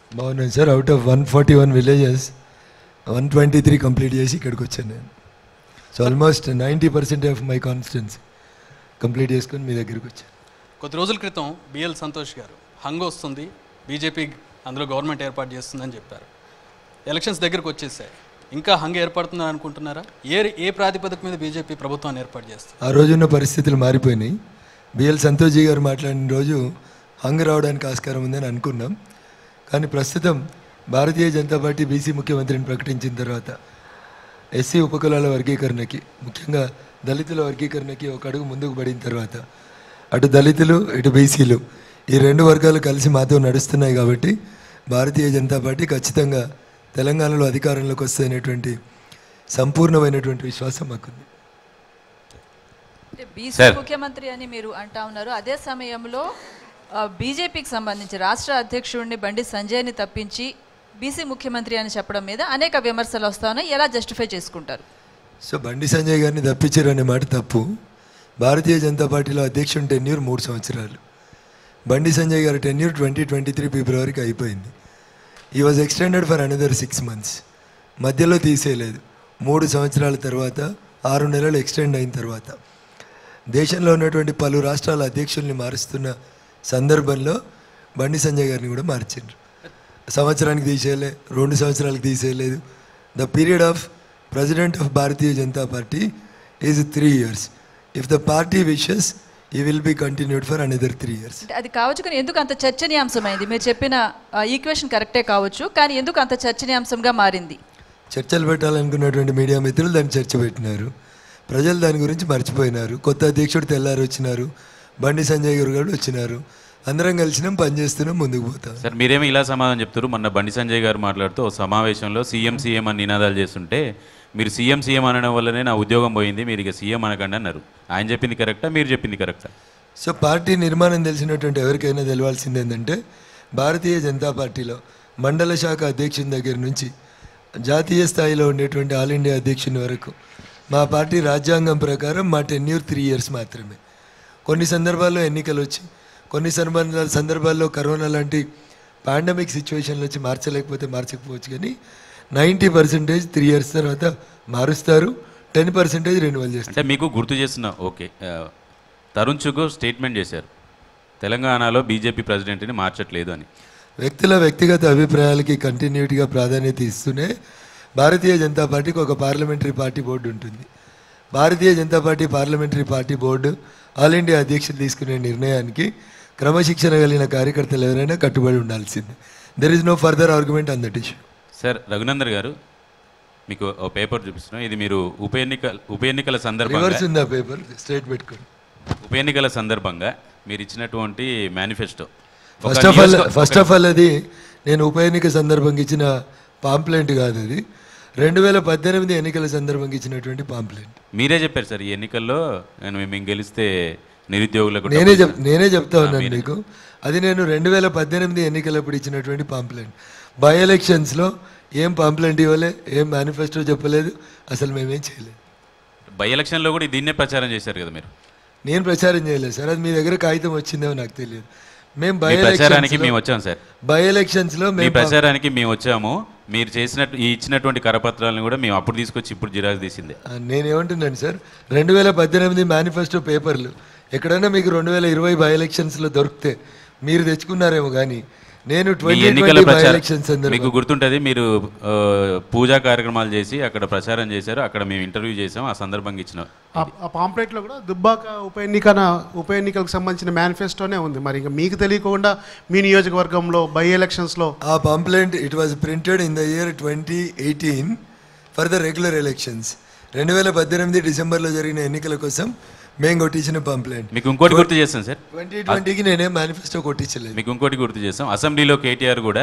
బాగున్నాను sir out of one forty one villages one twenty three complete చేసి ఇక్కడికి వచ్చాను నేను so almost ninety percent of my constituency complete చేసుకొని మీ దగ్గరికి వచ్చాను కొద్ది రోజుల క్రితం బిఎల్ సంతోష్ గారు హంగ్ వస్తుంది బీజేపీ అందులో గవర్నమెంట్ ఏర్పాటు చేస్తుందని చెప్పారు ఎలక్షన్స్ దగ్గరకు వచ్చేసాయి ఇంకా హంగ్ ఏర్పడుతుందని అనుకుంటున్నారా ఏ ఏ ప్రాతిపదిక మీద బీజేపీ ప్రభుత్వాన్ని ఏర్పాటు చేస్తుంది ఆ రోజున్న పరిస్థితులు మారిపోయినాయి బిఎల్ సంతోష్జీ గారు మాట్లాడిన రోజు హంగ్ రావడానికి ఆస్కారం ఉందని అనుకున్నాం కానీ ప్రస్తుతం భారతీయ జనతా పార్టీ బీసీ ముఖ్యమంత్రిని ప్రకటించిన తర్వాత ఎస్సీ ఉపకులాల వర్గీకరణకి ముఖ్యంగా దళితుల వర్గీకరణకి ఒక అడుగు ముందుకు పడిన తర్వాత అటు దళితులు ఇటు బీసీలు ఈ రెండు వర్గాలు కలిసి మాతో నడుస్తున్నాయి కాబట్టి భారతీయ జనతా పార్టీ ఖచ్చితంగా తెలంగాణలో అధికారంలోకి వస్తేనేటువంటి సంపూర్ణమైనటువంటి విశ్వాసం మాకుంది అంటే బీసీ సార్. ముఖ్యమంత్రి అని మీరు అంటా ఉన్నారు అదే సమయంలో ఆ, బీజేపీకి సంబంధించి రాష్ట్ర అధ్యక్షుడిని బండి సంజయ్ని తప్పించి బీసీ ముఖ్యమంత్రి అని చెప్పడం మీద అనేక విమర్శలు వస్తా ఉన్నాయి ఎలా జస్టిఫై చేసుకుంటారు సో బండి సంజయ్ గారిని తప్పించారు అనే మాట తప్పు భారతీయ జనతా పార్టీలో అధ్యక్షుని టెన్యూర్ మూడు సంవత్సరాలు బండి సంజయ్ గారి టెన్యూర్ ట్వంటీ ట్వంటీ త్రీ ఫిబ్రవరికి అయిపోయింది he was extended for another six months మధ్యలో తీసేయలేదు మూడు సంవత్సరాల తర్వాత ఆరు నెలలు ఎక్స్టెండ్ అయిన తర్వాత దేశంలో ఉన్నటువంటి పలు రాష్ట్రాల అధ్యక్షుల్ని మారుస్తున్న సందర్భంలో బండి సంజయ్ గారిని కూడా మార్చిండ్రు సంవత్సరానికి తీసేయలే రెండు సంవత్సరాలకు తీసేయలేదు the period of president of Bharatiya Janata party is three years if the party wishes he will be continued for another three years అంటే అది కావచ్చు కానీ ఎందుకు అంత చర్చనీయాంశమైంది మీరు చెప్పిన ఈక్వేషన్ కరెక్టే కావచ్చు కానీ ఎందుకు అంత చర్చనీయాంశంగా మారింది చర్చలు పెట్టాలనుకున్నటువంటి మీడియా మిత్రులు దాన్ని చర్చ పెట్టినారు ప్రజలు దాని గురించి మర్చిపోయినారు కొత్త అధ్యక్షుడు తెల్లారు వచ్చినారు బండి సంజయ్ గారు కూడా వచ్చినారు అందరం కలిసినాం పనిచేస్తున్నాం ముందుకు పోతాం సార్ మీరేమో ఇలా సమాధానం చెప్తారు మొన్న బండి సంజయ్ గారు మాట్లాడుతూ ఓ సమావేశంలో సీఎం సీఎం అని నినాదాలు చేస్తుంటే మీరు సీఎం సీఎం అనడం వల్లనే నా ఉద్యోగం పోయింది మీరు ఇక సీఎం అనకండి అన్నారు ఆయన చెప్పింది కరెక్టా మీరు చెప్పింది కరెక్టా సో పార్టీ నిర్మాణం తెలిసినటువంటి ఎవరికైనా తెలవాల్సింది ఏంటంటే భారతీయ జనతా పార్టీలో మండల శాఖ అధ్యక్షుని దగ్గర నుంచి జాతీయ స్థాయిలో ఉండేటువంటి ఆల్ ఇండియా అధ్యక్షుని వరకు మా పార్టీ రాజ్యాంగం ప్రకారం మా టెన్యూర్ త్రీ ఇయర్స్ మాత్రమే కొన్ని సందర్భాల్లో ఎన్నికలు వచ్చి కొన్ని సందర్భాల సందర్భాల్లో కరోనా లాంటి పాండమిక్ సిచ్యువేషన్లు వచ్చి మార్చలేకపోతే మార్చకపోవచ్చు కానీ నైంటీ పర్సెంటేజ్ త్రీ ఇయర్స్ తర్వాత మారుస్తారు టెన్ పర్సెంటేజ్ రెన్యువల్ చేస్తారు అంటే మీకు గుర్తు చేస్తున్నా ఓకే ఆ, తరుణ్ చుగు స్టేట్మెంట్ చేశారు తెలంగాణలో బీజేపీ ప్రెసిడెంట్ని మార్చట్లేదు అని వ్యక్తుల వ్యక్తిగత అభిప్రాయాలకి కంటిన్యూటీగా ప్రాధాన్యత ఇస్తూనే భారతీయ జనతా పార్టీకి ఒక పార్లమెంటరీ పార్టీ బోర్డు ఉంటుంది Bharatiya Janata party parliamentary party board all India అధ్యక్షులు తీసుకునే నిర్ణయానికి క్రమశిక్షణ కలిగిన కార్యకర్తలు ఎవరైనా కట్టుబడి ఉండాల్సిందే there is no further argument on that issue sir Raghunandan గారు మీకు ఓ పేపర్ చూపిస్తున్నాం ఇది మీరు ఉప ఎన్నిక ఉప ఎన్నికల సందర్భంగా రివర్స్ ఉంది ఆ పేపర్ స్ట్రైట్ పెట్టుకోండి ఉప ఎన్నికల సందర్భంగా మీరు ఇచ్చినటువంటి manifesto first of all first of all అది నేను ఉప ఎన్నిక సందర్భంగా ఇచ్చిన పాంప్లెంట్ కాదు అది రెండు వేల పద్దెనిమిది ఎన్నికల సందర్భంగా ఇచ్చినటువంటి పాంప్లెంట్ మీరే చెప్పారు సార్ ఈ ఎన్నికల్లో నేను మేము గెలిస్తే నిరుద్యోగులకు నేనే డబ్బులు చెప్ నేనే చెప్తా ఆ, ఉన్నాను మీరే. మీకు అది నేను రెండు వేల పద్దెనిమిది ఎన్నికలప్పుడు ఇచ్చినటువంటి పాంప్లెంట్ బై ఎలక్షన్స్లో ఏం పాంప్లెంట్ ఇవ్వలే ఏం మేనిఫెస్టో చెప్పలేదు అసలు మేమేం చేయలేదు బై ఎలక్షన్లో కూడా దీన్నే ప్రచారం చేశారు కదా మీరు నేను ప్రచారం చేయలేదు సార్ అది మీ దగ్గర కాగితం వచ్చిందేమో నాకు తెలియదు మేము బై మీ ప్రచారానికి మేము ఎలక్షన్స్ వచ్చాం సార్ బై ఎలక్షన్స్లో మీ మేము ప్రచారానికి మేము వచ్చాము మీరు చేసినట్టు ఈ ఇచ్చినటువంటి కరపత్రాలను కూడా మేము అప్పుడు తీసుకొచ్చి ఇప్పుడు జిరాక్స్ తీసిందే ఆ, నేనేమంటున్నాను సార్ రెండు వేల పద్దెనిమిది మేనిఫెస్టో పేపర్లు ఎక్కడైనా మీకు రెండు వేల ఇరవై బై ఎలక్షన్స్లో దొరికితే మీరు తెచ్చుకున్నారేమో కానీ నేను మీ ట్వంటీ ఎన్నికల ట్వంటీ బై ప్రచారం ఎలక్షన్స్ మీకు గుర్తుంటుంది మీరు ఆ, పూజా కార్యక్రమాలు చేసి అక్కడ ప్రచారం చేశారు అక్కడ మేము ఇంటర్వ్యూ చేసాం ఆ సందర్భంగా ఇచ్చిన ఆ- ఆ పాంప్లెట్లో కూడా దుబ్బాక ఉప ఎన్నికన ఉప ఎన్నికలకు సంబంధించిన మేనిఫెస్టోనే ఉంది మరి ఇంకా మీకు తెలియకుండా మీ నియోజకవర్గంలో బై ఎలక్షన్స్లో ఆ pamphlet it was printed in the year twenty eighteen for the regular elections రెండు వేల పద్దెనిమిది డిసెంబర్లో జరిగిన ఎన్నికల కోసం మేము కొట్టించిన పాంప్లెంట్ మీకు ఇంకోటి గుర్తు చేస్తాం సార్ ట్వంటీ ట్వంటీకి నేనేం మేనిఫెస్టో కొట్టించలేదు మీకు ఇంకోటి గుర్తు చేస్తాం అసెంబ్లీలో కేటీఆర్ కూడా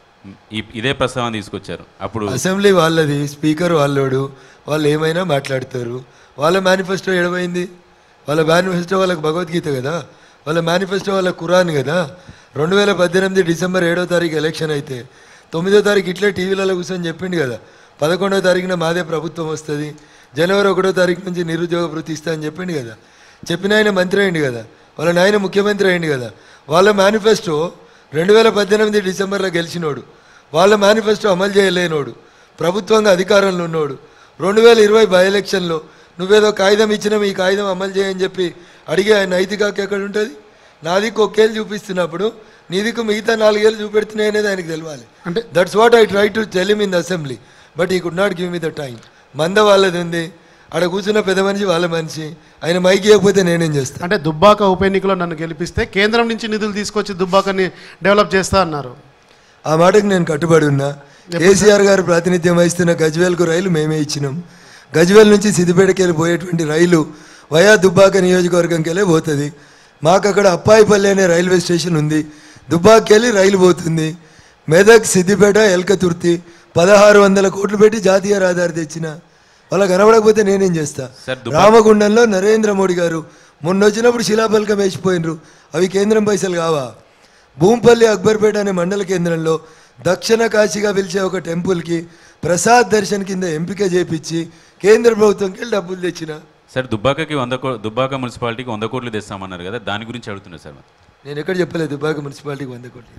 ఈ ఇదే ప్రస్తావన తీసుకొచ్చారు అప్పుడు అసెంబ్లీ వాళ్ళది స్పీకర్ వాళ్ళోడు వాళ్ళు ఏమైనా మాట్లాడతారు వాళ్ళ మేనిఫెస్టో ఎడమైంది వాళ్ళ మేనిఫెస్టో వాళ్ళకి భగవద్గీత కదా వాళ్ళ మేనిఫెస్టో వాళ్ళ ఖురాన్ కదా రెండు వేల పద్దెనిమిది డిసెంబర్ ఏడో తారీఖు ఎలక్షన్ అయితే తొమ్మిదో తారీఖు ఇట్లే టీవీలలో కూర్చొని చెప్పిండు కదా పదకొండో తారీఖున మాదే ప్రభుత్వం వస్తుంది జనవరి ఒకటో తారీఖు నుంచి నిరుద్యోగ వృత్తి ఇస్తా అని చెప్పిండు కదా చెప్పిన ఆయన మంత్రి అయింది కదా వాళ్ళ నాయన ముఖ్యమంత్రి అయింది కదా వాళ్ళ మేనిఫెస్టో రెండు వేల పద్దెనిమిది డిసెంబర్లో గెలిచినోడు వాళ్ళ మేనిఫెస్టో అమలు చేయలేనోడు ప్రభుత్వంగా అధికారంలో ఉన్నోడు రెండు వేల ఇరవై బై ఎలక్షన్లో నువ్వేదో కాగితం ఇచ్చినా ఈ కాగితం అమలు చేయని చెప్పి అడిగే ఆయన నైతిక హక్కు ఎక్కడ ఉంటుంది నా దిక్కు ఒకేళ్ళు చూపిస్తున్నప్పుడు నీ దిక్కు మిగతా నాలుగేళ్ళు చూపెడుతున్నాయి అనేది ఆయనకు తెలియాలి అంటే that's what I try to tell in the assembly but he could not give me the time మంద వాళ్ళది ఉంది ఆడ కూర్చున్న పెద్ద మనిషి వాళ్ళ మనిషి ఆయన మైకి ఇవ్వకపోతే నేనేం చేస్తాను అంటే దుబ్బాక ఉప ఎన్నికలో నన్ను గెలిపిస్తే కేంద్రం నుంచి నిధులు తీసుకొచ్చి దుబ్బాకని డెవలప్ చేస్తా అన్నారు ఆ మాటకు నేను కట్టుబడి ఉన్నా కేసీఆర్ గారు ప్రాతినిధ్యం వహిస్తున్న గజ్వేల్కు రైలు మేమే ఇచ్చినాం గజ్వేల్ నుంచి సిద్దిపేటకి వెళ్ళి పోయేటువంటి రైలు వయా దుబ్బాక నియోజకవర్గంకి వెళ్ళి పోతుంది మాకు అక్కడ అప్పాయిపల్లి అనే రైల్వే స్టేషన్ ఉంది దుబ్బాకి వెళ్ళి రైలు పోతుంది మెదక్ సిద్దిపేట ఎల్కతుర్తి పదహారు వందల కోట్లు పెట్టి జాతీయ రహదారి తెచ్చిన వాళ్ళకి కనబడకపోతే నేనేం చేస్తా సార్, దుబ్బా- రామగుండంలో నరేంద్ర మోడీ గారు మొన్న వచ్చినప్పుడు శిలాఫలకం వేసిపోయినరు అవి కేంద్రం పైసలు కావా భూంపల్లి అక్బర్పేట అనే మండల కేంద్రంలో దక్షిణ కాశీగా పిలిచే ఒక టెంపుల్కి ప్రసాద్ దర్శన్ కింద ఎంపిక చేపించి కేంద్ర ప్రభుత్వంకి వెళ్ళి డబ్బులు తెచ్చిన సార్ దుబ్బాకకి వంద కో దుబ్బాక మున్సిపాలిటీకి వంద కోట్లు తెస్తామన్నారు కదా దాని గురించి అడుగుతున్నారు సార్ మరి. నేను ఎక్కడ చెప్పలేదు దుబాక మున్సిపాలిటీకి వంద కోట్లు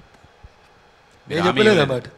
నేను హామీ చెప్పలేదు ఇవ్వలేదు. అన్నమాట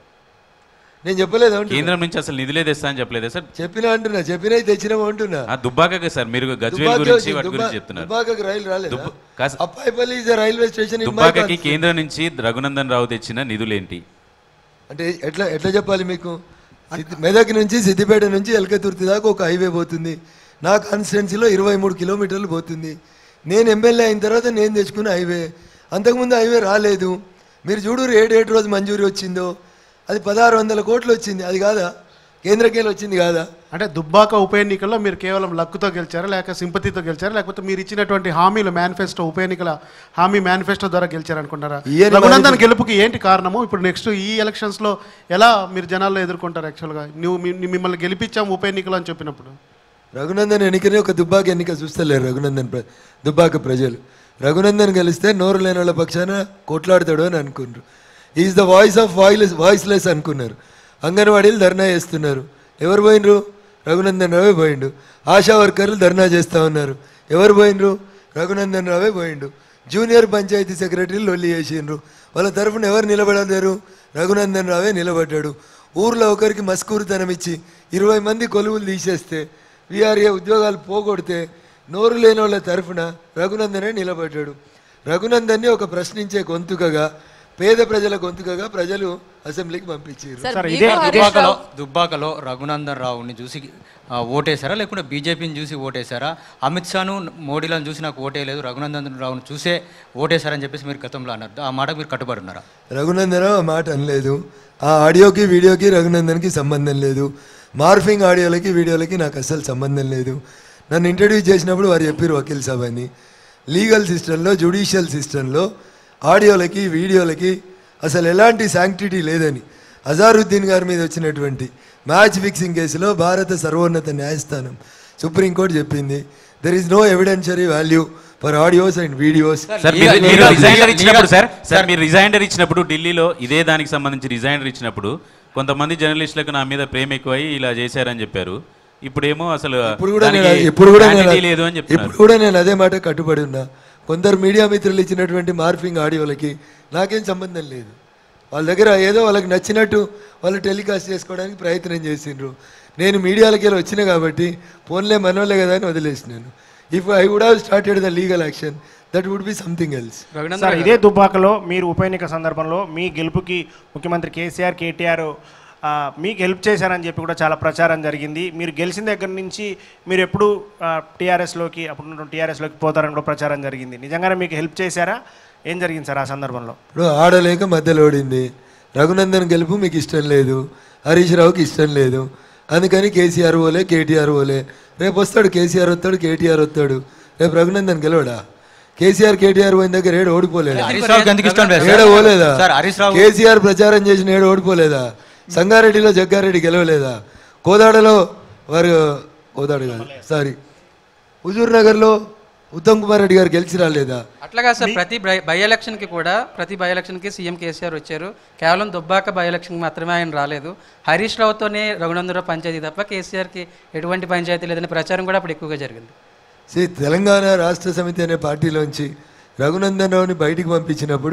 నేను చెప్పలేదు అంటున్నా. కేంద్రం నుంచి అసలు నిధులే తెస్తా అని చెప్పలేదా సార్ చెప్పినా అంటున్నా చెప్పినా తెచ్చినాము అంటున్నా ఆ దుబ్బాకకి సార్ మీరు గజ్వేల్ దుబ్బాక గురించి వచ్చి- వాటి దుబ్బా- గురించి చెప్తున్నారు దుబ్బాకకి రైలు రాలేదు దుబ్బ- కాదు- Appayipally is railway station in my దుబ్బాకకి constituency. కేంద్రం నుంచి రఘునందన్ రావు తెచ్చిన నిధులేంటి అంటే ఎట్లా ఎట్లా చెప్పాలి మీకు సిద్ది- మెదక్ నుంచి సిద్దిపేట నుంచి ఎల్కతుర్తి దాకా ఒక హైవే పోతుంది నా కాన్స్టిట్యున్సీలో ఇరవై మూడు కిలోమీటర్లు పోతుంది నేను ఎమ్మెల్యే అయిన తర్వాత నేను తెచ్చుకున్న హైవే అంతకుముందు హైవే రాలేదు మీరు చూడు ఏడు ఏడు రోజు మంజూరీ వచ్చిందో అది పదహారు వందల కోట్లు వచ్చింది అది కాదా కేంద్రకేలు వచ్చింది కాదా అంటే దుబ్బాక ఉప ఎన్నికల్లో మీరు కేవలం లక్కుతో గెలిచారా లేక సింపతితో గెలిచారా లేకపోతే మీరు ఇచ్చినటువంటి హామీలు మేనిఫెస్టో ఉప ఎన్నికల హామీ మేనిఫెస్టో ద్వారా గెలిచారనుకుంటారా ఈయన రఘునందన్ manifesto- గెలుపుకి ఏంటి కారణము ఇప్పుడు నెక్స్ట్ ఈ ఎలక్షన్స్ లో ఎలా మీరు జనాల్లో ఎదుర్కొంటారు యాక్చువల్గా నువ్వు మీ- మిమ్మల్ని గెలిపించాం ఉప ఎన్నికలు అని చెప్పినప్పుడు రఘునందన్ ఎన్నికనే ఒక దుబ్బాక ఎన్నిక చూస్తలేరు రఘునందన్ ప్ర దుబ్బాక ప్రజలు రఘునందన్ గెలిస్తే నోరు లేని వాళ్ళ పక్షాన కొట్లాడతాడు అని అనుకున్నారు is the voice of voiceless voiceless అనుకున్నారు అంగన్వాడీలు ధర్నా చేస్తున్నారు ఎవరు పోయినరు రఘునందన్ రావే పోయిండు ఆశా వర్కర్లు ధర్నా చేస్తూ ఉన్నారు ఎవరు పోయినరు రఘునందన్ రావే పోయిండు జూనియర్ పంచాయతీ సెక్రటరీలు లొల్లి చేసిండ్రు వాళ్ళ తరఫున ఎవరు నిలబడలేరు రఘునందన్ రావే నిలబడ్డాడు ఊర్లో ఒకరికి మస్కూరుతనం ఇచ్చి ఇరవై మంది కొలువులు తీసేస్తే వీఆర్ఏ ఉద్యోగాలు పోగొడితే నోరు లేని వాళ్ళ తరఫున రఘునందనే నిలబడ్డాడు రఘునందన్ని ఒక ప్రశ్నించే గొంతుకగా పేద ప్రజల గొంతుకగా ప్రజలు అసెంబ్లీకి పంపించారు సార్ సార్ మీకు ఇదే హరీష్ దుబ్బాకలో రావు- దుబ్బాకలో రఘునందన్ రావుని చూసి ఆ, ఓటేశారా లేకుంటే బీజేపీని చూసి ఓటేశారా అమిత్ షాను మోడీలను చూసి నాకు ఓటేయలేదు రఘునందన్ రావుని చూసే ఓటేశారని చెప్పేసి మీరు గతంలో అన్నారు ఆ మాట మీరు కట్టుబడి ఉన్నారా రఘునందన్ ఆ మాట అనలేదు ఆ ఆడియోకి వీడియోకి రఘునందన్కి సంబంధం లేదు మార్ఫింగ్ ఆడియోలకి వీడియోలకి నాకు అస్సలు సంబంధం లేదు నన్ను ఇంట్రడ్యూస్ చేసినప్పుడు వారు చెప్పారు వకీల్ సాబ్ అని లీగల్ సిస్టంలో జుడిషియల్ సిస్టంలో ఆడియోలకి వీడియోలకి అసలు ఎలాంటి శాంక్టిటీ లేదని అజారుద్దీన్ గారి మీద వచ్చినటువంటి మ్యాచ్ ఫిక్సింగ్ కేసులో భారత సర్వోన్నత న్యాయస్థానం సుప్రీంకోర్టు చెప్పింది there is no evidentiary value for audios and videos sir legal- మీరు- మీరు లీగల్- రిజైనర్ లీగల్- ఇచ్చినప్పుడు సార్ సార్, సార్ మీరు రిజైనర్ ఇచ్చినప్పుడు ఢిల్లీలో ఇదే దానికి సంబంధించి రిజైనర్ ఇచ్చినప్పుడు కొంతమంది జర్నలిస్టులకు నా మీద ప్రేమ ఎక్కువై ఇలా చేశారని చెప్పారు ఇప్పుడేమో అసలు ఇప్పుడు కూడా నేను దానికి ఇప్పుడు కూడా నేను validity లేదు అని చెప్తున్నారు ఇప్పుడు కూడా నేను అదే మాట కట్టుబడి ఉన్నా కొందరు మీడియా మిత్రులు ఇచ్చినటువంటి మార్ఫింగ్ ఆడియోలకి నాకేం సంబంధం లేదు వాళ్ళ దగ్గర ఏదో వాళ్ళకి నచ్చినట్టు వాళ్ళు టెలికాస్ట్ చేసుకోవడానికి ప్రయత్నం చేసిండ్రు నేను మీడియాలకి వెళ్ళి వచ్చిన కాబట్టి ఫోన్లే మనోళ్ళే కదా అని వదిలేసినాను if I would have started the legal action that would be something else Raghunandan sir గారు, ఇదే దుబ్బాకలో మీరు ఉప ఎన్నిక సందర్భంలో మీ గెలుపుకి ముఖ్యమంత్రి కేసీఆర్ కేటీఆర్ ఆ, మీకు హెల్ప్ చేశారని చెప్పి కూడా చాలా ప్రచారం జరిగింది మీరు గెలిచిన దగ్గర నుంచి మీరు ఎప్పుడు టీఆర్ఎస్లోకి అప్పుడు టీఆర్ఎస్లోకి పోతారని కూడా ప్రచారం జరిగింది నిజంగానే మీకు హెల్ప్ చేశారా ఏం జరిగింది సార్ ఆ సందర్భంలో ఇప్పుడు ఆడలేక మధ్యలో ఓడింది రఘునందన్ గెలుపు మీకు ఇష్టం లేదు హరీష్ రావుకి ఇష్టం లేదు అందుకని కేసీఆర్ ఓలే కేటీఆర్ ఓలే రేపు వస్తాడు కేసీఆర్ వస్తాడు కేటీఆర్ వస్తాడు రేపు రఘునందన్ గెలవడా కేసీఆర్ కేటీఆర్ పోయిన దగ్గర ఏడు ఓడిపోలేదా హరీష్ రావుకి ఎందుకు ఇష్టం లేదు ఏడ సార్? పోలేదా సార్ హరీష్ రావు కేసీఆర్ ప్రచారం చేసిన ఏడు ఓడిపోలేదా సంగారెడ్డిలో జగ్గారెడ్డి గెలవలేదా కోదాడలో వారు కోదాడు కాదు సారీ హుజూర్ నగర్లో ఉత్తమ్ కుమార్ రెడ్డి గారు గెలిచి రాలేదా అట్లాగా సార్ ప్రతి బై బై ఎలక్షన్కి కూడా ప్రతి బై ఎలక్షన్కి సీఎం కేసీఆర్ వచ్చారు కేవలం దుబ్బాక బై ఎలక్షన్కి మాత్రమే ఆయన రాలేదు హరీష్ రావుతోనే రఘునందరావు పంచాయతీ తప్ప కేసీఆర్కి ఎటువంటి పంచాయతీ లేదనే ప్రచారం కూడా అప్పుడు ఎక్కువగా జరిగింది సి తెలంగాణ రాష్ట్ర సమితి అనే పార్టీలోంచి రఘునందన్ రావుని బయటికి పంపించినప్పుడు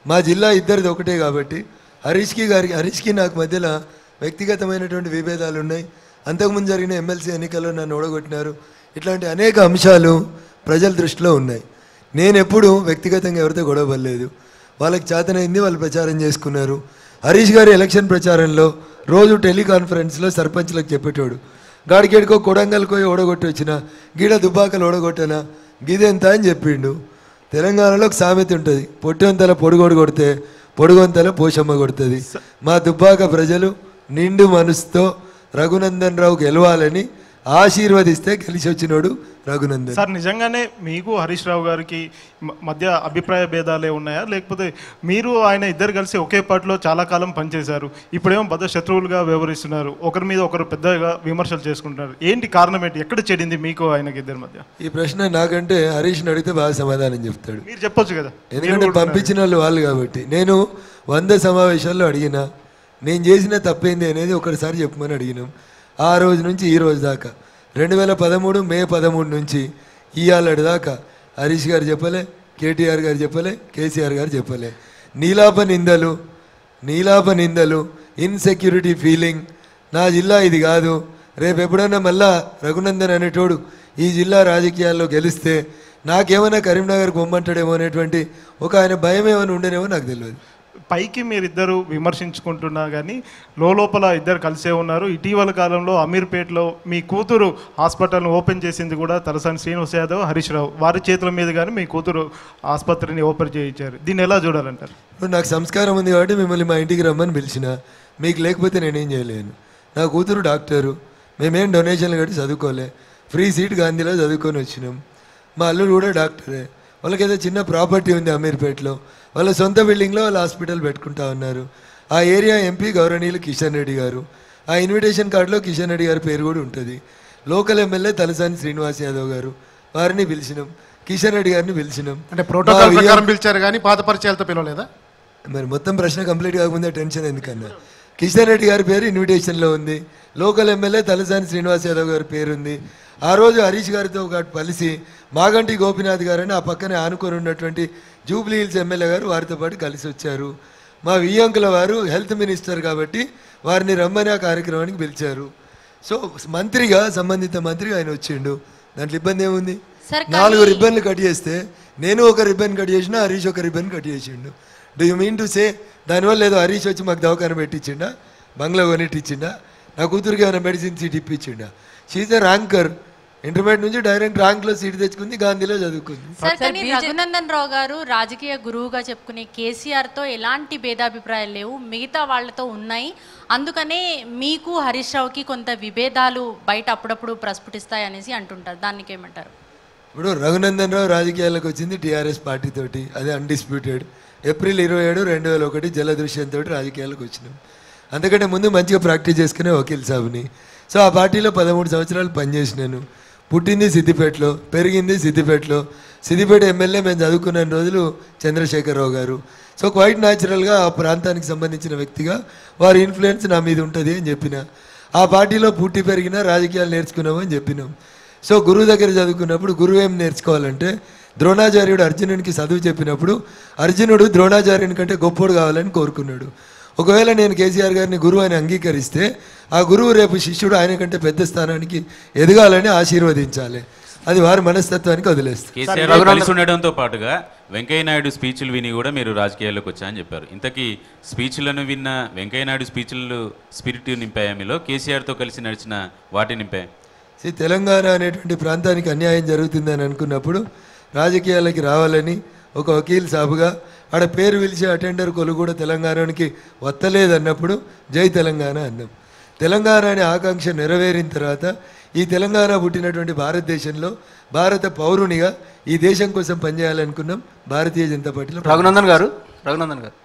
మా జిల్లా ఇద్దరిది ఒకటే కాబట్టి హరీష్కి గారికి హరీష్కి నాకు మధ్యలో వ్యక్తిగతమైనటువంటి విభేదాలు ఉన్నాయి అంతకుముందు జరిగిన ఎమ్మెల్సీ ఎన్నికల్లో నన్ను ఓడగొట్టినారు ఇట్లాంటి అనేక అంశాలు ప్రజల దృష్టిలో ఉన్నాయి నేను ఎప్పుడు వ్యక్తిగతంగా ఎవరితో గొడవ పడలేదు వాళ్ళకి చేతనైంది వాళ్ళు ప్రచారం చేసుకున్నారు హరీష్ గారి ఎలక్షన్ ప్రచారంలో రోజు టెలికాన్ఫరెన్స్లో సర్పంచ్లకు చెప్పేటోడు గాడికేడుకో కొడంగల్కో ఓడగొట్టి వచ్చిన గీడ దుబ్బాకలు ఓడగొట్టనా గిదెంత అని చెప్పిండు తెలంగాణలో ఒక సామెత ఉంటుంది పొట్టొంతల పొడుగోడు కొడితే పొడుగొంతల పోషమ్మ కొడుతుంది మా దుబ్బాక ప్రజలు నిండు మనసుతో రఘునందన్ రావు గెలవాలని ఆశీర్వదిస్తే గెలిచి వచ్చినోడు రఘునందన్ సార్ నిజంగానే మీకు హరీష్ రావు గారికి మ- మధ్య అభిప్రాయ భేదాలే ఉన్నాయా లేకపోతే మీరు ఆయన ఇద్దరు కలిసి ఒకే పార్టీలో చాలా కాలం పనిచేశారు ఇప్పుడేమో బద్ద శత్రువులుగా వ్యవహరిస్తున్నారు ఒకరి మీద ఒకరు పెద్దగా విమర్శలు చేసుకుంటున్నారు ఏంటి కారణం ఏంటి ఎక్కడ చెడింది మీకు ఆయనకి ఇద్దరి మధ్య ఈ ప్రశ్న నాకంటే హరీష్ని అడిగితే బాగా సమాధానం చెప్తాడు మీరు చెప్పొచ్చు కదా ఎందుకంటే పంపించిన వాళ్ళు వాళ్ళు కాబట్టి నేను వంద సమావేశాల్లో అడిగిన నేను చేసిన తప్పేంది అనేది ఒకటిసారి చెప్పమని అడిగినాం ఆ రోజు నుంచి ఈ రోజు దాకా రెండు వేల పదమూడు మే పదమూడు నుంచి ఇవాళ దాకా హరీష్ గారు చెప్పలే కేటీఆర్ గారు చెప్పలే కేసీఆర్ గారు చెప్పలే నీలాప నిందలు నీలాప నిందలు ఇన్సెక్యూరిటీ ఫీలింగ్ నా జిల్లా ఇది కాదు రేపు ఎప్పుడైనా మళ్ళా రఘునందన్ అనేటోడు ఈ జిల్లా రాజకీయాల్లో గెలిస్తే నాకేమైనా కరీంనగర్ పొమ్మంటాడేమో అనేటువంటి ఒక ఆయన భయం ఏమైనా ఉండేనేమో నాకు తెలియదు పైకి మీరిద్దరు విమర్శించుకుంటున్నా కానీ లోపల ఇద్దరు కలిసే ఉన్నారు ఇటీవల కాలంలో అమీర్పేటలో మీ కూతురు హాస్పిటల్ను ఓపెన్ చేసింది కూడా తలసాని శ్రీనివాస్ యాదవ్ హరీష్ రావు వారి చేతుల మీద కానీ మీ కూతురు ఆసుపత్రిని ఓపెన్ చేయించారు దీన్ని ఎలా చూడాలంటారు ఇప్పుడు నాకు సంస్కారం ఉంది కాబట్టి మిమ్మల్ని మా ఇంటికి రమ్మని పిలిచిన మీకు లేకపోతే నేనేం చేయలేను నా కూతురు డాక్టరు మేమేం డొనేషన్లు కట్టి చదువుకోలే ఫ్రీ సీట్ గాంధీలో చదువుకొని వచ్చినాం మా అల్లుడు కూడా డాక్టరే వాళ్ళకి ఏదో చిన్న ప్రాపర్టీ ఉంది అమీర్పేటలో వాళ్ళ సొంత బిల్డింగ్లో వాళ్ళ హాస్పిటల్ పెట్టుకుంటా ఉన్నారు ఆ ఏరియా ఎంపీ గౌరవనీయులు కిషన్ రెడ్డి గారు ఆ ఇన్విటేషన్ కార్డులో కిషన్ రెడ్డి గారి పేరు కూడా ఉంటుంది లోకల్ ఎమ్మెల్యే తలసాని శ్రీనివాస్ యాదవ్ గారు వారిని పిలిచినాం కిషన్ రెడ్డి గారిని పిలిచినాం అంటే ప్రోటోకాల్ మా ప్రకారం విఎం పిలిచారు కానీ పాత పరిచయాలతో పిలవలేదా మరి మొత్తం ప్రశ్న కంప్లీట్ కాకముందే టెన్షన్ ఎందుకన్నా కిషన్ రెడ్డి గారి పేరు ఇన్విటేషన్లో ఉంది లోకల్ ఎమ్మెల్యే తలసాని శ్రీనివాస్ యాదవ్ గారి పేరు ఉంది ఆ రోజు హరీష్ గారితో ఒక కలిసి మాగంటి గోపినాథ్ గారని ఆ పక్కనే ఆనుకొని ఉన్నటువంటి జూబ్లీ హిల్స్ ఎమ్మెల్యే గారు వారితో పాటు కలిసి వచ్చారు మా వియ్యంకుల వారు హెల్త్ మినిస్టర్ కాబట్టి వారిని రమ్మని ఆ కార్యక్రమానికి పిలిచారు సో మంత్రిగా సంబంధిత మంత్రిగా ఆయన వచ్చిండు దాంట్లో ఇబ్బంది ఏముంది సార్, నాలుగు కానీ- రిబ్బన్లు కట్ చేస్తే నేను ఒక రిబ్బన్ కట్ చేసిన హరీష్ ఒక రిబ్బన్ కట్ చేసిండు do you mean to say దానివల్ల ఏదో హరీష్ వచ్చి మాకు దవాఖాన పెట్టించిండా బంగ్లా కొనిట్టించిండా నా కూతురికి ఏమైనా మెడిసిన్ సీట్ ఇప్పించిండా షీజ్ ఎ ర్యాంకర్ ఇంటర్మీడియట్ నుంచి డైరెక్ట్ ర్యాంక్లో సీట్ తెచ్చుకుంది గాంధీలో చదువుకుంది సార్ కానీ రఘునందన్ రావు గారు రాజకీయ గురువుగా చెప్పుకునే కేసీఆర్తో ఎలాంటి భేదాభిప్రాయాలు లేవు మిగతా వాళ్ళతో ఉన్నాయి అందుకనే మీకు హరీష్ రావుకి కొంత విభేదాలు బయట అప్పుడప్పుడు ప్రస్ఫుటిస్తాయి అనేసి అంటుంటారు దానికి ఏమంటారు ఇప్పుడు రఘునందన్ రావు రాజకీయాల్లోకి వచ్చింది టీఆర్ఎస్ పార్టీతోటి అది అన్డిస్ప్యూటెడ్ ఏప్రిల్ ఇరవై ఏడు రెండు వేల ఒకటి జలదృశ్యంతో రాజకీయాలకు వచ్చినాం అంతకంటే ముందు మంచిగా ప్రాక్టీస్ చేసుకునే వకీల్ సాబ్ని సో ఆ పార్టీలో పదమూడు సంవత్సరాలు పనిచేసినాను పుట్టింది సిద్దిపేటలో పెరిగింది సిద్దిపేటలో సిద్దిపేట ఎమ్మెల్యే మేము చదువుకున్న రోజులు చంద్రశేఖరరావు గారు సో క్వైట్ న్యాచురల్గా ఆ ప్రాంతానికి సంబంధించిన వ్యక్తిగా వారి ఇన్ఫ్లుయెన్స్ నా మీద ఉంటుంది అని చెప్పిన ఆ పార్టీలో పుట్టి పెరిగిన రాజకీయాలు నేర్చుకున్నామని చెప్పినాం సో గురువు దగ్గర చదువుకున్నప్పుడు గురువు ఏం నేర్చుకోవాలంటే ద్రోణాచార్యుడు అర్జునునికి చదువు చెప్పినప్పుడు అర్జునుడు ద్రోణాచార్యుని కంటే గొప్పోడు కావాలని కోరుకున్నాడు ఒకవేళ నేను కేసీఆర్ గారిని గురువు అని అంగీకరిస్తే ఆ గురువు రేపు శిష్యుడు ఆయన కంటే పెద్ద స్థానానికి ఎదగాలని ఆశీర్వదించాలి అది వారి మనస్తత్వానికి వదిలేస్తుంది కేసీఆర్ గారు కలిసి ఉండడంతో పాటుగా వెంకయ్య నాయుడు స్పీచ్లు విని కూడా మీరు రాజకీయాల్లోకి వచ్చా అని చెప్పారు ఇంతకీ స్పీచ్లను విన్న వెంకయ్య నాయుడు స్పీచ్లు స్పిరిట్ నింపాయా మీలో కేసీఆర్తో కలిసి నడిచిన వాటి నింపాయా See, తెలంగాణ అనేటువంటి ప్రాంతానికి అన్యాయం జరుగుతుందని అనుకున్నప్పుడు రాజకీయాలకి రావాలని ఒక వకీల్ సాబుగా ఆడ పేరు పిలిచే అటెండర్ కొలు కూడా తెలంగాణకి వత్తలేదన్నప్పుడు జై తెలంగాణ అన్నాం తెలంగాణ అనే ఆకాంక్ష నెరవేరిన తర్వాత ఈ తెలంగాణ పుట్టినటువంటి భారతదేశంలో భారత పౌరునిగా ఈ దేశం కోసం పనిచేయాలనుకున్నాం భారతీయ జనతా పార్టీలో రఘునందన్ గారు రఘునందన్ గారు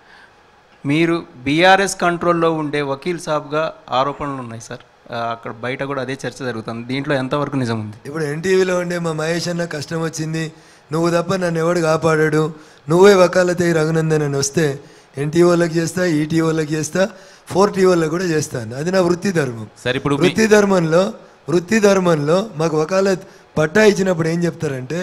మీరు బీఆర్ఎస్ కంట్రోల్లో ఉండే వకీల్ సాబ్గా ఆరోపణలు ఉన్నాయి సార్ ఆ, అక్కడ బయట కూడా అదే చర్చ జరుగుతుంది దీంట్లో ఎంతవరకు నిజం ఉంది ఇప్పుడు ఎన్టీవీలో ఉండే మా మహేష్ అన్న కష్టం వచ్చింది నువ్వు తప్ప నన్ను ఎవడు కాపాడాడు నువ్వే వకాలతే రఘునందన్ అని వస్తే ఎన్టీఓలకు చేస్తా ఈటీఓలకు చేస్తా ఫోర్ టీఓలకు కూడా చేస్తాను అది నా వృత్తి ధర్మం సరే ఇప్పుడు మీ- వృత్తి ధర్మంలో వృత్తి ధర్మంలో మాకు వకాలత్ పట్టా ఇచ్చినప్పుడు ఏం చెప్తారంటే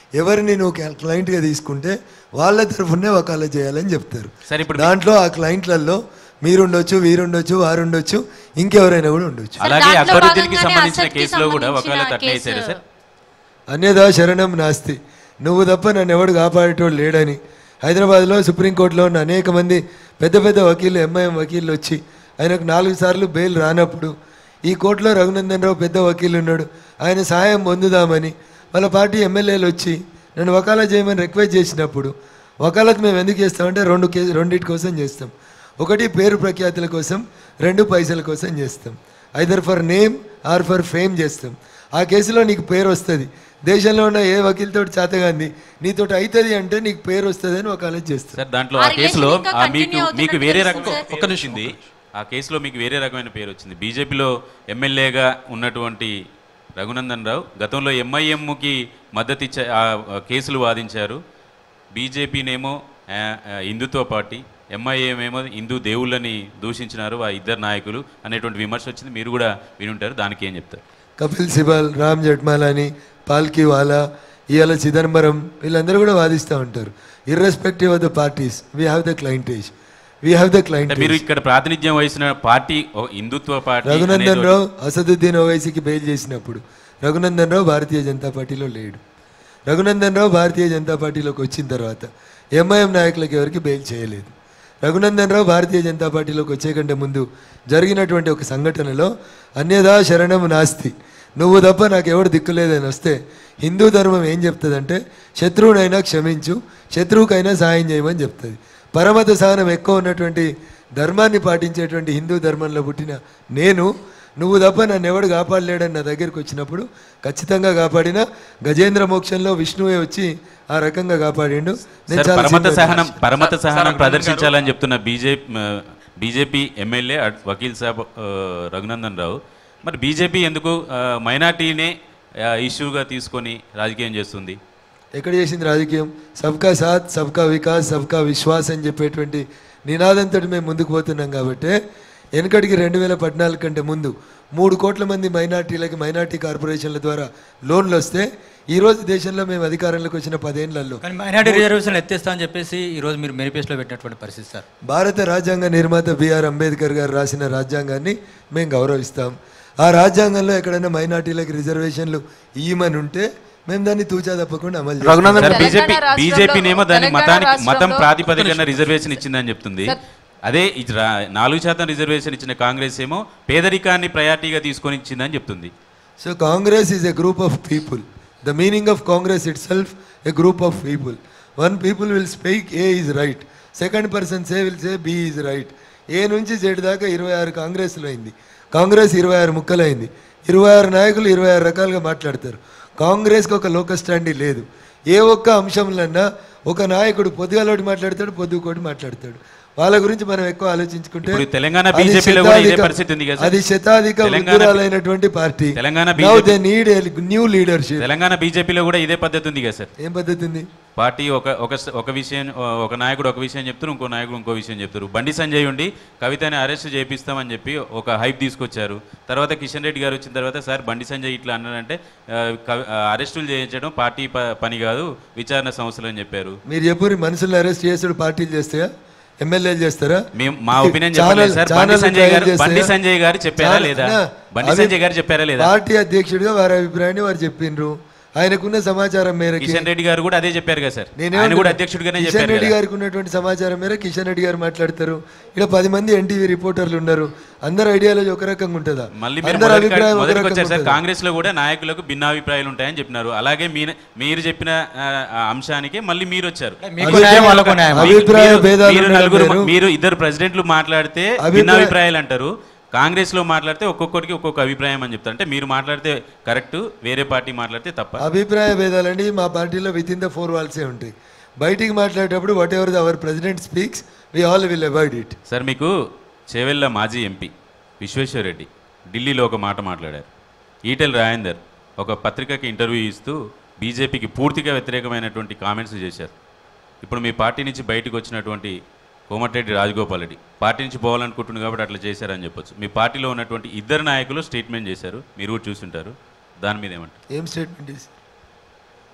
ఎవరిని నువ్వు క్ల- క్లయింట్గా తీసుకుంటే వాళ్ళ తరఫునే వకాలత్ చేయాలని చెప్తారు సరే ఇప్పుడు దాంట్లో ఆ క్లయింట్లలో మీరుండొచ్చు వీరుండొచ్చు వారుండొచ్చు ఇంకెవరైనా కూడా ఉండొచ్చు అలాగే దాంట్లో అక్బరుద్దీన్కి భాగంగానే సంబంధించిన అసద్కి కేసులో కూడా సంబంధించిన వకాలత్ అట్లే కేసు- వేశారు సార్ అన్యదా శరణం నాస్తి నువ్వు తప్ప నన్ను ఎవడు కాపాడేటోడు లేడని హైదరాబాద్లో సుప్రీంకోర్టులో ఉన్న అనేక మంది పెద్ద పెద్ద వకీళ్ళు ఎంఐఎం వకీళ్ళు వచ్చి ఆయనకు నాలుగు సార్లు బెయిల్ రానప్పుడు ఈ కోర్టులో రఘునందన్ రావు పెద్ద వకీలు ఉన్నాడు ఆయన సహాయం పొందుదామని వాళ్ళ పార్టీ ఎమ్మెల్యేలు వచ్చి నన్ను వకాలత్ చేయమని రిక్వెస్ట్ చేసినప్పుడు వకాలత్ మేము ఎందుకు చేస్తామంటే రెండు కే రెండింటి కోసం చేస్తాం ఒకటి పేరు ప్రఖ్యాతుల కోసం రెండు పైసల కోసం చేస్తాం either for name or for fame చేస్తాం ఆ కేసులో నీకు పేరు వస్తుంది దేశంలో ఉన్న ఏ వకీల్తో చేతగాంది నీతోటి అవుతుంది అంటే నీకు పేరు వస్తుంది అని వకాలత్ చేస్తాం సార్ దాంట్లో ఆ ఆ కేసులో relation ఇంకా ఆ continue మీకు మీకు అవుతున్నట్టు వేరే తెలుస్తుంది రకం సార్. ఒక నిమిషం ఉంది ఆ కేసులో మీకు వేరే రకమైన పేరు వచ్చింది బీజేపీలో ఎమ్మెల్యేగా ఉన్నటువంటి రఘునందన్ రావు గతంలో ఎంఐఎంకి మద్దతు ఇచ్చే ఆ ఆ కేసులు వాదించారు బీజేపీనేమో ఆ, ఆ, హిందుత్వ పార్టీ ఎంఐఎం ఏమో హిందూ దేవుళ్ళని దూషించినారు ఆ ఇద్దరు నాయకులు అనేటువంటి విమర్శ వచ్చింది మీరు కూడా వినుంటారు దానికి ఏం చెప్తారు కపిల్ సిబల్ రామ్ జట్మాలాని పాల్కి వాలా ఇవాళ చిదంబరం వీళ్ళందరూ కూడా వాదిస్తూ ఉంటారు irrespective of the parties we have the clientage we have the అంటే మీరు క్లయింటేజ్ ఇక్కడ ప్రాతినిధ్యం వహిస్తున్న పార్టీ ఓ హిందుత్వ పార్టీ రఘునందన్ అనేది రావు అసదుద్దీన్ ఓవైసీకి బెయిల్ చేసినప్పుడు రఘునందన్ రావు భారతీయ జనతా పార్టీలో లేడు రఘునందన్ రావు భారతీయ జనతా పార్టీలోకి వచ్చిన తర్వాత ఎంఐఎం నాయకులకు ఎవరికి బెయిల్ చేయలేదు రఘునందన్ రావు భారతీయ జనతా పార్టీలోకి వచ్చే కంటే ముందు జరిగినటువంటి ఒక సంఘటనలో అన్యదా శరణం నాస్తి నువ్వు తప్ప నాకు ఎవడు దిక్కులేదని వస్తే హిందూ ధర్మం ఏం చెప్తుందంటే శత్రువునైనా క్షమించు శత్రువుకైనా సాయం చేయమని చెప్తుంది పరమత సహనం ఎక్కువ ఉన్నటువంటి ధర్మాన్ని పాటించేటువంటి హిందూ ధర్మంలో పుట్టిన నేను నువ్వు తప్ప నన్ను ఎవడు కాపాడలేడని నా దగ్గరికి వచ్చినప్పుడు ఖచ్చితంగా కాపాడిన గజేంద్ర మోక్షంలో విష్ణువే వచ్చి ఆ రకంగా కాపాడిండు నేను సార్ చాలా పరమత sympathize సహనం చేశాను. పరమత సార్, సహనం రఘునందన్ ప్రదర్శించాలని చెప్తున్న బీజేపీ బీజేపీ ఎమ్మెల్యే అడ్- వకీల్ సాబ్ ఆ, రఘునందన్ రావు మరి బీజేపీ ఎందుకు ఆ, మైనార్టీనే ఆ, ఇష్యూగా తీసుకొని రాజకీయం చేస్తుంది ఎక్కడ చేసింది రాజకీయం సబ్కా సాత్ సబ్కా వికాస్ సబ్కా విశ్వాస్ అని చెప్పేటువంటి నినాదంతో మేము ముందుకు పోతున్నాం కాబట్టి వెనకటికి రెండు వేల పద్నాలుగు కంటే ముందు మూడు కోట్ల మంది మైనార్టీలకి మైనార్టీ కార్పొరేషన్ల ద్వారా లోన్లు వస్తే ఈరోజు దేశంలో మేము అధికారంలోకి వచ్చిన పదేళ్లలో కానీ మైనార్టీ రిజర్వేషన్ ఎత్తేస్తా అని చెప్పేసి ఈ రోజు మీరు మేనిఫెస్టోలో పెట్టినటువంటి పరిస్థితి సార్ భారత రాజ్యాంగ నిర్మాత బిఆర్ అంబేద్కర్ గారు రాసిన రాజ్యాంగాన్ని మేము గౌరవిస్తాం ఆ రాజ్యాంగంలో ఎక్కడైనా మైనార్టీలకు రిజర్వేషన్లు ఇయ్యమని ఉంటే మేము దాన్ని తూచా తప్పకుండా అమలు చేస్తాం. రఘునందన్ సార్ తెలంగాణ బీజేపీ రాష్ట్రంలో- బీజేపీనేమో దాన్ని తెలంగాణ మతానికి మతం రాష్ట్రంలో- ప్రాతిపదికన రిజర్వేషన్ ఇచ్చిందని చెప్తుంది సార్- అదే ఇది రా- నాలుగు శాతం రిజర్వేషన్ ఇచ్చిన కాంగ్రెస్ ఏమో పేదరికాన్ని ప్రయారిటీగా తీసుకొని ఇచ్చిందని చెప్తుంది So Congress is a group of people. The meaning of Congress itself, a group of people. One people will speak A is right. Second person say will say B is right. ఏ నుంచి Z దాకా ఇరవై ఆరు కాంగ్రెస్లో అయింది కాంగ్రెస్ ఇరవై ఆరు ముక్కలైంది ఇరవై ఆరు నాయకులు ఇరవై ఆరు రకాలుగా మాట్లాడతారు కాంగ్రెస్కి ఒక లోక స్టాండీ లేదు ఏ ఒక్క అంశంలన్నా ఒక నాయకుడు పొద్దుగాలోటి మాట్లాడతాడు పొద్దుకోటి మాట్లాడతాడు వాళ్ళ గురించి మనం ఎక్కువ ఆలోచించుకుంటే ఇప్పుడు తెలంగాణ అది బీజేపీలో కూడా ఇదే శతాధిక- పరిస్థితి ఉంది కదా సార్? అది శతాధిక తెలంగాణ- ఉగ్గురాలైనటువంటి party Telangana now BJP they need new leadership Telangana బీజేపీలో కూడా ఇదే పద్ధతి ఉంది కదా సార్ ఏం పద్ధతి ఉంది పార్టీ ఒక ఒక ఒక విషయం ఒక నాయకుడు ఒక విషయం చెప్తారు ఇంకో నాయకుడు ఇంకో విషయం చెప్తారు బండి సంజయ్ ఉండి కవితని అరెస్ట్ చేపిస్తామని చెప్పి ఒక హైప్ తీసుకొచ్చారు తర్వాత కిషన్ రెడ్డి గారు వచ్చిన తర్వాత సార్ బండి సంజయ్ ఇట్లా అన్నాడంటే ఆ, కవి- ఆ, అరెస్టులు చేయించడం పార్టీ ప- పని కాదు విచారణ సంస్థలు అని చెప్పారు మీరు చెప్పు మనుషులను అరెస్ట్ చేసుడు పార్టీలు చేస్తాయా ఎమ్మెల్యేలు చేస్తారా మేము మా ఒపీనియన్ ఛానల్- చెప్పలేదు సార్ బండి ఛానల్ సంజయ్ గారు ట్రయల్ బండి చేస్తాయా? సంజయ్ గారు చెప్పారా ఛానల్- లేదా నా, బండి అభి- సంజయ్ గారు చెప్పారా లేదా పార్టీ అధ్యక్షుడిగా వారి అభిప్రాయాన్ని వారు చెప్పిండ్రు ఆయనకున్న సమాచారం మేరకి కిషన్ రెడ్డి గారు కూడా అదే చెప్పారు కదా సార్ నేనేమంటున్నా? ఆయన కూడా అధ్యక్షుడిగానే కిషన్ చెప్పారు రెడ్డి కదా గారికి ఉన్నటువంటి సమాచారం మేర కిషన్ రెడ్డి గారు మాట్లాడతారు ఇక్కడ పది మంది ఎన్టీవీ రిపోర్టర్లు ఉన్నారు అందరు ఐడియాలజీ ఒక రకంగా ఉంటుందా మళ్ళీ మీరు అందరి మొదటి అభిప్రాయం ఒక మొదటికి రకంగా వచ్చారు సార్ ఉంటుందా? కాంగ్రెస్ లో కూడా నాయకులకు భిన్నాభిప్రాయాలు ఉంటాయని చెప్పినారు అలాగే మీ మీరు చెప్పిన ఆ, ఆ అంశానికి మళ్ళీ మీరు వచ్చారు మీకు అభిప్రాయ- న్యాయం వాళ్ళకు న్యాయం మీకు- అభిప్రాయ మీరు- భేదాలు మీరు ఉండడం నలుగురు వేరు. మీరు ఇద్దరు ప్రెసిడెంట్లు మాట్లాడితే అభిప్రాయ- భిన్నాభిప్రాయాలు అంటారు కాంగ్రెస్ లో మాట్లాడితే ఒక్కొక్కరికి ఒక్కొక్క అభిప్రాయం అని చెప్తారు అంటే మీరు మాట్లాడితే కరెక్ట్ వేరే పార్టీ మాట్లాడితే తప్ప అభిప్రాయ భేదాలండి మా పార్టీలో విత్ ఇన్ ద ఫోర్ వాల్సే ఉంటాయి బయటికి మాట్లాడేటప్పుడు whatever our president speaks we all will avoid it sir మీకు చేవెళ్ళ మాజీ ఎంపీ విశ్వేశ్వర్ రెడ్డి ఢిల్లీలో ఒక మాట మాట్లాడారు ఈటెల్ రాజేందర్ ఒక పత్రికకి ఇంటర్వ్యూ ఇస్తూ బీజేపీకి పూర్తిగా వ్యతిరేకమైనటువంటి కామెంట్స్ చేశారు ఇప్పుడు మీ పార్టీ నుంచి బయటకు వచ్చినటువంటి కోమటిరెడ్డి రాజగోపాల్ రెడ్డి పార్టీ నుంచి పోవాలనుకుంటుంది కాబట్టి అట్లా చేశారని చెప్పొచ్చు మీ పార్టీలో ఉన్నటువంటి ఇద్దరు నాయకులు స్టేట్మెంట్ చేశారు మీరు కూడా చూసుంటారు దాని మీద ఏమంటారు ఏం స్టేట్మెంట్ ఇస్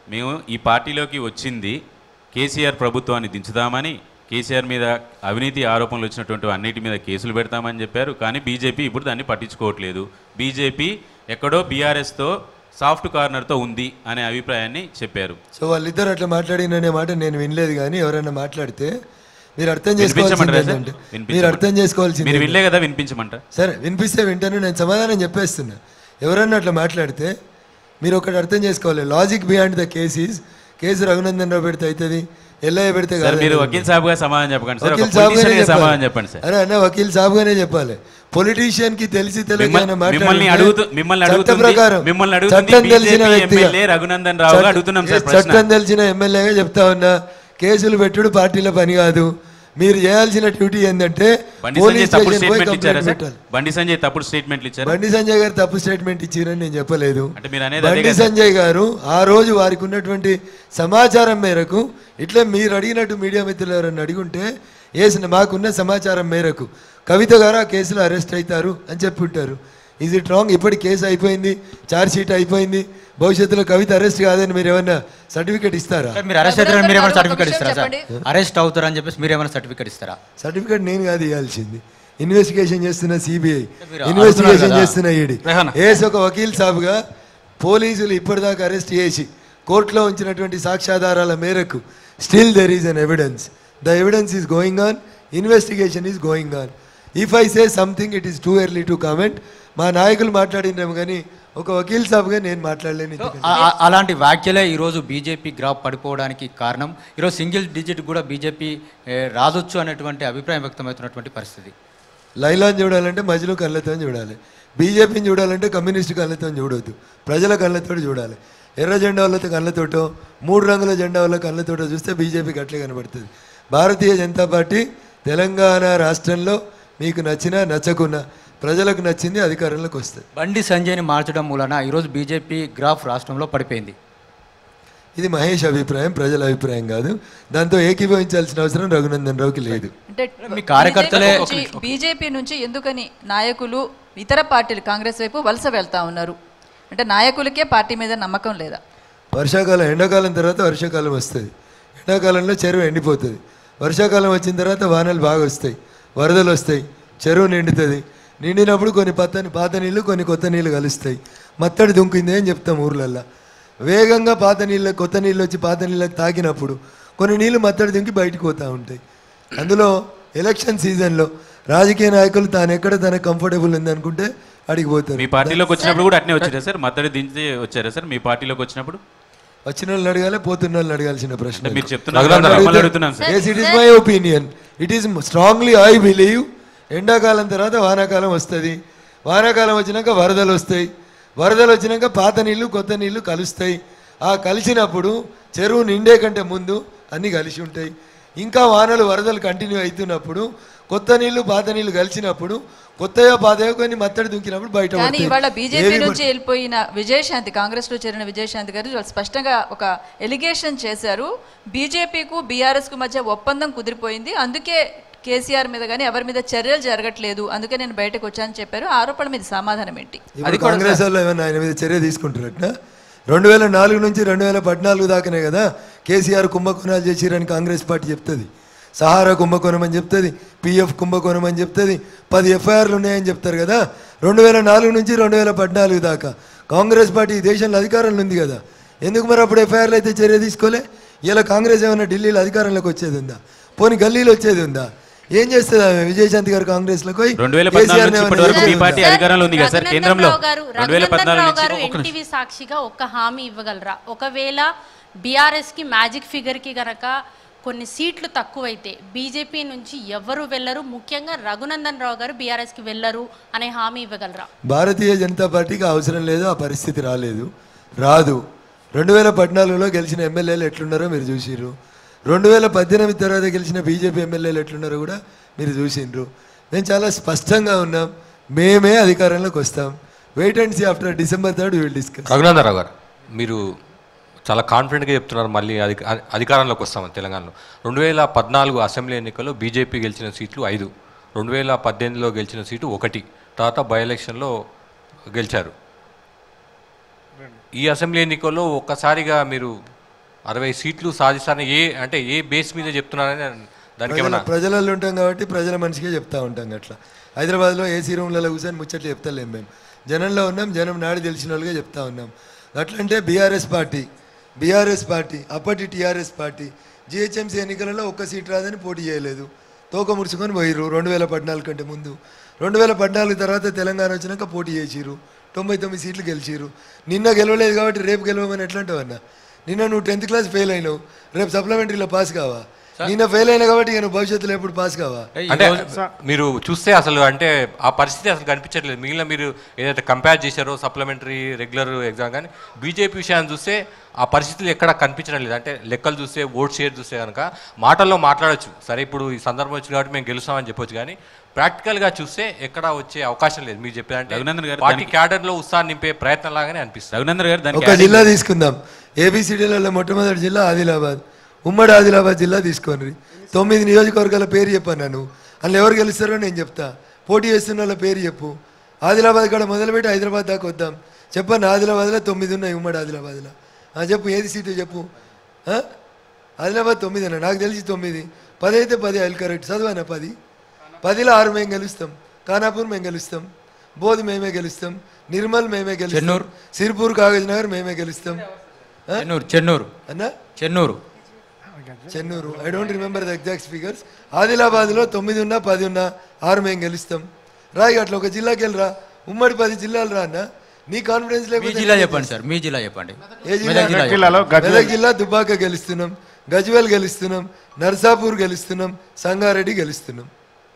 మేము ఈ పార్టీలోకి వచ్చింది కేసీఆర్ ప్రభుత్వాన్ని దించుదామని కేసీఆర్ మీద అవినీతి ఆరోపణలు వచ్చినటువంటి అన్నిటి మీద కేసులు పెడతామని చెప్పారు కానీ బీజేపీ ఇప్పుడు దాన్ని పట్టించుకోవట్లేదు బీజేపీ ఎక్కడో బీఆర్ఎస్తో సాఫ్ట్ కార్నర్తో ఉంది అనే అభిప్రాయాన్ని చెప్పారు సో వాళ్ళిద్దరు అట్లా మాట్లాడిననే మాట నేను వినలేదు కానీ ఎవరైనా మాట్లాడితే మీరు అర్థం చేసుకోవాల్సింది వినిపించమంటారా సార్? ఏంటంటే మీరు వినిపించమంటారా? అర్థం చేసుకోవాల్సింది మీరు ఏంటంటే- వినలే కదా వినిపించమంట సరే వినిపిస్తే వింటాను నేను సమాధానం చెప్పేస్తున్నా ఎవరన్నా అట్లా మాట్లాడితే మీరు ఒకటి అర్థం చేసుకోవాలి logic beyond the cases case Raghunandan Rao పెడితే అవుతుంది ఎల్ఐ పెడితే సార్ కాదు మీరు వకీల్ సాబ్గా సమాధానం చెప్పకండి సార్ ఒక వకీల్ సాబ్గానే politician గా చెప్పాలి. సమాధానం చెప్పండి సార్ అరే అన్న వకీల్ సాబ్గానే చెప్పాలి పొలిటీషియన్ కి తెలిసి తెలియక మిమ్మల్ని- ఏమైనా మాట్లాడితే మిమ్మల్ని అడుగుతూ- మిమ్మల్ని చట్ట అడుగుతుంది- ప్రకారం మిమ్మల్ని అడుగుతుంది చట్టం తెలిసిన BJP వ్యక్తిగా ఎమ్మెల్యే రఘునందన్ రావుగా చట్ట- అడుగుతున్నాం సార్ ఏ ప్రశ్న. చట్టం తెలిసిన ఎమ్మెల్యేగా చెప్తా ఉన్నా కేసులు పెట్టుడు పార్టీల పని కాదు మీరు చేయాల్సిన డ్యూటీ ఏంటంటే బండి పోలీస్ సంజయ్ తప్పుడు స్టేషన్ పోయి స్టేట్మెంట్లు ఇచ్చారా కంప్లైంట్ సార్ పెట్టాలి బండి సంజయ్ తప్పుడు స్టేట్మెంట్లు ఇచ్చారా బండి సంజయ్ గారు తప్పు స్టేట్మెంట్ ఇచ్చారని నేను చెప్పలేదు అంటే మీరు అనేది అదే బండి కదా? సంజయ్ గారు ఆ రోజు వారికి ఉన్నటువంటి సమాచారం మేరకు ఇట్లా మీరు అడిగినట్టు మీడియా మిత్రులు ఎవరన్నా అడిగుంటే వేసిన మాకున్న సమాచారం మేరకు కవిత గారు ఆ కేసులో అరెస్ట్ అవుతారు అని చెప్పి ఉంటారు ఈజ్ ఇట్ రాంగ్ ఇప్పటి కేసు అయిపోయింది ఛార్జ్ షీట్ అయిపోయింది భవిష్యత్తులో కవిత అరెస్ట్ కాదని మీరు ఏమన్నా సర్టిఫికేట్ ఇస్తారా మీరు అరెస్ట్ అవుతారని మీరు ఏమైనా ఒక సర్టిఫికేట్ విషయం ఇస్తారా సార్ చెప్పండి. అరెస్ట్ అవుతారని చెప్పేసి మీరు ఏమైనా సర్టిఫికేట్ ఇస్తారా సర్టిఫికేట్ నేను కాదు ఇవ్వాల్సింది ఇన్వెస్టిగేషన్ చేస్తున్న సిబిఐ మీరు ఇన్వెస్టిగేషన్ అడుగుతున్నారు కదా. చేస్తున్న ఈడీ రెహానా. ఏస్ ఒక వకీల్ సాబుగా పోలీసులు ఇప్పటిదాకా అరెస్ట్ చేసి కోర్టులో ఉంచినటువంటి సాక్ష్యాధారాల మేరకు still there is an evidence the evidence is going on investigation is going on if I say something it is too early to comment మా నాయకులు మాట్లాడినాము కానీ ఒక వకీల్ సాబుగా నేను మాట్లాడలేను ఇంతకంటే. ఆ- ఆ- అలాంటి వ్యాఖ్యలే ఈరోజు బీజేపీ గ్రాఫ్ పడిపోవడానికి కారణం ఈరోజు సింగిల్ డిజిట్ కూడా బీజేపీ ఏ, రాదొచ్చు అనేటువంటి అభిప్రాయం వ్యక్తమవుతున్నటువంటి పరిస్థితి లైలాన్ చూడాలంటే మధ్యలో కళ్ళతో చూడాలి బీజేపీని చూడాలంటే కమ్యూనిస్ట్ కళ్ళతో చూడొద్దు ప్రజల కళ్ళతో చూడాలి ఎర్ర జెండా వాళ్ళతో కళ్ళతోటో మూడు రంగుల జెండా వాళ్ళ కళ్ళతోటో చూస్తే బీజేపీకి అట్లే కనబడుతుంది భారతీయ జనతా పార్టీ తెలంగాణ రాష్ట్రంలో మీకు నచ్చినా నచ్చకున్నా ప్రజలకు నచ్చింది అధికారంలోకి వస్తుంది బండి సంజయ్ని మార్చడం మూలన ఈరోజు బీజేపీ గ్రాఫ్ రాష్ట్రంలో పడిపోయింది ఇది మహేష్ అభిప్రాయం ప్రజల అభిప్రాయం కాదు దాంతో ఏకీభవించాల్సిన అవసరం రఘునందన్ రావుకి లేదు అంటే మీ కార్యకర్తలే- బీజేపీ నుంచి- బీజేపీ నుంచి ఎందుకని నాయకులు ఇతర పార్టీలు కాంగ్రెస్ వైపు వలస వెళ్తా ఉన్నారు అంటే నాయకులకే పార్టీ మీద నమ్మకం లేదా వర్షాకాలం ఎండాకాలం తర్వాత వర్షాకాలం వస్తుంది ఎండాకాలంలో చెరువు ఎండిపోతుంది వర్షాకాలం వచ్చిన తర్వాత వానలు బాగా వస్తాయి వరదలు వస్తాయి చెరువు నిండుతుంది నిండినప్పుడు కొన్ని పత్త పాత నీళ్ళు కొన్ని కొత్త నీళ్ళు కలుస్తాయి మత్తడి దుంకింది అని చెప్తాం ఊర్లల్లో వేగంగా పాత నీళ్ళ కొత్త నీళ్ళు వచ్చి పాత నీళ్ళకి తాకినప్పుడు కొన్ని నీళ్ళు మత్తడి దుంకి బయటకు పోతూ ఉంటాయి అందులో ఎలక్షన్ సీజన్లో రాజకీయ నాయకులు తాను ఎక్కడ తనకు కంఫర్టబుల్ ఉంది అనుకుంటే అడిగి పోతారు మీ పార్టీలోకి వచ్చినప్పుడు కూడా అట్నే వచ్చారా సార్ మద్దతు దించి వచ్చారా సార్ మీ పార్టీలోకి వచ్చినప్పుడు వచ్చిన వాళ్ళని అడగాలి పోతున్న వాళ్ళని అడగాల్సిన ప్రశ్న అంటే మీరు చెప్తున్నారు కాబట్టి మిమ్మల్ని అడుగుతున్నాను sir yes it is my opinion it is strongly I believe ఎండాకాలం తర్వాత వానాకాలం వస్తుంది వానాకాలం వచ్చినాక వరదలు వస్తాయి వరదలు వచ్చినాక పాత నీళ్లు కొత్త నీళ్లు కలుస్తాయి ఆ కలిసినప్పుడు చెరువు నిండే కంటే ముందు అన్నీ కలిసి ఉంటాయి ఇంకా వానలు వరదలు కంటిన్యూ అవుతున్నప్పుడు కొత్త నీళ్లు పాత నీళ్లు కలిసినప్పుడు కొత్తగా పాతగా కొన్ని మత్తడి దుంకినప్పుడు బయట కానీ పడతాయి. ఇవాళ బీజేపీ ఏవి నుంచి వెళ్ళిపోయిన విజయశాంతి కాంగ్రెస్ లో చేరిన విజయశాంతి గారు ఇవాళ స్పష్టంగా ఒక ఎలిగేషన్ చేశారు బీజేపీకు బీఆర్ఎస్ కు మధ్య ఒప్పందం కుదిరిపోయింది అందుకే కేసీఆర్ మీద కానీ ఎవరి మీద చర్యలు జరగట్లేదు అందుకే నేను బయటకు వచ్చానని చెప్పారు ఆ ఆరోపణ మీద సమాధానం ఏంటి ఇప్పుడు కాంగ్రెస్ వాళ్ళు ఏమైనా ఆయన మీద చర్య తీసుకుంటున్నట్ట రెండు వేల నాలుగు నుంచి రెండు వేల పద్నాలుగు దాకానే కదా కేసీఆర్ కుంభకోణాలు చేసిరని కాంగ్రెస్ పార్టీ చెప్తుంది సహారా కుంభకోణం అని చెప్తుంది పిఎఫ్ కుంభకోణం అని చెప్తుంది పది ఎఫ్ఐఆర్లు ఉన్నాయని చెప్తారు కదా రెండు వేల నాలుగు నుంచి రెండు వేల పద్నాలుగు దాకా కాంగ్రెస్ పార్టీ ఈ దేశంలో అధికారంలో ఉంది కదా ఎందుకు మరి అప్పుడు ఎఫ్ఐఆర్లు అయితే చర్య తీసుకోలే ఇలా కాంగ్రెస్ ఏమైనా ఢిల్లీలో అధికారంలోకి వచ్చేది ఉందా పోనీ గల్లీలో వచ్చేది ఉందా ఏం చేస్తుంది ఆమె విజయశాంతి గారు కాంగ్రెస్లోకి పోయి రెండు వేల పద్నాలుగు కేసీఆర్ ని నుంచి ఏమైనా ఇప్పటి వరకు మీ చేసేది పార్టీ ఉందా? అధికారంలో ఉంది కదా సార్ రఘునందన్ కేంద్రంలో రావు గారు రెండు వేల రఘునందన్ పద్నాలుగు రావు గారు నుంచి ఒక్క నిమిషం. ఎన్టీవీ సాక్షిగా ఒక్క హామీ ఇవ్వగలరా ఒకవేళ బీఆర్ఎస్ కి మ్యాజిక్ ఫిగర్ కి గనక కొన్ని సీట్లు తక్కువైతే బీజేపీ నుంచి ఎవరు వెళ్ళరు ముఖ్యంగా రఘునందన్ రావు గారు బీఆర్ఎస్ కి వెళ్ళరు అనే హామీ ఇవ్వగలరా భారతీయ జనతా పార్టీకి అవసరం లేదు ఆ పరిస్థితి రాలేదు రాదు రెండు వేల పద్నాలుగులో గెలిచిన ఎమ్మెల్యేలు ఎట్లున్నారో మీరు చూసిర్రు రెండు వేల పద్దెనిమిది తర్వాత గెలిచిన బీజేపీ ఎమ్మెల్యేలు ఎట్లున్నారో కూడా మీరు చూసిండ్రు మేము చాలా స్పష్టంగా ఉన్నాం మేమే అధికారంలోకి వస్తాం wait and see after December third will discuss Raghunandan Rao గారు మీరు చాలా కాన్ఫిడెంట్గా చెప్తున్నారు మళ్ళీ అధి అ- అధికారంలోకి వస్తామని తెలంగాణలో రెండు వేల పద్నాలుగు అసెంబ్లీ ఎన్నికల్లో బీజేపీ గెలిచిన సీట్లు ఐదు రెండు వేల పద్దెనిమిదిలో గెలిచిన సీటు ఒకటి తర్వాత బై ఎలక్షన్లో గెలిచారు ఈ అసెంబ్లీ ఎన్నికల్లో ఒక్కసారిగా మీరు అరవై సీట్లు సాధిస్తారని ఏ అంటే ఏ బేస్ మీద చెప్తున్నారని దానికి ప్రజల ఏమన్నా ప్రజలలో ఉంటాం కాబట్టి ప్రజల మనిషికే చెప్తా ఉంటాం అట్లా హైదరాబాద్లో ఏసీ రూమ్లలో కూర్చొని ముచ్చట్లు చెప్తలేం మేము జనంలో ఉన్నాం జనం నాడు తెలిసిన వాళ్ళుగా చెప్తా ఉన్నాం అట్లంటే బీఆర్ఎస్ పార్టీ బీఆర్ఎస్ పార్టీ అప్పటి టీఆర్ఎస్ పార్టీ జిహెచ్ఎంసీ ఎన్నికలలో ఒక్క సీట్ రాదని పోటీ చేయలేదు తోక ముడుచుకొని పోయిర్రు రెండు వేల పద్నాలుగు కంటే ముందు రెండు వేల పద్నాలుగు తర్వాత తెలంగాణ వచ్చినాక పోటీ చేసిర్రు తొంభై తొమ్మిది సీట్లు గెలిచిర్రు నిన్న గెలవలేదు కాబట్టి రేపు గెలవమని ఎట్లా అంటావు అన్న నిన్న నువ్వు టెన్త్ క్లాస్ ఫెయిల్ అయినావు రేపు సప్లిమెంటరీలో పాస్ కావా నిన్న ఫెయిల్ అయినా కాబట్టి ఇక నువ్వు భవిష్యత్తులో ఎప్పుడు పాస్ కావా అంటే మీరు చూస్తే అసలు అంటే ఆ పరిస్థితి అసలు కనిపించట్లేదు మిగిలిన మీరు ఏదైతే కంపేర్ చేశారో సప్లిమెంటరీ రెగ్యులర్ ఎగ్జామ్ కానీ బీజేపీ విషయాన్ని చూస్తే ఆ పరిస్థితులు ఎక్కడ కనిపించడం లేదు అంటే లెక్కలు చూస్తే ఓట్ షేర్ చూస్తే కనుక మాటల్లో మాట్లాడొచ్చు సరే ఇప్పుడు ఈ సందర్భం వచ్చింది కాబట్టి మేము గెలుస్తామని చెప్పొచ్చు కానీ ప్రాక్టికల్గా చూస్తే ఎక్కడ వచ్చే అవకాశం లేదు మీరు చెప్పారంటే రఘునందన్ గారు పార్టీ దానికి- క్యాడర్లో ఉత్సాహం నింపే ప్రయత్నం లాగానే అనిపిస్తుంది రఘునందన్ గారు దానికి ఒక జిల్లా తీసుకుందాం ఏబిసిడీలలో మొట్టమొదటి జిల్లా ఆదిలాబాద్ ఉమ్మడి ఆదిలాబాద్ జిల్లా తీసుకోండి తొమ్మిది నియోజకవర్గాల పేరు చెప్పాను నన్ను అందులో ఎవరు గెలుస్తారో నేను చెప్తా పోటీ చేస్తున్న వాళ్ళ పేరు చెప్పు ఆదిలాబాద్ కాడ మొదలుపెట్టి హైదరాబాద్ దాకా వద్దాం చెప్పండి ఆదిలాబాద్లో తొమ్మిది ఉన్నాయి ఉమ్మడి ఆదిలాబాద్లో ఆ, చెప్పు ఏది సీటు చెప్పు ఆ? ఆదిలాబాద్ తొమ్మిది అన్న నాకు తెలిసి తొమ్మిది పది అయితే పది అది కరెక్ట్ చదువానా పది పదిలో ఆరు మేము గెలుస్తాం ఖానాపూర్ మేము గెలుస్తాం బోధ్ మేమే గెలుస్తాం నిర్మల్ మేమే గెలుస్తాం చెన్నూరు. సిరిపూర్ కాగజ్ నగర్ మేమే గెలుస్తాం ఆ? చెన్నూరు చెన్నూరు అన్నా Chennur Chennur I don't remember the exact figures ఆదిలాబాద్లో తొమ్మిది ఉన్నా పది ఉన్నా ఆరు మేము గెలుస్తాం రాయి అట్లా ఒక జిల్లాకి వెళ్ళరా ఉమ్మడి పది జిల్లాలు రా అన్న నీ కాన్ఫిడెన్స్ మీ లేకపోతే జిల్లా నేను చెప్పండి సార్ మీ జిల్లా చెప్పండి ఏ జిల్లా మెదక్ జిల్లా జిల్లాలో గజ్వేల్. మెదక్ జిల్లా దుబ్బాక గెలుస్తున్నాం గజ్వేల్ గెలుస్తున్నాం నర్సాపూర్ గెలుస్తున్నాం సంగారెడ్డి గెలుస్తున్నాం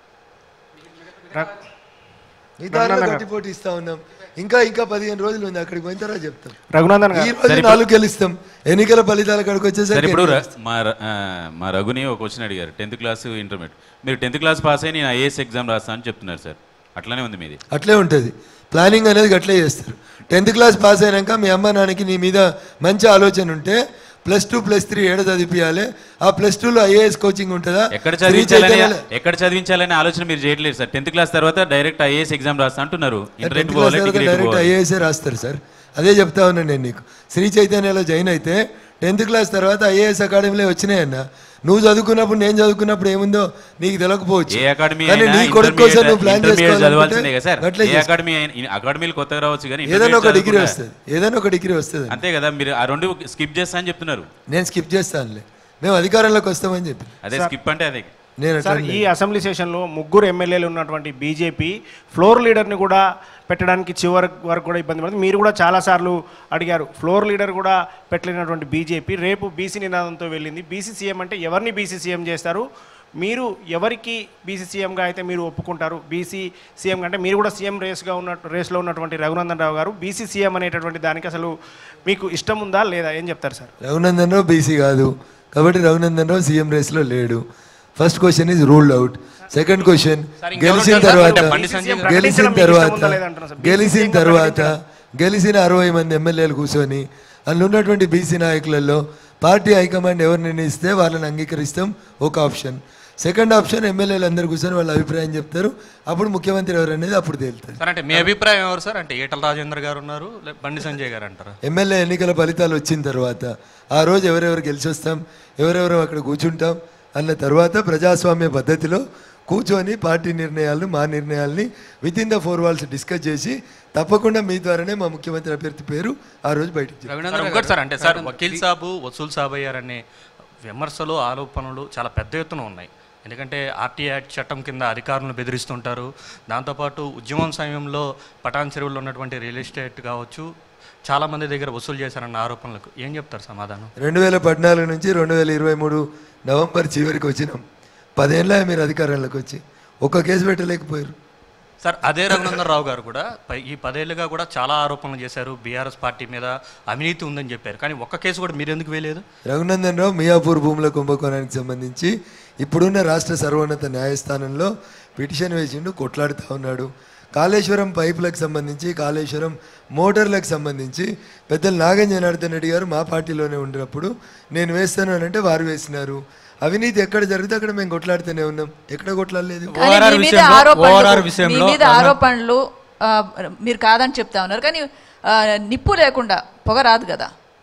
మిగతా రఘునందన్ గారు. గట్టి పోటీ ఇస్తా ఉన్నాం ఇంకా ఇంకా పదిహేను రోజులు ఉంది అక్కడికి పోయిన తర్వాత చెప్తాం రఘునందన్ ఈ గారు రోజు సరే, నాలుగు గెలుస్తాం ఎన్నికల ఫలితాలు అక్కడికి సరే వచ్చేసరికి ఇప్పుడు ఎన్ని ర- మా ర- ఆ, మా రఘుని ఒక క్వశ్చన్ అడిగారు టెన్త్ క్లాస్ ఇంటర్మీడియట్ మీరు టెన్త్ క్లాస్ పాస్ అయ్యి నేను ఐఏఎస్ ఎగ్జామ్ రాస్తాను అని చెప్తున్నారు సార్ అట్లానే ఉంది మీది అట్లే ఉంటుంది ప్లానింగ్ అనేది అట్లే చేస్తారు టెన్త్ క్లాస్ పాస్ అయినాక మీ అమ్మ నాన్నకి నీ మీద మంచి ఆలోచన ఉంటే ప్లస్ టూ ప్లస్ త్రీ ఏడ చదివియాలి ఆ ప్లస్ టూలో ఐఏఎస్ కోచింగ్ ఉంటుందా ఎక్కడ శ్రీ చదివించాలని చైతన్యలో- ఎక్కడ చదివించాలనే ఆలోచన మీరు చేయట్లేదు సార్ టెన్త్ క్లాస్ తర్వాత డైరెక్ట్ ఐఏఎస్ ఎగ్జామ్ రాస్తా అంటున్నారు ఇంటర్నెట్ టెన్త్ క్లాస్ పోవాలి తర్వాత డిగ్రీ డైరెక్ట్ పోవాలి ఐఏఎస్ఏ రాస్తారు సార్ అదే చెప్తా ఉన్నాను నేను నీకు శ్రీ చైతన్యలో జాయిన్ అయితే టెన్త్ క్లాస్ తర్వాత ఐఏఎస్ అకాడమీలో వచ్చినాయన్న నువ్వు చదువుకున్నప్పుడు నేను చదువుకున్నప్పుడు ఏముందో నీకు తెలియకపోవచ్చు ఏ అకాడమీ కానీ అయినా నీ కొడుకు కోసం intermediate- నువ్వు ప్లాన్ intermediate చదవాల్సిందే కదా సార్ చేసుకోవాలి ఏ అకాడమీ అయినా- అకాడమీలు కొత్తగా రావచ్చు కానీ ఏదైనా ఒక intermediate డిగ్రీ చదువుకుంటా- వస్తుంది ఏదైనా ఒక డిగ్రీ వస్తుంది అంతే కదా మీరు ఆ రెండు స్కిప్ చేస్తా అని చెప్తున్నారు నేను స్కిప్ చేస్తానులే మేము అధికారంలోకి వస్తామని చెప్పి అదే స్కిప్ అంటే అదే నేను సార్ అట్లా ఈ అసెంబ్లీ సెషన్లో ముగ్గురు ఎమ్మెల్యేలు ఉన్నటువంటి బీజేపీ ఫ్లోర్ లీడర్ని కూడా పెట్టడానికి చివరి వరకు కూడా ఇబ్బంది పడుతుంది మీరు కూడా చాలాసార్లు అడిగారు ఫ్లోర్ లీడర్ కూడా పెట్టలేనటువంటి బీజేపీ రేపు బీసీ నినాదంతో వెళ్ళింది బీసీ సీఎం అంటే ఎవరిని బీసీ సీఎం చేస్తారు మీరు ఎవరికి బీసీ సీఎంగా అయితే మీరు ఒప్పుకుంటారు బీసీ సీఎం అంటే మీరు కూడా సీఎం రేస్గా ఉన్న రేస్లో ఉన్నటువంటి రఘునందన్ రావు గారు బీసీ సీఎం అనేటటువంటి దానికి అసలు మీకు ఇష్టం ఉందా లేదా ఏం చెప్తారు సార్ రఘునందన్ రావు బీసీ కాదు కాబట్టి రఘునందన్ రావు సీఎం రేస్లో లేడు first question is ruled out second question గెలిచిన తర్వాత బండి సంజయ్ గారు గెలిచిన ప్రకటించడం మీకు తర్వాత ఇష్టం ఉందా లేదా అంటున్నా సార్. గెలిచిన BCCM గా తర్వాత గెలిచిన అరవై మంది ఎమ్మెల్యేలు కూర్చొని అందులో ఉన్నటువంటి బీసీ నాయకులలో పార్టీ హైకమాండ్ ఎవరు నిర్ణయిస్తే వాళ్ళని అంగీకరిస్తాం ఒక ఆప్షన్ సెకండ్ ఆప్షన్ ఎమ్మెల్యేలు అందరు కూర్చొని వాళ్ళ అభిప్రాయం చెప్తారు అప్పుడు ముఖ్యమంత్రి ఎవరు అనేది అప్పుడు తేలుతుంది సార్ అంటే మీ అభిప్రాయం ఎవరు సార్ అంటే ఈటల రాజేంద్ర గారు ఉన్నారు లే- బండి సంజయ్ గారు అంటారా ఎమ్మెల్యే ఎన్నికల ఫలితాలు వచ్చిన తర్వాత ఆ రోజు ఎవరెవరు గెలిచి వస్తాం ఎవరెవరు అక్కడ కూర్చుంటాం అన్న తర్వాత ప్రజాస్వామ్య పద్ధతిలో కూర్చొని పార్టీ నిర్ణయాలను మా నిర్ణయాల్ని with in the four walls discuss చేసి తప్పకుండా మీ ద్వారానే మా ముఖ్యమంత్రి అభ్యర్థి పేరు ఆ రోజు బయటికి చెప్తాం. సార్ ఇంకోటి సార్ అంటే సార్ వకీల్ సాబు వసూల్ సాబ్ అయ్యారనే విమర్శలు ఆరోపణలు చాలా పెద్ద ఎత్తున ఉన్నాయి ఎందుకంటే ఆర్టీ యాక్ట్ చట్టం కింద అధికారులను బెదిరిస్తుంటారు దాంతోపాటు ఉద్యమం సమయంలో పటాన్ చెరువులో ఉన్నటువంటి రియల్ ఎస్టేట్ కావచ్చు చాలా మంది దగ్గర వసూలు చేశారన్న ఆరోపణలకు ఏం చెప్తారు సమాధానం రెండు వేల పద్నాలుగు నుంచి రెండు వేల ఇరవై మూడు నవంబర్ చివరికి వచ్చినాం పదేళ్ళ మీరు అధికారంలోకి వచ్చి ఒక్క కేసు పెట్టలేకపోయారు సార్ అదే రఘునందన్ రావు గారు కూడా పై- ఈ పదేళ్లుగా కూడా చాలా ఆరోపణలు చేశారు బీఆర్ఎస్ పార్టీ మీద అవినీతి ఉందని చెప్పారు కానీ ఒక్క కేసు కూడా మీరు ఎందుకు వేయలేదు రఘునందన్ రావు మియాపూర్ భూముల కుంభకోణానికి సంబంధించి ఇప్పుడున్న రాష్ట్ర సర్వోన్నత న్యాయస్థానంలో పిటిషన్ వేసిండు కొట్లాడుతూ ఉన్నాడు కాళేశ్వరం పైపులకు సంబంధించి కాళేశ్వరం మోటార్లకు సంబంధించి పెద్దలు నాగం జనార్దన్ రెడ్డి గారు మా పార్టీలోనే ఉండినప్పుడు నేను వేస్తాను అని అంటే వారు వేసినారు అవినీతి ఎక్కడ జరిగితే అక్కడ మేము కొట్లాడుతూనే ఉన్నాం ఎక్కడ కొట్లాడలేదు కానీ ORR మీ మీద విషయంలో- ఆరోపణలు ORR మీ విషయంలో మీద రమణ- ఆరోపణలు ఆ, మీరు కాదని చెప్తా ఉన్నారు కానీ ఆ, నిప్పు లేకుండా పొగ రాదు కదా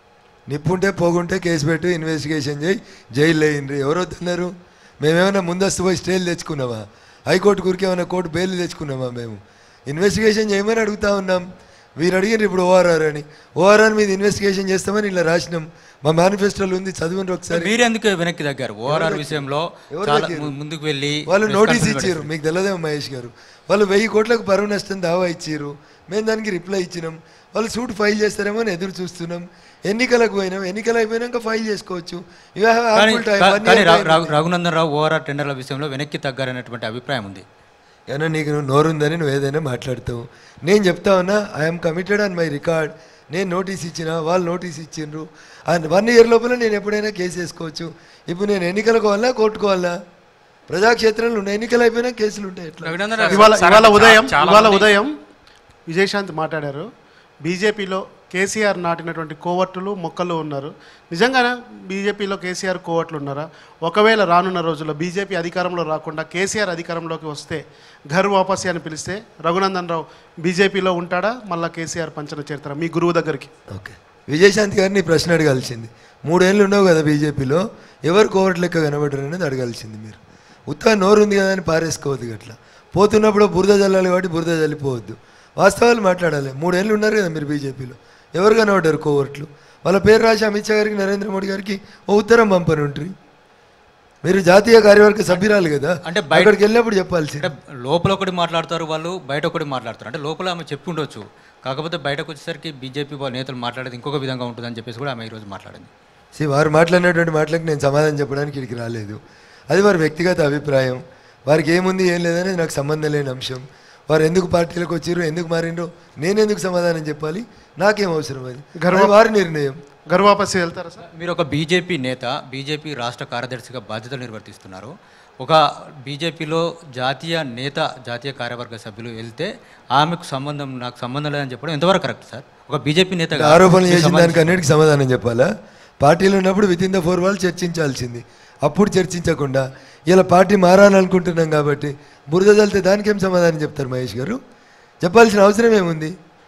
నిప్పుంటే పోగుంటే కేసు పెట్టు ఇన్వెస్టిగేషన్ చేయి జైలు అయ్యిండ్రి ఎవరు వస్తున్నారు మేమేమైనా ముందస్తు పోయి స్టేలు తెచ్చుకున్నామా హైకోర్టు గురికి ఏమైనా కోర్టు బెయిల్ తెచ్చుకున్నామా మేము ఇన్వెస్టిగేషన్ చేయమని అడుగుతా ఉన్నాం వీరు అడిగినారు ఇప్పుడు ఓఆర్ఆర్ అని ఓఆర్ఆర్ మీద ఇన్వెస్టిగేషన్ చేస్తామని ఇలా రాసినాం మా మేనిఫెస్టోలో ఉంది చదవండి ఒకసారి మీరెందుకు వెనక్కి తగ్గారు ఓఆర్ఆర్ ఎవరు విషయంలో ఎవరు చాలా తగ్గారు? ము- ముందుకు వెళ్ళి వాళ్ళు press నోటీస్ conference ఇచ్చారు మీకు తెలియదేమో మహేష్ గారు వాళ్ళు వెయ్యి కోట్లకు పరువు నష్టం దావా ఇచ్చారు మేము దానికి రిప్లై ఇచ్చినాం వాళ్ళు సూట్ ఫైల్ చేస్తారేమో అని ఎదురు చూస్తున్నాం ఎన్నికలకు పోయినాం ఎన్నికలు అయిపోయినాక ఫైల్ చేసుకోవచ్చు You have కానీ ample time. కా- One కానీ year రా- time. రా- రఘునందన్ రావు ఓఆర్ఆర్ టెండర్ల విషయంలో వెనక్కి తగ్గారనేటువంటి అభిప్రాయం ఉంది ఏమన్నా నీకు నువ్వు నోరుందని నువ్వు ఏదైనా మాట్లాడతావు నేను చెప్తా ఉన్నా I'm committed on my record నేను నోటీస్ ఇచ్చిన వాళ్ళు నోటీస్ ఇచ్చిండ్రు అండ్ వన్ ఇయర్ లోపల నేను ఎప్పుడైనా కేసు వేసుకోవచ్చు ఇప్పుడు నేను ఎన్నికలకు వాళ్ళ కోర్టుకోవాలా ప్రజాక్షేత్రంలో ఉన్న ఎన్నికలు అయిపోయినా కేసులు ఉంటాయి ఎట్లా ఇవాళ ఇవాళ ఉదయం ఇవాళ ఉదయం విజయశాంతి మాట్లాడారు బీజేపీలో కేసీఆర్ నాటినటువంటి కోవట్లు మొక్కలు ఉన్నారు నిజంగానే బీజేపీలో కేసీఆర్ కోవట్లు ఉన్నారా ఒకవేళ రానున్న రోజుల్లో బీజేపీ అధికారంలో రాకుండా కేసీఆర్ అధికారంలోకి వస్తే ఘర్ వాపసి అని పిలిస్తే రఘునందన్ రావు బీజేపీలో ఉంటాడా మళ్ళీ కేసీఆర్ పంచన చేరుతారా మీ గురువు దగ్గరికి ఓకే విజయశాంతి గారిని ఈ ప్రశ్న అడగాల్సింది మూడేళ్ళు ఉన్నావు కదా బీజేపీలో ఎవరు కోవట్ లెక్క కనబడరు అనేది అడగాల్సింది మీరు ఉత్తగా నోరు ఉంది కదా అని పారేసుకోవద్దు అట్లా పోతున్నప్పుడు బురద జల్లాలి కాబట్టి బురద జల్లిపోవద్దు వాస్తవాలు మాట్లాడాలి మూడేళ్ళు ఉన్నారు కదా మీరు బీజేపీలో ఎవరు కనబడ్డారు కోవర్ట్లు వాళ్ళ పేరు రాసి అమిత్ షా గారికి నరేంద్ర మోడీ గారికి ఓ ఉత్తరం పంపని ఉంటుంది మీరు జాతీయ కార్యవర్గ సభ్యురాలు కదా అంటే బయట- అక్కడికి వెళ్ళినప్పుడు చెప్పాల్సి అంటే లోపల ఒకటి మాట్లాడతారు వాళ్ళు బయట ఒకటి మాట్లాడతారు అంటే లోపల ఆమె చెప్పి ఉండొచ్చు కాకపోతే బయటకు వచ్చేసరికి బీజేపీ వాళ్ళ నేతలు మాట్లాడేది ఇంకొక విధంగా ఉంటుందని చెప్పేసి కూడా ఆమె ఈరోజు మాట్లాడింది సి వారు మాట్లాడినటువంటి మాటలకు నేను సమాధానం చెప్పడానికి ఇక్కడికి రాలేదు అది వారి వ్యక్తిగత అభిప్రాయం వారికి ఏముంది ఏం లేదనేది నాకు సంబంధం లేని అంశం వారు ఎందుకు పార్టీలకు వచ్చారు ఎందుకు మారిండ్రో నేను ఎందుకు సమాధానం చెప్పాలి నాకేం అవసరం అది గర్వ- అది వారి నిర్ణయం గర్వాపసి వెళ్తారా సార్ మీరు ఒక బీజేపీ నేత బీజేపీ రాష్ట్ర కార్యదర్శిగా బాధ్యతలు నిర్వర్తిస్తున్నారు ఒక బీజేపీలో జాతీయ నేత జాతీయ కార్యవర్గ సభ్యులు వెళ్తే ఆమెకు సంబంధం నాకు సంబంధం లేదని చెప్పడం ఎంతవరకు కరెక్ట్ సార్ ఒక బీజేపీ నేత ఆరోపణలు చేసిన దానికి అన్నిటికీ సమాధానం చెప్పాలా పార్టీలో ఉన్నప్పుడు విత్ ఇన్ ద ఫోర్ వాళ్ళు చర్చించాల్సింది అప్పుడు చర్చించకుండా ఇలా పార్టీ మారాలనుకుంటున్నాం కాబట్టి బురద చల్లితే దానికేం సమాధానం చెప్తారు మహేష్ గారు చెప్పాల్సిన అవసరం ఏముంది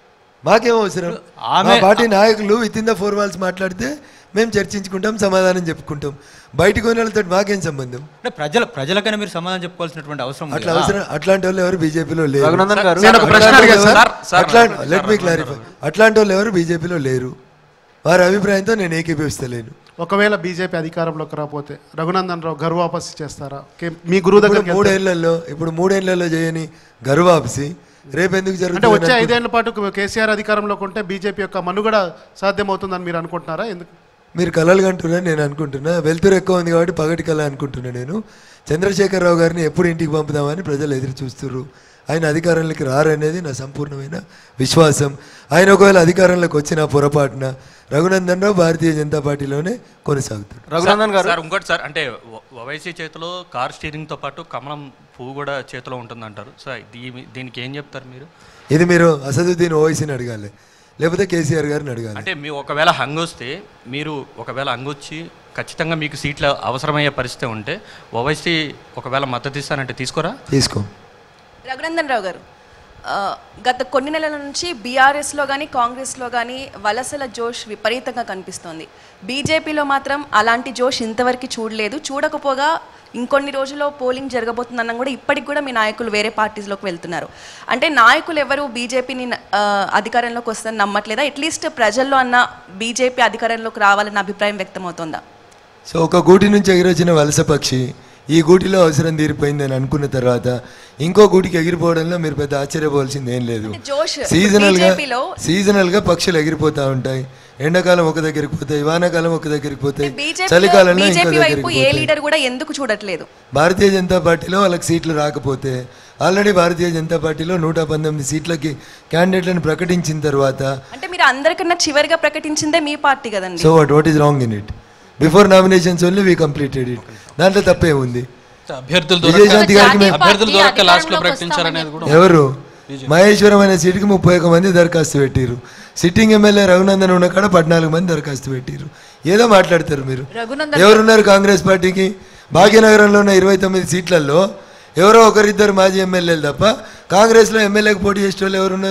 మాకేం అవసరం మా ఆమె- పార్టీ నాయకులు with in the four walls మాట్లాడితే మేము చర్చించుకుంటాం సమాధానం చెప్పుకుంటాం బయటికి పోయిన వాళ్ళతో మాకేం సంబంధం అంటే ప్రజల ప్రజలకైనా మీరు సమాధానం చెప్పుకోవాల్సినటువంటి అవసరం ఉంది అట్లా కదా? అవసరం అట్లాంటి వాళ్ళు ఎవరు బీజేపీలో లేరు రఘునందన్ గారు- నేను ఒక ప్రశ్న సార్, అడిగాను సార్, సార్. సార్, అట్లాంటి sir, let me sir, clarify అట్లాంటి వాళ్ళు ఎవరు బీజేపీలో లేరు వారి అభిప్రాయంతో నేను ఏకీభవిస్తలేను ఒకవేళ బీజేపీ అధికారంలోకి రాకపోతే రఘునందన్ రావు గర్వాపసి చేస్తారా కే- మీ గురువు ఇప్పుడు దగ్గరికి వెళ్తారా? మూడేళ్లలో ఇప్పుడు మూడేళ్లలో చేయని గర్వాప్సి రేపు ఎందుకు అంటే జరుగుతుంది వచ్చే అనుకుంటున్నా? ఐదేళ్ల పాటు కేసీఆర్ అధికారంలోకి ఉంటే బీజేపీ యొక్క మనుగడ సాధ్యమవుతుందని మీరు అనుకుంటున్నారా ఎందుకు మీరు కలలు కంటున్నారని నేను అనుకుంటున్నా వెలుతురు ఎక్కువ ఉంది కాబట్టి పగటి కళ అనుకుంటున్నా నేను చంద్రశేఖరరావు గారిని ఎప్పుడు ఇంటికి పంపుదామని ప్రజలు ఎదురు చూస్తున్నారు ఆయన అధికారంలోకి రారనేది నా సంపూర్ణమైన విశ్వాసం ఆయన ఒకవేళ అధికారంలోకి వచ్చిన పొరపాటున రఘునందన్ రావు భారతీయ జనతా పార్టీలోనే కొనసాగుతాడు సార్- సార్ ఇంకోటి సార్ అంటే వ- ఓవైసీ చేతిలో కార్ స్టీరింగ్తో పాటు కమలం పువ్వు కూడా చేతిలో ఉంటుందంటారు సార్ దీ- దీనికి ఏం చెప్తారు మీరు ఇది మీరు అసదుద్దీన్ ఓవైసీని అడగాలి లేకపోతే కేసీఆర్ గారిని అడగాలి అంటే మీ ఒకవేళ హంగ్ వస్తే మీరు ఒకవేళ హంగ్ వచ్చి ఖచ్చితంగా మీకు సీట్ల అవసరమయ్యే పరిస్థితి ఉంటే ఓవైసీ ఒకవేళ మద్దతు ఇస్తానంటే తీసుకోరా తీసుకో రఘునందన్ రావు గారు ఆ, గత కొన్ని నెలల నుంచి బీఆర్ఎస్లో కానీ కాంగ్రెస్లో కానీ వలసల జోష్ విపరీతంగా కనిపిస్తోంది బీజేపీలో మాత్రం అలాంటి జోష్ ఇంతవరకు చూడలేదు చూడకపోగా ఇంకొన్ని రోజుల్లో పోలింగ్ జరగబోతుందన్న కూడా ఇప్పటికి కూడా మీ నాయకులు వేరే పార్టీస్లోకి వెళ్తున్నారు అంటే నాయకులు ఎవరు బీజేపీని అధికారంలోకి వస్తుందని నమ్మట్లేదా అట్లీస్ట్ ప్రజల్లో అన్న బీజేపీ అధికారంలోకి రావాలన్న అభిప్రాయం వ్యక్తమవుతోందా సో ఒక గూటి నుంచి ఎగిరొచ్చిన వలస పక్షి ఈ గూటిలో అవసరం తీరిపోయిందని అనుకున్న తర్వాత ఇంకో గూటికి ఎగిరిపోవడంలో మీరు పెద్ద ఆశ్చర్యపోవాల్సింది ఏం లేదు జోష్ సీజనల్ గా బీజేపీలో సీజనల్ గా పక్షులు ఎగిరిపోతా ఉంటాయి ఎండాకాలం ఒక దగ్గరికి పోతాయి వానాకాలం ఒక దగ్గరికి పోతాయి బీజేపీలో చలికాలంలో ఇంకో బీజేపీ వైపు దగ్గరికి ఏ పోతాయి లీడర్ కూడా ఎందుకు చూడట్లేదు భారతీయ జనతా పార్టీలో వాళ్ళకి సీట్లు రాకపోతే ఆల్రెడీ భారతీయ జనతా పార్టీలో నూట పంతొమ్మిది సీట్లకి క్యాండిడేట్లను ప్రకటించిన తర్వాత అంటే మీరు అందరికన్నా చివరిగా ప్రకటించిందే మీ పార్టీ కదండి so what what is wrong in it before nominations only we completed it దాంట్లో తప్పే ఉంది అభ్యర్థులు విజయశాంతి గారికి మేము అభ్యర్థులు దొరక్క లాస్ట్ లో ప్రకటించారనేది కూడా ఎవరు మహేశ్వరం అనే సీటుకి ముప్పై ఒక మంది దరఖాస్తు పెట్టిరు సిట్టింగ్ ఎమ్మెల్యే రఘునందన్ ఉన్న కాడ పద్నాలుగు మంది దరఖాస్తు పెట్టిరు ఏదో మాట్లాడతారు మీరు రఘునందన్ ఎవరున్నారు కాంగ్రెస్ పార్టీకి భాగ్యనగరంలో ఉన్న ఇరవై తొమ్మిది సీట్లలో ఎవరో ఒకరిద్దరు మాజీ ఎమ్మెల్యేలు తప్ప కాంగ్రెస్లో ఎమ్మెల్యేకి పోటీ చేసే వాళ్ళు ఎవరున్నారు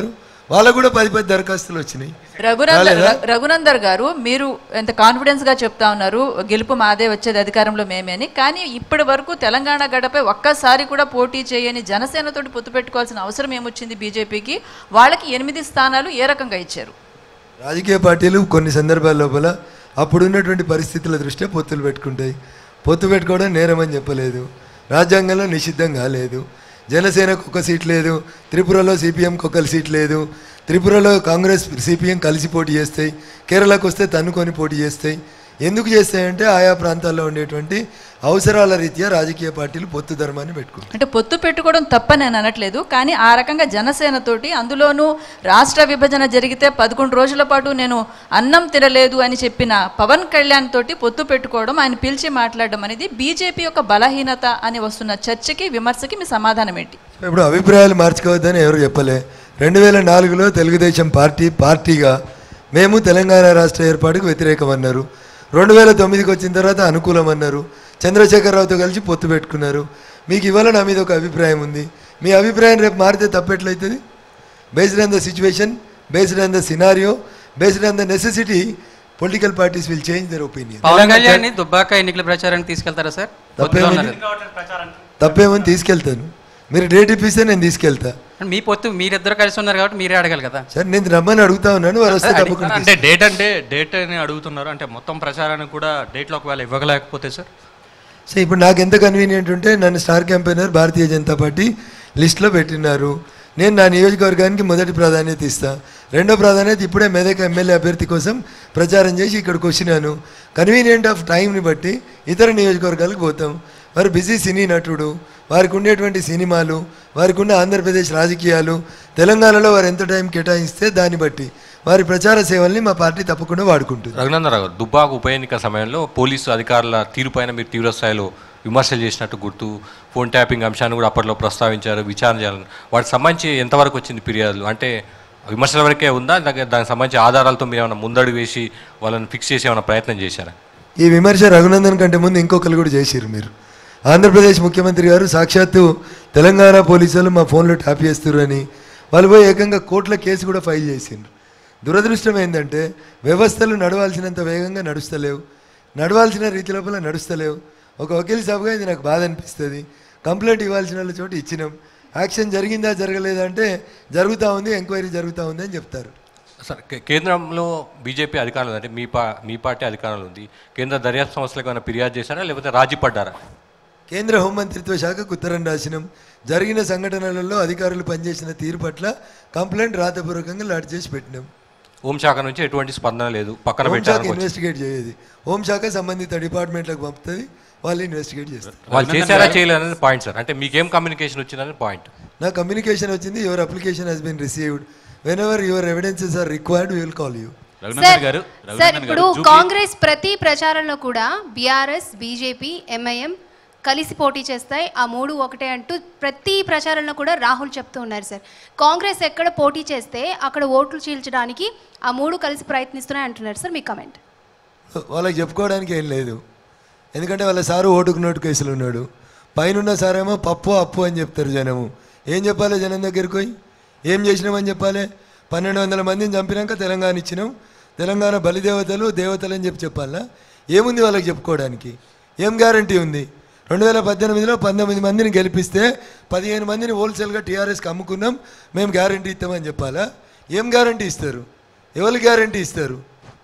వాళ్ళకు కూడా పది పది దరఖాస్తులు వచ్చినాయి రఘునందర్ రాలేదా? ర- రఘునందర్ గారు మీరు ఎంత కాన్ఫిడెన్స్ గా చెప్తా ఉన్నారు గెలుపు మాదే వచ్చేది అధికారంలో మేమే అని కానీ ఇప్పటి వరకు తెలంగాణ గడపై ఒక్కసారి కూడా పోటీ చేయని జనసేనతోటి పొత్తు పెట్టుకోవాల్సిన అవసరం ఏమొచ్చింది బీజేపీకి వాళ్ళకి ఎనిమిది స్థానాలు ఏ రకంగా ఇచ్చారు రాజకీయ పార్టీలు కొన్ని సందర్భాల లోపల అప్పుడున్నటువంటి పరిస్థితుల దృష్ట్యా పొత్తులు పెట్టుకుంటాయి పొత్తు పెట్టుకోవడం నేరం అని చెప్పలేదు రాజ్యాంగంలో నిషిద్ధం కాలేదు జనసేనకు ఒక సీట్ లేదు త్రిపురలో సిపిఎంకి ఒక సీట్ లేదు త్రిపురలో కాంగ్రెస్ సిపిఎం కలిసి పోటీ చేస్తాయి కేరళకు వస్తే తన్నుకొని పోటీ చేస్తాయి ఎందుకు చేస్తాయంటే ఆయా ప్రాంతాల్లో ఉండేటువంటి అవసరాల రీత్యా రాజకీయ పార్టీలు పొత్తు ధర్మాన్ని పెట్టుకుంటాయి అంటే పొత్తు పెట్టుకోవడం తప్పని నేను అనట్లేదు కానీ ఆ రకంగా జనసేనతోటి అందులోనూ రాష్ట్ర విభజన జరిగితే పదకొండు రోజుల పాటు నేను అన్నం తినలేదు అని చెప్పిన పవన్ కళ్యాణ్ తోటి పొత్తు పెట్టుకోవడం ఆయన పిలిచి మాట్లాడడం అనేది బీజేపీ యొక్క బలహీనత అని వస్తున్న చర్చకి విమర్శకి మీ సమాధానం ఏంటి ఇప్పుడు అభిప్రాయాలు మార్చుకోవద్దని ఎవరు చెప్పలే రెండు వేల నాలుగులో తెలుగుదేశం పార్టీ పార్టీగా మేము తెలంగాణ రాష్ట్ర ఏర్పాటుకు వ్యతిరేకమన్నారు రెండు వేల తొమ్మిదికి వచ్చిన తర్వాత అనుకూలం అన్నారు చంద్రశేఖరరావుతో కలిసి పొత్తు పెట్టుకున్నారు మీకు ఇవాళ నా మీద ఒక అభిప్రాయం ఉంది మీ అభిప్రాయం రేపు మారితే తప్పెట్లయితుంది based on the situation based on the scenario based on the necessity political parties will change their opinion Pawan Kalyan Dubbaka ఎన్నికల ప్రచారానికి తీసుకెళ్తారా సార్ పొత్తులో తప్పేముంది ఉన్నారు. తప్పేమని తీసుకెళ్తాను మీరు డేట్ ఇప్పిస్తే నేను తీసుకెళ్తా మీ పొత్తు మీరిద్దరు కలిసి ఉన్నారు కాబట్టి మీరే అడగాలి కదా సరే నేను రమ్మని అడుగుతా ఉన్నాను వారు వస్తే తప్పకుండా అంటే డేట్ అంటే డేట్ అని అడుగుతున్నారు అంటే మొత్తం ప్రచారానికి కూడా డేట్లో ఒకవేళ ఇవ్వగలేకపోతే సార్ సో ఇప్పుడు నాకు ఎంత కన్వీనియంట్ ఉంటే నన్ను star campaigner Bharatiya Janata party లిస్ట్లో పెట్టినారు నేను నా నియోజకవర్గానికి మొదటి ప్రాధాన్యత ఇస్తా రెండో ప్రాధాన్యత ఇప్పుడే మెదక్ ఎమ్మెల్యే అభ్యర్థి కోసం ప్రచారం చేసి ఇక్కడికి వచ్చినాను కన్వీనియంట్ ఆఫ్ టైంని బట్టి ఇతర నియోజకవర్గాలకు పోతాం వారు బిజీ సినీ నటుడు వారికి ఉండేటువంటి సినిమాలు వారికి ఉన్న ఆంధ్రప్రదేశ్ రాజకీయాలు తెలంగాణలో వారు ఎంత టైం కేటాయిస్తే దాన్ని బట్టి వారి ప్రచార సేవల్ని మా పార్టీ తప్పకుండా వాడుకుంటుంది రఘునందరావు గారు దుబ్బాక ఉప ఎన్నిక సమయంలో పోలీసు అధికారుల తీరుపైన మీరు తీవ్ర స్థాయిలో విమర్శలు చేసినట్టు గుర్తు ఫోన్ ట్యాపింగ్ అంశాన్ని కూడా అప్పట్లో ప్రస్తావించారు విచారణ చేయాలని వాటికి సంబంధించి ఎంతవరకు వచ్చింది ఫిర్యాదులు అంటే విమర్శల వరకే ఉందా లేక దానికి సంబంధించి ఆధారాలతో మీరు ఏమైనా ముందడుగు వేసి వాళ్ళని ఫిక్స్ చేసి ఏమైనా ప్రయత్నం చేశారా ఈ విమర్శ రఘునందన్ కంటే ముందు ఇంకొకరు కూడా చేసిరు మీరు ఆంధ్రప్రదేశ్ ముఖ్యమంత్రి గారు సాక్షాత్తు తెలంగాణ పోలీసులు మా ఫోన్లో ట్యాప్ చేస్తున్నారు అని వాళ్ళు పోయి ఏకంగా కోర్టుల కేసు కూడా ఫైల్ చేసిండ్రు దురదృష్టం ఏంటంటే వ్యవస్థలు నడవాల్సినంత వేగంగా నడుస్తలేవు నడవాల్సిన రీతి లోపల నడుస్తలేవు ఒక వకీల్ సాబుగా ఇది నాకు బాధ అనిపిస్తుంది కంప్లైంట్ ఇవ్వాల్సిన వాళ్ళ చోట ఇచ్చినాం యాక్షన్ జరిగిందా జరగలేదా అంటే జరుగుతూ ఉంది ఎంక్వైరీ జరుగుతూ ఉంది అని చెప్తారు సార్ కే- కేంద్రంలో బీజేపీ అధికారంలో అంటే మీ పా మీ పార్టీ అధికారంలో ఉంది కేంద్ర దర్యాప్తు సంస్థలకు ఏమైనా ఫిర్యాదు చేశారా లేకపోతే రాజీ పడ్డారా కేంద్ర హోంమంత్రిత్వ శాఖకు ఉత్తరం రాసినాం జరిగిన సంఘటనలలో అధికారులు పనిచేసిన తీరు పట్ల కంప్లైంట్ రాతపూర్వకంగా లాడ్ చేసి పెట్టినాం హోంశాఖ నుంచి ఎటువంటి స్పందన లేదు పక్కన హోంశాఖ పెట్టారు ఇన్వెస్టిగేట్ చేయదు హోంశాఖ సంబంధిత డిపార్ట్మెంట్లకు పంపుతుంది వాళ్ళు ఇన్వెస్టిగేట్ చేస్తారు వాళ్ళు చేశారా చేయలేదని పాయింట్ సార్ అంటే మీకేం కమ్యూనికేషన్ వచ్చిందని పాయింట్ నా కమ్యూనికేషన్ వచ్చింది your application has been received whenever your evidences are required will call you sir sir ఇప్పుడు కాంగ్రెస్ ప్రతి ప్రచారంలో కూడా బీఆర్ఎస్ బీజేపీ ఎంఐఎం కలిసి పోటీ చేస్తాయి ఆ మూడు ఒకటే అంటూ ప్రతి ప్రచారంలో కూడా రాహుల్ చెప్తూ ఉన్నారు సార్ కాంగ్రెస్ ఎక్కడ పోటీ చేస్తే అక్కడ ఓట్లు చీల్చడానికి ఆ మూడు కలిసి ప్రయత్నిస్తున్నాయి అంటున్నారు సార్ మీ కమెంట్ వాళ్ళకి చెప్పుకోవడానికి ఏం లేదు ఎందుకంటే వాళ్ళ సారు ఓటుకు నోటు కేసులు ఉన్నాడు పైన సారేమో పప్పు అప్పు అని చెప్తారు జనము ఏం చెప్పాలి జనం దగ్గరికి పోయి ఏం చేసినామని చెప్పాలి పన్నెండు వందల మందిని చంపినాక తెలంగాణ ఇచ్చినాం తెలంగాణ బలిదేవతలు దేవతలు అని చెప్పి చెప్పాలా ఏముంది వాళ్ళకి చెప్పుకోవడానికి ఏం గ్యారంటీ ఉంది రెండు వేల పద్దెనిమిదిలో పంతొమ్మిది మందిని గెలిపిస్తే పదిహేను మందిని హోల్సేల్గా టీఆర్ఎస్కి అమ్ముకున్నాం మేము గ్యారంటీ ఇస్తామని చెప్పాలా ఏం గ్యారంటీ ఇస్తారు ఎవరు గ్యారంటీ ఇస్తారు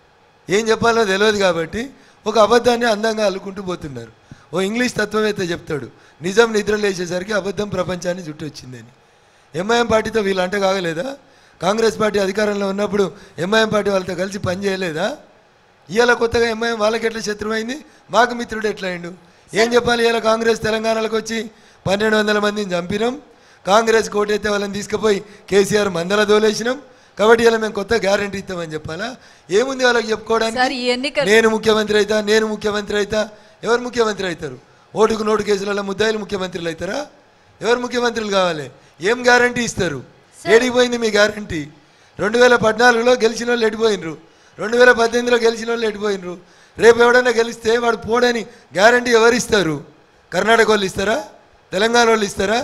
ఏం చెప్పాలో తెలియదు కాబట్టి ఒక అబద్ధాన్ని అందంగా అల్లుకుంటూ పోతున్నారు ఓ ఇంగ్లీష్ తత్వవేత్త చెప్తాడు నిజం నిద్ర లేచేసరికి అబద్ధం ప్రపంచాన్ని చుట్టొచ్చిందని ఎంఐఎం పార్టీతో వీళ్ళు అంటే కాగలేదా కాంగ్రెస్ పార్టీ అధికారంలో ఉన్నప్పుడు ఎంఐఎం పార్టీ వాళ్ళతో కలిసి పని చేయలేదా ఇవాళ కొత్తగా ఎంఐఎం వాళ్ళకి ఎట్లా శత్రువైంది మాకు మిత్రుడు ఎట్లా అయిండు ఏం చెప్పాలి ఇవాళ కాంగ్రెస్ తెలంగాణలోకి వచ్చి పన్నెండు వందల మందిని చంపినాం కాంగ్రెస్ కోటైతే వాళ్ళని తీసుకుపోయి కేసీఆర్ మందల దోలేసినాం కాబట్టి ఇలా మేము కొత్త గ్యారంటీ ఇస్తామని చెప్పాలా ఏముంది వాళ్ళకి సార్, ఈ చెప్పుకోవడానికి ఎన్నికలు- నేను ముఖ్యమంత్రి అవుతా నేను ముఖ్యమంత్రి అవుతా ఎవరు ముఖ్యమంత్రి అవుతారు ఓటుకు నోటు కేసులలో ముద్దాయిలు ముఖ్యమంత్రులు అవుతారా ఎవరు ముఖ్యమంత్రులు కావాలి ఏం గ్యారంటీ ఇస్తారు ఏడిపోయింది మీ గ్యారంటీ రెండు వేల పద్నాలుగులో గెలిచిన వాళ్ళు ఎడిపోయినరు రెండు వేల పద్దెనిమిదిలో గెలిచిన వాళ్ళు ఎడిపోయినరు రేపు ఎవడైనా గెలిస్తే వాడు పోడని గ్యారంటీ ఎవరు ఇస్తారు కర్ణాటక వాళ్ళు ఇస్తారా తెలంగాణ వాళ్ళు ఇస్తారా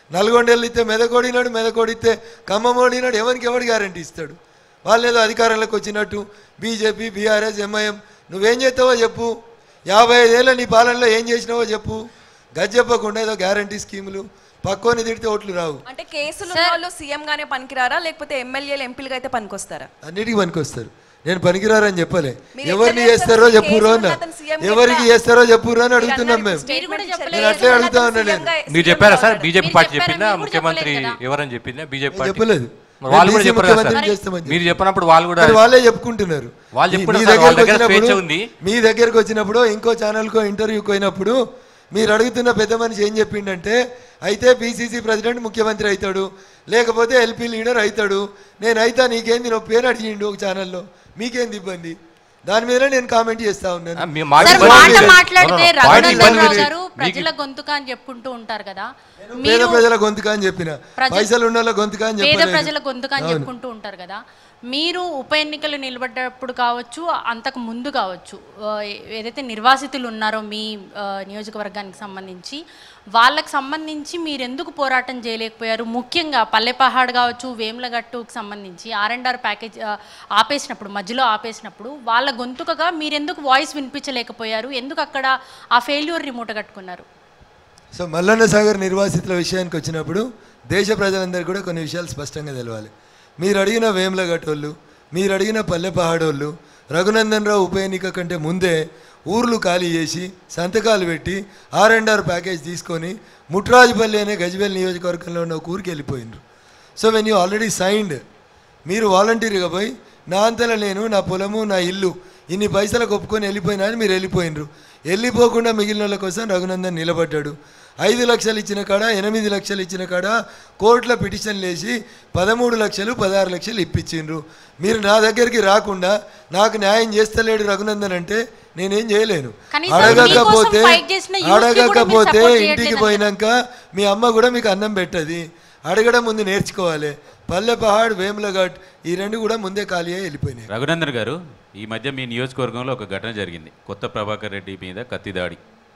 నల్గొండలు ఇస్తే మెదకోడినాడు మెదకోడిస్తే ఖమ్మం ఓడినాడు ఎవరికి ఎవడు గ్యారంటీ ఇస్తాడు వాళ్ళు ఏదో అధికారంలోకి వచ్చినట్టు బీజేపీ బీఆర్ఎస్ ఎంఐఎం నువ్వేం చేస్తావో చెప్పు యాభై ఐదేళ్ళ నీ పాలనలో ఏం చేసినావో చెప్పు గది చెప్పకుండా ఏదో గ్యారంటీ స్కీములు పక్కోని తిడితే ఓట్లు రావు అంటే కేసులు ఉన్న వాళ్ళు సీఎం గానే పనికిరారా లేకపోతే ఎమ్మెల్యేలు ఎంపీలుగా అయితే పనికొస్తారా అన్నిటికీ పనికొస్తారు నేను పనికిరారని చెప్పలే మీరు ఎవరిని ఎట్లా చేస్తారో చేస్తారు? చెప్పురు కేసులు అన్న ఉన్న అతను సీఎం ఎవరికి ఎట్లా? చేస్తారో చెప్పురు అని అడుగుతున్నాం మీరు మేము స్టేట్మెంట్ ఇచ్చారు. నేను అట్లే అడుగుతా ఉన్నా నేను మీరు చెప్పారా సార్ బీజేపీ పార్టీ చెప్పిందా ముఖ్యమంత్రి ఎవరని చెప్పిందా బీజేపీ పార్టీ చెప్పలేదు. మరి వాళ్ళు కూడా నేను చెప్పారు కదా ముఖ్యమంత్రిని సార్ చేస్తామని మీరు చెప్పినప్పుడు వాళ్ళు కూడా మరి వాళ్ళే చెప్పుకుంటున్నారు వాళ్ళు మీ- చెప్పుకున్నారు మీ సార్, వాళ్ళ దగ్గరకు దగ్గర స్వేచ్ఛ వచ్చినప్పుడు ఉంది మీ దగ్గరకు వచ్చినప్పుడు ఇంకో ఛానల్కో ఇంటర్వ్యూకి పోయినప్పుడు మీరు అడుగుతున్న పెద్ద మనిషి ఏం చెప్పిండంటే అయితే పిసిసి ప్రెసిడెంట్ ముఖ్యమంత్రి అవుతాడు లేకపోతే ఎల్పీ లీడర్ అవుతాడు నేను అయితా నీకేంది నొప్పి అని అడిగిండు ఒక ఛానల్లో మీకేంది ఇబ్బంది దాని మీద నేను కామెంట్ చేస్తా ఉన్నాను మీ మాట సార్ ఇబ్బంది మాట లేదు. మాట్లాడితే No, no, point రఘునందన్ ఇబ్బంది రావు లేదు. గారు మీకు- ప్రజల గొంతుక అని చెప్పుకుంటూ ఉంటారు కదా పేద మీరు ప్రజల గొంతుక అని చెప్పిన ప్రజ- పైసలు ఉన్న వాళ్ళ గొంతుక అని పేద చెప్పలేదు ప్రజల గొంతుక అని అవును. చెప్పుకుంటూ ఉంటారు కదా మీరు ఉప ఎన్నికలు నిలబడ్డప్పుడు కావచ్చు అంతకు ముందు కావచ్చు ఆ, ఏదైతే నిర్వాసితులు ఉన్నారో మీ ఆ, నియోజకవర్గానికి సంబంధించి వాళ్ళకి సంబంధించి మీరు ఎందుకు పోరాటం చేయలేకపోయారు ముఖ్యంగా పల్లెపహాడ్ కావచ్చు వేములగట్టుకు సంబంధించి ఆర్ అండ్ ఆర్ ప్యాకేజ్ ఆ, ఆపేసినప్పుడు మధ్యలో ఆపేసినప్పుడు వాళ్ళ గొంతుకగా మీరు ఎందుకు వాయిస్ వినిపించలేకపోయారు ఎందుకు అక్కడ ఆ ఫెయిల్యూర్ని మూటగట్టుకున్నారు సో మల్లన్న సాగర్ నిర్వాసితుల విషయానికి వచ్చినప్పుడు దేశ ప్రజలందరికీ కూడా కొన్ని విషయాలు స్పష్టంగా తెలవాలి మీరు అడిగిన వేములగట్టోళ్ళు మీరు అడిగిన పల్లె పహాడోళ్ళు రఘునందన్ రావు ఉప ఎన్నిక కంటే ముందే ఊర్లు ఖాళీ చేసి సంతకాలు పెట్టి ఆర్ అండ్ ఆర్ ప్యాకేజ్ తీసుకొని ముట్రాజుపల్లి అనే గజ్వేల్ నియోజకవర్గంలో ఉన్న ఒక ఊరికి వెళ్ళిపోయినరు so when you already signed మీరు వాలంటీర్గా పోయి నా అంతలో నేను నా పొలము నా ఇల్లు ఇన్ని పైసలకు ఒప్పుకొని వెళ్ళిపోయినా అని మీరు వెళ్ళిపోయినరు వెళ్ళిపోకుండా మిగిలిన వాళ్ళ కోసం రఘునందన్ నిలబడ్డాడు ఐదు లక్షలు ఇచ్చిన కాడ ఎనిమిది లక్షలు ఇచ్చిన కాడ కోర్టుల పిటిషన్లు వేసి పదమూడు లక్షలు పదహారు లక్షలు ఇప్పించిండ్రు మీరు నా దగ్గరికి రాకుండా నాకు న్యాయం చేస్తలేడు రఘునందన్ అంటే నేనేం చేయలేను కనీసం అడగకపోతే మీకోసం fight చేసిన youth కి కూడా మీరు అడగకపోతే support ఇంటికి చేయట్లేదని పోయినాక మీ అమ్మ కూడా మీకు అన్నం పెట్టది అడగడం ముందు నేర్చుకోవాలి పల్లె పహాడ్ వేములఘాట్ ఈ రెండు కూడా ముందే ఖాళీ అయ్యి వెళ్ళిపోయినాయి రఘునందన్ గారు ఈ మధ్య మీ నియోజకవర్గంలో ఒక ఘటన జరిగింది కొత్త ప్రభాకర్ రెడ్డి మీద కత్తి దాడి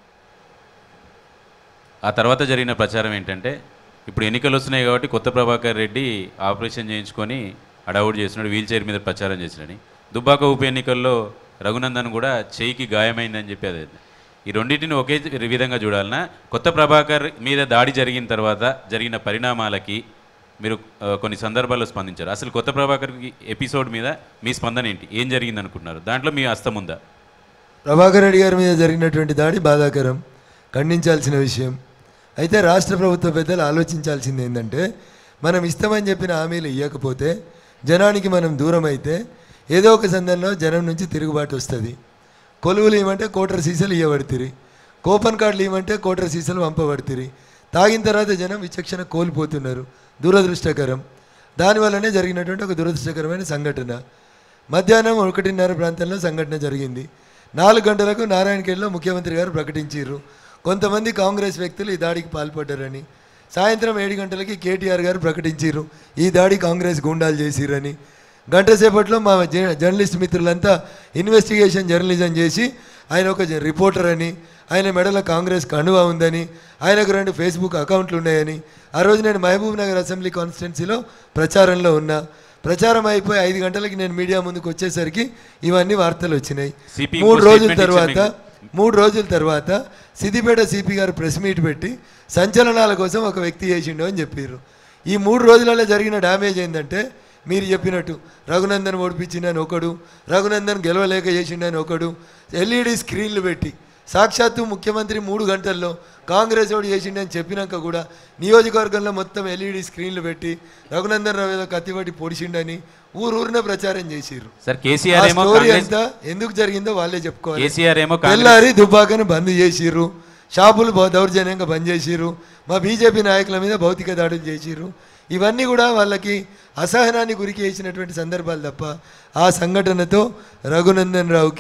ఆ తర్వాత జరిగిన ప్రచారం ఏంటంటే ఇప్పుడు ఎన్నికలు వస్తున్నాయి కాబట్టి కొత్త ప్రభాకర్ రెడ్డి ఆపరేషన్ చేయించుకొని అడవుడు చేస్తున్నాడు వీల్ చైర్ మీద ప్రచారం చేసినని దుబ్బాక ఉప ఎన్నికల్లో రఘునందన్ కూడా చేయికి గాయమైందని చెప్పి అదే ఈ రెండింటిని ఒకే విధంగా చూడాలన్నా కొత్త ప్రభాకర్ మీద దాడి జరిగిన తర్వాత జరిగిన పరిణామాలకి మీరు ఆ, కొన్ని సందర్భాల్లో స్పందించారు అసలు కొత్త ప్రభాకర్ ఎపిసోడ్ మీద మీ స్పందన ఏంటి ఏం జరిగింది అనుకుంటున్నారు దాంట్లో మీ హస్తం ఉందా ప్రభాకర్ రెడ్డి గారి మీద జరిగినటువంటి దాడి బాధాకరం ఖండించాల్సిన విషయం అయితే రాష్ట్ర ప్రభుత్వ పెద్దలు ఆలోచించాల్సింది ఏంటంటే మనం ఇస్తామని చెప్పిన హామీలు ఇవ్వకపోతే జనానికి మనం దూరం అయితే ఏదో ఒక సందర్భంలో జనం నుంచి తిరుగుబాటు వస్తుంది కొలువులు ఇవ్వమంటే కోటర్ సీసాలు ఇవ్వబడుతుంది కూపన్ కార్డులు ఇవ్వమంటే కోటర్ సీసాలు పంపబడుతుంది తాగిన తర్వాత జనం విచక్షణ కోల్పోతున్నారు దురదృష్టకరం దానివల్లనే జరిగినటువంటి ఒక దురదృష్టకరమైన సంఘటన మధ్యాహ్నం ఒకటిన్నర ప్రాంతంలో సంఘటన జరిగింది నాలుగు గంటలకు నారాయణఖేడ్లో ముఖ్యమంత్రి గారు ప్రకటించారు కొంతమంది కాంగ్రెస్ వ్యక్తులు ఈ దాడికి పాల్పడ్డారని సాయంత్రం ఏడు గంటలకి కేటీఆర్ గారు ప్రకటించారు ఈ దాడి కాంగ్రెస్ గూండాలు చేసిరని గంట సేపట్లో మా జ- జర్నలిస్ట్ మిత్రులంతా ఇన్వెస్టిగేషన్ జర్నలిజం చేసి ఆయన ఒక జ- రిపోర్టర్ అని ఆయన మెడల కాంగ్రెస్ కండువా ఉందని ఆయనకు రెండు ఫేస్బుక్ అకౌంట్లు ఉన్నాయని ఆ రోజు నేను మహబూబ్ నగర్ అసెంబ్లీ కాన్స్టిట్యున్సీలో ప్రచారంలో ఉన్నా ప్రచారం అయిపోయి ఐదు గంటలకి నేను మీడియా ముందుకు వచ్చేసరికి ఇవన్నీ వార్తలు వచ్చినాయి CP మూడు ఇంకో రోజుల statement తర్వాత ఇచ్చింది మూడు రోజుల తర్వాత సిద్దిపేట సిపి గారు ప్రెస్ మీట్ పెట్టి సంచలనాల కోసం ఒక వ్యక్తి చేసిండు అని చెప్పారు ఈ మూడు రోజులలో జరిగిన డ్యామేజ్ ఏంటంటే మీరు చెప్పినట్టు రఘునందన్ ఓడిపించిండని ఒకడు రఘునందన్ గెలవలేక చేసిండని ఒకడు ఎల్ఈడి స్క్రీన్లు పెట్టి సాక్షాత్తు ముఖ్యమంత్రి మూడు గంటల్లో కాంగ్రెస్ ఓడి చేసిండని చెప్పినాక కూడా నియోజకవర్గంలో మొత్తం ఎల్ఈడి స్క్రీన్లు పెట్టి రఘునందన్ రావు ఏదో కత్తిపట్టి పొడిచిండని ఊరూరినే ప్రచారం చేసిర్రు సార్ కేసీఆర్ ఆ ఏమో స్టోరీ కాంగ్రెస్- అంతా ఎందుకు జరిగిందో వాళ్ళే చెప్పుకోవాలి కేసీఆర్ ఏమో కాంగ్రెస్- తెల్లారి దుబ్బాకను బంద్ చేసిర్రు షాపులు బ- దౌర్జన్యంగా బంద్ చేసిర్రు మా బీజేపీ నాయకుల మీద భౌతిక దాడులు చేసిర్రు ఇవన్నీ కూడా వాళ్ళకి అసహనాన్ని గురికి చేసినటువంటి సందర్భాలు తప్ప ఆ సంఘటనతో రఘునందన్ రావుకి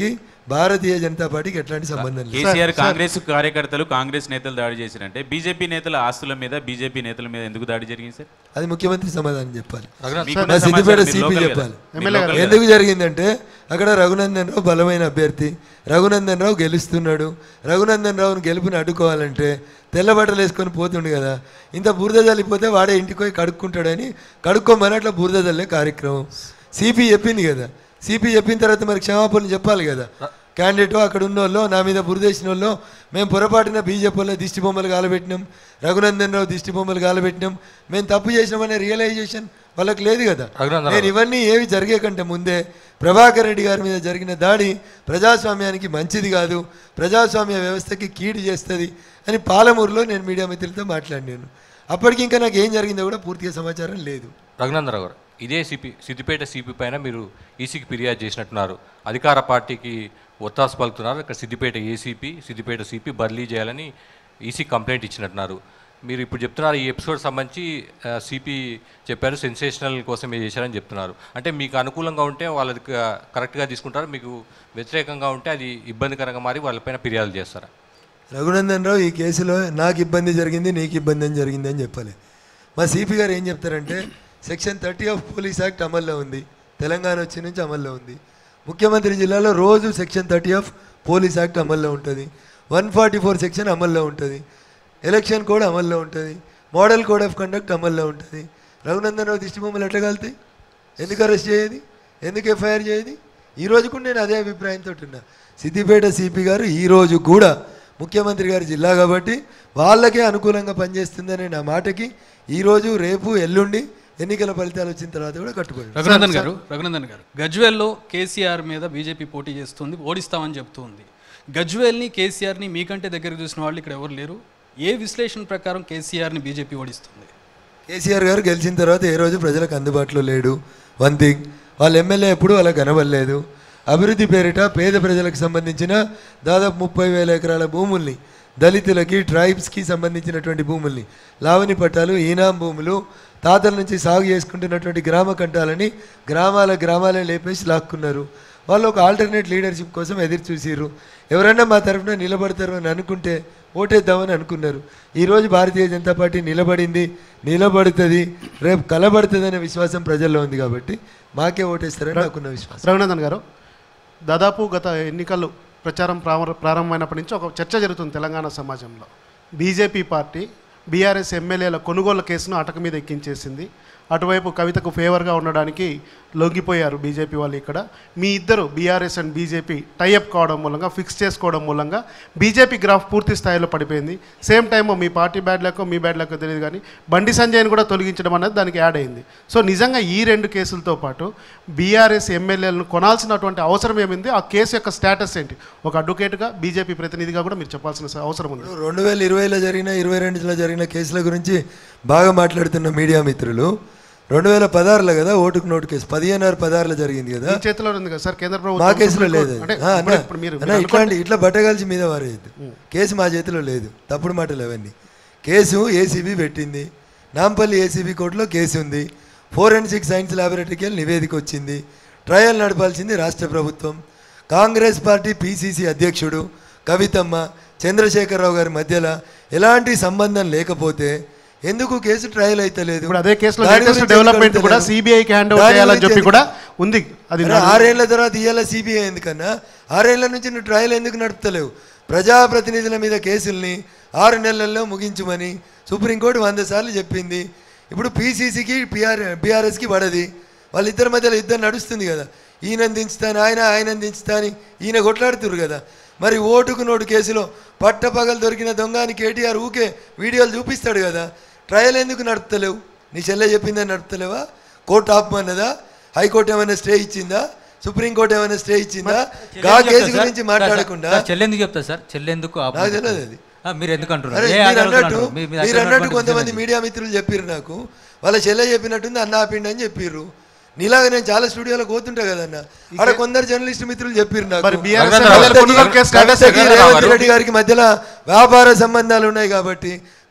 భారతీయ జనతా పార్టీకి ఎట్లాంటి సంబంధం లేదు కేసీఆర్ కాంగ్రెస్ కార్యకర్తలు కాంగ్రెస్ నేతలు దాడి చేశారంటే బీజేపీ నేతల ఆస్తుల మీద బీజేపీ నేతల మీద ఎందుకు దాడి జరిగింది సార్ అది ముఖ్యమంత్రి సమాధానం చెప్పాలి మీకున్న నా సిద్దిపేట సమాచారం మీరు సిపి లోకల్ చెప్పాలి కదా? మీరు లోకల్ కదా? ఎందుకు జరిగిందంటే అక్కడ రఘునందన్ రావు బలమైన అభ్యర్థి రఘునందన్ రావు గెలుస్తున్నాడు రఘునందన్ రావును గెలుపుని అడ్డుకోవాలంటే తెల్ల బట్టలు వేసుకొని పోతుండు కదా ఇంత బురద చల్లిపోతే వాడే ఇంటికి పోయి కడుక్కుంటాడని కడుక్కోమని అట్లా బురద చల్లే కార్యక్రమం సిపి చెప్పింది కదా సిపి చెప్పిన తర్వాత మరి క్షమాపణలు చెప్పాలి కదా క్యాండిడేట్ అక్కడ ఉన్న వాళ్ళు నా మీద బురదేసిన వాళ్ళు మేము పొరపాటున బీజేపీ వాళ్ళ దిష్టి బొమ్మలు కాలబెట్టినాం రఘునందన్ రావు దిష్టి బొమ్మలు కాలబెట్టినాం మేము తప్పు చేసినామనే రియలైజేషన్ వాళ్ళకి లేదు కదా రఘునందన్ నేను ఇవన్నీ ఏవి జరిగే కంటే ముందే ప్రభాకర్ రెడ్డి గారి మీద జరిగిన దాడి ప్రజాస్వామ్యానికి మంచిది కాదు ప్రజాస్వామ్య వ్యవస్థకి కీడు చేస్తుంది అని పాలమూరులో నేను మీడియా మిత్రులతో మాట్లాడినాను అప్పటికి ఇంకా నాకు ఏం జరిగిందో కూడా పూర్తిగా సమాచారం లేదు రఘునందరావు గారు ఇదే సిపి సిద్దిపేట సిపి పైన మీరు ఈసీకి ఫిర్యాదు చేసినట్టున్నారు అధికార పార్టీకి ఒత్తాసు పలుకుతున్నారు ఇక్కడ సిద్దిపేట ఏసీపీ సిద్దిపేట సిపి బదిలీ చేయాలని ఈసీ కంప్లైంట్ ఇచ్చినట్టున్నారు మీరు ఇప్పుడు చెప్తున్నారు ఈ ఎపిసోడ్ సంబంధించి సిపి చెప్పారు సెన్సేషనల్ కోసమే చేశారని చెప్తున్నారు అంటే మీకు అనుకూలంగా ఉంటే వాళ్ళది క- కరెక్ట్గా తీసుకుంటారు మీకు వ్యతిరేకంగా ఉంటే అది ఇబ్బందికరంగా మారి వాళ్ళపైన ఫిర్యాదు చేస్తారా రఘునందన్ రావు ఈ కేసులో నాకు ఇబ్బంది జరిగింది నీకు ఇబ్బంది అని జరిగింది అని చెప్పాలి మా సిపి గారు ఏం చెప్తారంటే section thirty of police act అమల్లో ఉంది తెలంగాణ వచ్చి నుంచి అమల్లో ఉంది ముఖ్యమంత్రి జిల్లాలో రోజు section thirty of police act అమల్లో ఉంటుంది వన్ ఫార్టీ ఫోర్ సెక్షన్ అమల్లో ఉంటుంది ఎలక్షన్ కోడ్ అమల్లో ఉంటుంది మోడల్ కోడ్ ఆఫ్ కండక్ట్ అమల్లో ఉంటుంది రఘునందన్ రావు దిష్టి బొమ్మలు ఎట్లా కాలుతాయి ఎందుకు అరెస్ట్ చేయది ఎందుకు ఎఫ్ఐఆర్ చేయది ఈ రోజు కూడా నేను అదే అభిప్రాయంతో ఉన్నా సిద్దిపేట సిపి గారు ఈ రోజు కూడా ముఖ్యమంత్రి గారి జిల్లా కాబట్టి వాళ్ళకే అనుకూలంగా పనిచేస్తుందనే నా మాటకి ఈ రోజు రేపు ఎల్లుండి ఎన్నికల ఫలితాలు వచ్చిన తర్వాత కూడా కట్టుబడి ఉన్నాను. రఘునందన్ గారు రఘునందన్ గారు గజ్వేల్లో కేసీఆర్ మీద బీజేపీ పోటీ చేస్తుంది ఓడిస్తామని చెప్తుంది గజ్వేల్ని కేసీఆర్ని మీకంటే దగ్గర చూసిన వాళ్ళు ఇక్కడ ఎవరు లేరు ఏ విశ్లేషణ ప్రకారం కేసీఆర్ని బీజేపీ ఓడిస్తుంది కేసీఆర్ గారు గెలిచిన తర్వాత ఏ రోజు ప్రజలకు అందుబాటులో లేడు వన్ థింగ్ వాళ్ళ ఎమ్మెల్యే ఎప్పుడు అలా కనబడలేదు అభివృద్ధి పేరిట పేద ప్రజలకు సంబంధించిన దాదాపు ముప్పై వేల ఎకరాల భూముల్ని దళితులకి ట్రైబ్స్కి సంబంధించినటువంటి భూముల్ని లావణి పట్టాలు ఈనాం భూములు తాతల నుంచి సాగు చేసుకుంటున్నటువంటి గ్రామ కంటాలని గ్రామాల గ్రామాలే లేపేసి లాక్కున్నారు వాళ్ళు ఒక ఆల్టర్నేట్ లీడర్షిప్ కోసం ఎదురు చూసిర్రు ఎవరన్నా మా తరఫున నిలబడతారు అని అనుకుంటే ఓటేద్దామని అనుకున్నారు ఈరోజు భారతీయ జనతా పార్టీ నిలబడింది నిలబడుతుంది రేపు కలబడుతుంది అనే విశ్వాసం ప్రజల్లో ఉంది కాబట్టి మాకే ఓటేస్తారని నాకున్న విశ్వాసం రఘునందన్ గారు దాదాపు గత ఎన్నికలు ప్రచారం ప్రారంభ ప్రారంభమైనప్పటి నుంచి ఒక చర్చ జరుగుతుంది తెలంగాణ సమాజంలో బీజేపీ పార్టీ బీఆర్ఎస్ ఎమ్మెల్యేల కొనుగోలు కేసును అటక మీద ఎక్కించేసింది అటువైపు కవితకు ఫేవర్గా ఉండడానికి లొంగిపోయారు బీజేపీ వాళ్ళు ఇక్కడ మీ ఇద్దరు బీఆర్ఎస్ అండ్ బీజేపీ టైఅప్ కావడం మూలంగా ఫిక్స్ చేసుకోవడం మూలంగా బీజేపీ గ్రాఫ్ పూర్తి స్థాయిలో పడిపోయింది సేమ్ టైం మీ పార్టీ బ్యాడ్ లెక్కో మీ బ్యాడ్ లెక్కో తెలియదు కానీ బండి సంజయ్ని కూడా తొలగించడం అనేది దానికి యాడ్ అయింది సో నిజంగా ఈ రెండు కేసులతో పాటు బీఆర్ఎస్ ఎమ్మెల్యేలను కొనాల్సినటువంటి అవసరం ఏమింది ఆ కేసు యొక్క స్టేటస్ ఏంటి ఒక అడ్వకేట్గా బీజేపీ ప్రతినిధిగా కూడా మీరు చెప్పాల్సిన అవసరం ఉంది రెండు వేల ఇరవైలో జరిగిన ఇరవై రెండులో జరిగిన కేసుల గురించి బాగా మాట్లాడుతున్న మీడియా మిత్రులు రెండు వేల పదహారులో కదా ఓటుకు నోటు కేసు పదిహేను పదహారులో జరిగింది కదా మీ చేతిలో ఉంది కదా సార్ కేంద్ర మా ప్రభుత్వం కేసులో సుప్రీం లేదు కోర్టు- అంటే ఆ, అన్న, ఇప్పుడు- ఇప్పుడు మీరు అన్న, మీరు ఇట్లాంటి అనుకోండి. ఇట్లా బట్టగలిసి మీద వారేయద్దు కేసు మా చేతిలో లేదు తప్పుడు మాటలు అవన్నీ కేసు ఏసీబీ పెట్టింది నాంపల్లి ఏసీబీ కోర్టులో కేసు ఉంది ఫోరెన్సిక్ సైన్స్ ల్యాబొరేటరీకి వెళ్ళి నివేదిక వచ్చింది ట్రయల్ నడపాల్సింది రాష్ట్ర ప్రభుత్వం కాంగ్రెస్ పార్టీ పీసీసీ అధ్యక్షుడు కవితమ్మ చంద్రశేఖరరావు గారి మధ్యలో ఎలాంటి సంబంధం లేకపోతే ఎందుకు కేసు ట్రయల్ అయితే లేదు ఇప్పుడు అదే కేసులో దాని లేటెస్ట్ గురించి డెవలప్మెంట్ ఎందుకు కూడా అడుగుతలేరు? సిబిఐకి హ్యాండ్ ఓవర్ దాని చేయాలని గురించి చెప్పి ఎందుకు- కూడా ఉంది అది అరే, నడు- ఆరేళ్ల తర్వాత ఇవాళ సిబిఐ ఎందుకన్నా ఆరేళ్ల నుంచి నువ్వు ట్రయల్ ఎందుకు నడుపుతలేవు ప్రజాప్రతినిధుల మీద కేసుల్ని ఆరు నెలల్లో ముగించమని సుప్రీంకోర్టు వంద సార్లు చెప్పింది ఇప్పుడు పీసీసీకి పిఆర్ బీఆర్ఎస్కి పడది వాళ్ళిద్దరి మధ్యలో యుద్ధం నడుస్తుంది కదా ఈయన దించుతాను ఆయన ఆయన దించుతాని ఈయన కొట్లాడుతురు కదా మరి ఓటుకు నోటు కేసులో పట్టపగలు దొరికిన దొంగ అని కేటీఆర్ ఊకే వీడియోలు చూపిస్తాడు కదా ట్రయల్ ఎందుకు నడుపుతలేవు నీ చెల్లె చెప్పిందని నడుపుతలేవా కోర్టు ఆపమన్నదా హైకోర్టు ఏమైనా స్టే ఇచ్చిందా సుప్రీంకోర్టు ఏమైనా స్టే ఇచ్చిందా గా కేసు గురించి మాట్లాడకుండా చెల్లెందుకు చెప్తా సార్ చెల్లెందుకు ఆపు- నాకు తెలియదు అది. ఆ, మీరు ఎందుకు అంటున్నారు అరే, ఏ మీరు ఆధారాలతో అన్నట్టు అంటున్నారు? మీ- మీ దగ్గర మీరు అన్నట్టు ఉన్నటువంటి కొంతమంది విషయం మీడియా మిత్రులు చెప్పారు నాకు వాళ్ళ చెల్లె చెప్పినట్టుంది అన్న ఆపిండి అని చెప్పిర్రు నీలాగా నేను చాలా స్టూడియోలో పోతుంటా కదన్న అక్కడ కొందరు జర్నలిస్ట్ మిత్రులు చెప్పారు నాకు మరి BRS కవితకి- కొనుగోలు కేసు status కవితకి ఎక్కడ రేవంత్ రావాలి? రెడ్డి గారికి మధ్యలో వ్యాపార సంబంధాలు ఉన్నాయి కాబట్టి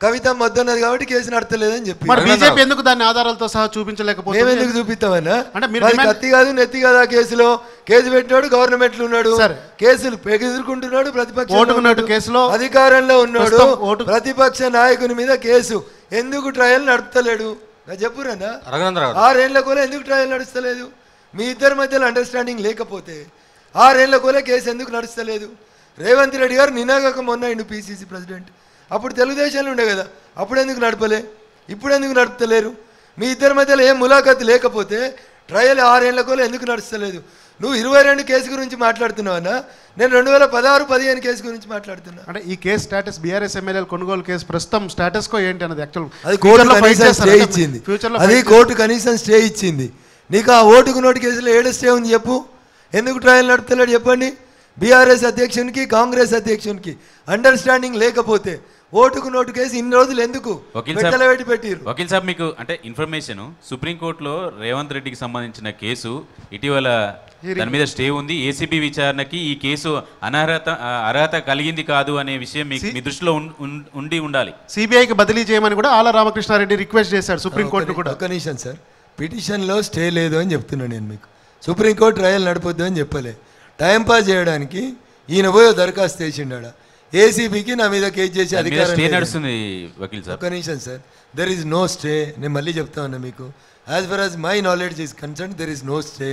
కవిత వద్దన్నది కాబట్టి కేసు నడతలేదని చెప్పి మరి బీజేపీ ఎందుకు దాన్ని ఆధారాలతో సహా చూపించలేకపోతే మేము ఎందుకు చూపిస్తామన్నా అంటే మీరు మాది డిమాండ్- కత్తి కాదు నెత్తి కాదు ఆ కేసులో కేసు పెట్టినాడు గవర్నమెంట్ లో ఉన్నాడు కేసులు ఎదుర్కొంటున్నాడు ప్రతిపక్ష ఓటుకున్నట్టు కేసులో అధికారంలో ఉన్నాడు ప్రస్తుతం ఓటు- ప్రతిపక్ష నాయకుని మీద కేసు ఎందుకు ట్రయల్ నడుపుతలేడు నా చెప్పురన్నా రఘునందరావు ఆరేళ్ల కూడా ఎందుకు ట్రయల్ నడుస్తలేదు మీ ఇద్దరి మధ్యలో అండర్స్టాండింగ్ లేకపోతే ఆరేళ్ల కూడా కేసు ఎందుకు నడుస్తలేదు రేవంత్ రెడ్డి గారు నినాగక మొన్న ఇండు పీసీసీ ప్రెసిడెంట్ అప్పుడు తెలుగుదేశంలో ఉండే కదా అప్పుడు ఎందుకు నడపలే ఇప్పుడు ఎందుకు నడుపుతలేరు మీ ఇద్దరి మధ్యలో ఏం ములాఖత్ లేకపోతే ట్రయల్ ఆరేళ్ల కూడా ఎందుకు నడుస్తలేదు నువ్వు ఇరవై రెండు కేసు గురించి మాట్లాడుతున్నావన్నా నేను రెండు వేల పదహారు పదిహేను కేసు గురించి మాట్లాడుతున్నా అంటే ఈ కేసు స్టేటస్ బీఆర్ఎస్ ఎమ్మెల్యేల కొనుగోలు కేసు ప్రస్తుతం స్టేటస్ కో ఏంటి అన్నది యాక్చువల్ అది కోర్టు కనీసం స్టే ఇచ్చింది అది కోర్టు కనీసం స్టే ఇచ్చింది నీకు ఆ ఓటుకు నోటు కేసులో ఏడు స్టే ఉంది చెప్పు ఎందుకు ట్రయల్ నడుపుతలేడు చెప్పండి బీఆర్ఎస్ అధ్యక్షునికి కాంగ్రెస్ అధ్యక్షునికి అండర్స్టాండింగ్ లేకపోతే ఓటుకు నోటు కేసు ఇన్ని రోజులు ఎందుకు వకీల్ పెట్టెలో పెట్టి సాబ్ పెట్టిరు వకీల్ సాబ్ మీకు అంటే ఇన్ఫర్మేషన్ సుప్రీంకోర్టులో రేవంత్ రెడ్డికి సంబంధించిన కేసు ఇటీవల దాని మీద స్టే ఉంది ఏసీబీ విచారణకి ఈ కేసు అనర్హత ఆ, అర్హత కలిగింది కాదు అనే విషయం మీకు మీ దృష్టిలో ఉన్- ఉన్- ఉండి ఉండాలి సిబిఐకి బదిలీ చేయమని కూడా ఆల రామకృష్ణారెడ్డి రిక్వెస్ట్ చేశాడు సుప్రీంకోర్టు కూడా ఒక్క నిమిషం సార్ పిటిషన్లో స్టే లేదు అని చెప్తున్నాను నేను మీకు సుప్రీంకోర్టు ట్రయల్ నడపొద్దు అని చెప్పలే టైంపాస్ చేయడానికి ఈయన పోయి ఓ దరఖాస్తు చేసిండాడ ఏసీబీకి నా మీద కేసు చేసే దాని మీద అధికారం స్టే లేదు. నడుస్తుంది వకీల్ సాబ్ ఒక్క నిమిషం sir there is no stay నేను మళ్ళీ చెప్తా ఉన్నా మీకు as for as my knowledge is concern there is no stay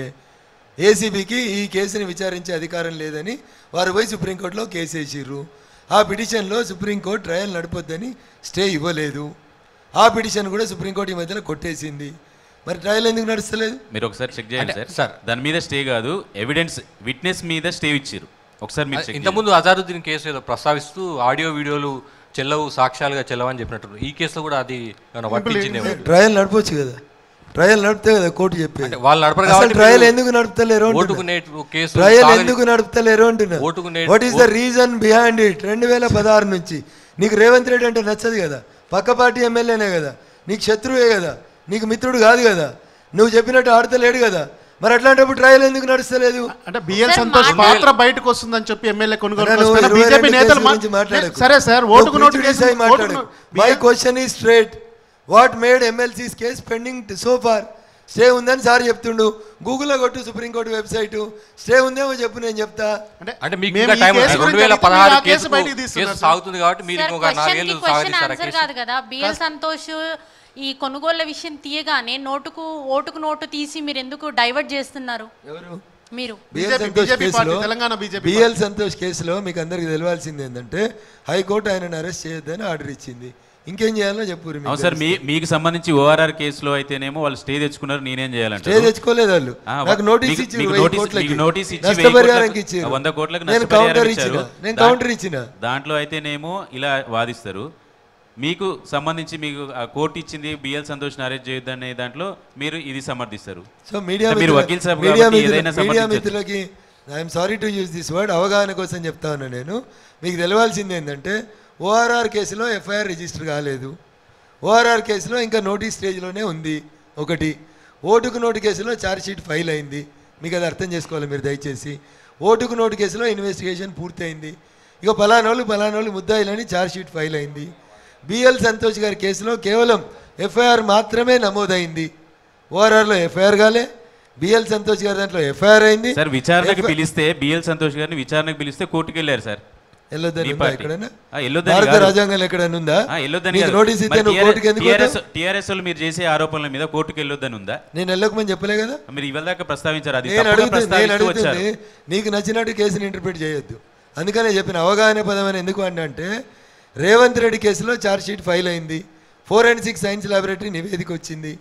ఏసీబీకి ఈ కేసుని విచారించే అధికారం లేదని వారు పోయి సుప్రీంకోర్టులో కేసు వేసిర్రు ఆ పిటిషన్లో సుప్రీంకోర్టు ట్రయల్ నడపొద్దని స్టే ఇవ్వలేదు ఆ పిటిషన్ కూడా సుప్రీంకోర్టు ఈ మధ్యలో కొట్టేసింది మరి ట్రయల్ ఎందుకు నడుస్తలేదు మీరు ఒకసారి చెక్ చేయండి అంటే, సార్ సార్. దాని మీద స్టే కాదు ఎవిడెన్స్ విట్నెస్ మీద స్టే ఇచ్చారు ఒకసారి మీరు చెక్ ఇంతకుముందు అజారుద్దీన్ కేసు ఏదో ప్రస్తావిస్తూ ఆడియో వీడియోలు చెల్లవు సాక్ష్యాలుగా చెల్లవని చెప్పినట్టు ఈ కేసులో కూడా అది ఏమైనా వర్తించిందేమో ట్రయల్ నడపొచ్చు కదా ట్రయల్ నడిపితే కదా కోర్టు చెప్పేది వాళ్ళు నడపరు అసలు కాబట్టి ట్రయల్ మీరు ఎందుకు నడుపుతలేరు ఓటుకు నేటు కేసు ట్రయల్ సాగని- ఎందుకు నడుపుతలేరు అంటున్నా ఓటుకు నేటు- what is the reason behind it రెండు వేల పదహారు నుంచి నీకు రేవంత్ రెడ్డి అంటే నచ్చదు కదా పక్క పార్టీ ఎమ్మెల్యేనే కదా నీకు శత్రువే కదా నీకు మిత్రుడు కాదు కదా నువ్వు చెప్పినట్టు ఆడతలేడు కదా మరి అట్లాంటప్పుడు ట్రయల్ ఎందుకు నడుస్తలేదు అంటే బిఎల్ సంతోష్ పాత్ర బయటకు వస్తుందని చెప్పి ఎమ్మెల్యే కొనుగోలు అన్నా, నువ్వు కోసం ఇరవై బీజేపీ రెండు నేతలు కేసుల మా- గురించి మాట్లాడకు. సరే సార్ నువ్వు ఓటుకు నోటు prejudice కేసు అయి మాట్లాడకు. ఓటుకు- my question is straight what made MLCs case pending so far stay ఉందని సార్ చెప్తుండు గూగుల్లో కొట్టు సుప్రీంకోర్టు వెబ్సైట్ స్టే ఉందేమో చెప్పు నేను చెప్తా అంటే మీకు మేము ఇంకా ఈ టైం కేసు రెండు గురించి వేల అడిగితే పదహారు మీరు ఆ కేసు కేసు బయటికి కేసు తీస్తున్నారు సార్. సాగుతుంది కాబట్టి మీరు సార్ ఇంకొక క్వశ్చన్ నాలుగేళ్ళు కి క్వశ్చన్ సాగదీస్తారా ఆన్సర్ కేసు కాదు కదా బిఎల్ సంతోష్ ఈ కొనుగోళ్ల విషయం తీయగానే నోటుకు ఓటుకు నోటు తీసి మీరు ఎందుకు డైవర్ట్ చేస్తున్నారు ఎవరు మీరు బిఎల్ BJP సంతోష్ పార్టీ, కేసులో తెలంగాణ BJP బిఎల్ సంతోష్ కేసులో మీకు అందరికి తెలియాల్సింది ఏంటంటే హైకోర్టు ఆయనను అరెస్ట్ చేయొద్దని ఆర్డర్ ఇచ్చింది ఇంకేం చేయాలో చెప్పు అవును సార్ మీ మీకు సంబంధించి ఓఆర్ఆర్ కేసులో అయితేనేమో వాళ్ళు స్టే తెచ్చుకున్నారు నేనేం చేయాలంటే స్టే తెచ్చుకోలేదు వాళ్ళు నాకు నోటీస్ ఇచ్చి మీకు వెయ్యి నోటీస్ కోట్లకి. మీకు నోటీస్ ఇచ్చి వెయ్యి నష్టపరిహారం కోట్లకు- ఇచ్చారు. వంద కోట్లకు నేను నష్టపరిహారం counter ఇచ్చారు. ఇచ్చిన. నేను దా- counter ఇచ్చిన. దాంట్లో అయితేనేమో ఇలా వాదిస్తారు మీకు సంబంధించి మీకు ఆ కోర్టు ఇచ్చింది బిఎల్ సంతోష్ని అరెస్ట్ చేయొద్దనే దాంట్లో మీరు ఇది సమర్థిస్తారు సో మీడియా అంటే మీరు మిత్రుల- వకీల్ సాబ్ మీడియా కాబట్టి మిత్రుల- ఏదైనా మీడియా సమర్థించచ్చు మిత్రులకి I'm sorry to use this word అవగాహన కోసం చెప్తా ఉన్నా నేను మీకు తెలవాల్సింది ఏంటంటే ఓఆర్ఆర్ కేసులో ఎఫ్ఐఆర్ రిజిస్టర్ కాలేదు ఓఆర్ఆర్ కేసులో ఇంకా నోటీస్ స్టేజ్లోనే ఉంది ఒకటి ఓటుకు నోటు కేసులో ఛార్జ్ షీట్ ఫైల్ అయింది మీకు అది అర్థం చేసుకోవాలి మీరు దయచేసి ఓటుకు నోటు కేసులో ఇన్వెస్టిగేషన్ పూర్తయింది ఇక పలానోళ్ళు పలానోళ్ళు ముద్దాయిలని ఛార్జ్ షీట్ ఫైల్ అయింది బిఎల్ సంతోష్ గారి కేసులో కేవలం ఎఫ్ఐఆర్ మాత్రమే నమోదైంది ఓఆర్ఆర్లో ఎఫ్ఐఆర్ కాలే బిఎల్ సంతోష్ గారి దాంట్లో ఎఫ్ఐఆర్ అయింది సార్ విచారణకు FIR పిలిస్తే బిఎల్ సంతోష్ గారిని విచారణకు పిలిస్తే కోర్టుకు వెళ్ళారు సార్ వెళ్ళొద్దని మీ ఉందా పార్టీ. ఎక్కడైనా? ఆ, వెళ్ళొద్దని భారత కాదు. రాజ్యాంగంలో ఎక్కడైనా ఉందా? ఆ, వెళ్ళొద్దని నీకు కాదు. నోటీస్ ఇస్తే మరి నువ్వు TRS కోర్టుకి ఎందుకు TRS పోతావు? TRS వాళ్ళు మీరు చేసే ఆరోపణల మీద కోర్టుకు వెళ్ళొద్దని ఉందా నేను వెళ్ళకమని చెప్పలే కదా మీరు ఇవాళ దాకా ప్రస్తావించారు అది నేను తప్పుగా అడుగుతుంది నేను ప్రస్తావిస్తూ వచ్చారు అడుగుతుంది నీకు నచ్చినట్టు కేసుని ఇంటర్ప్రిట్ చేయొద్దు అందుకనే చెప్పిన అవగాహన పదం అని ఎందుకు అన్నా అంటే రేవంత్ రెడ్డి కేసులో ఛార్జ్ షీట్ ఫైల్ అయింది ఫోరెన్సిక్ సైన్స్ ల్యాబొరేటరీ నివేదిక వచ్చింది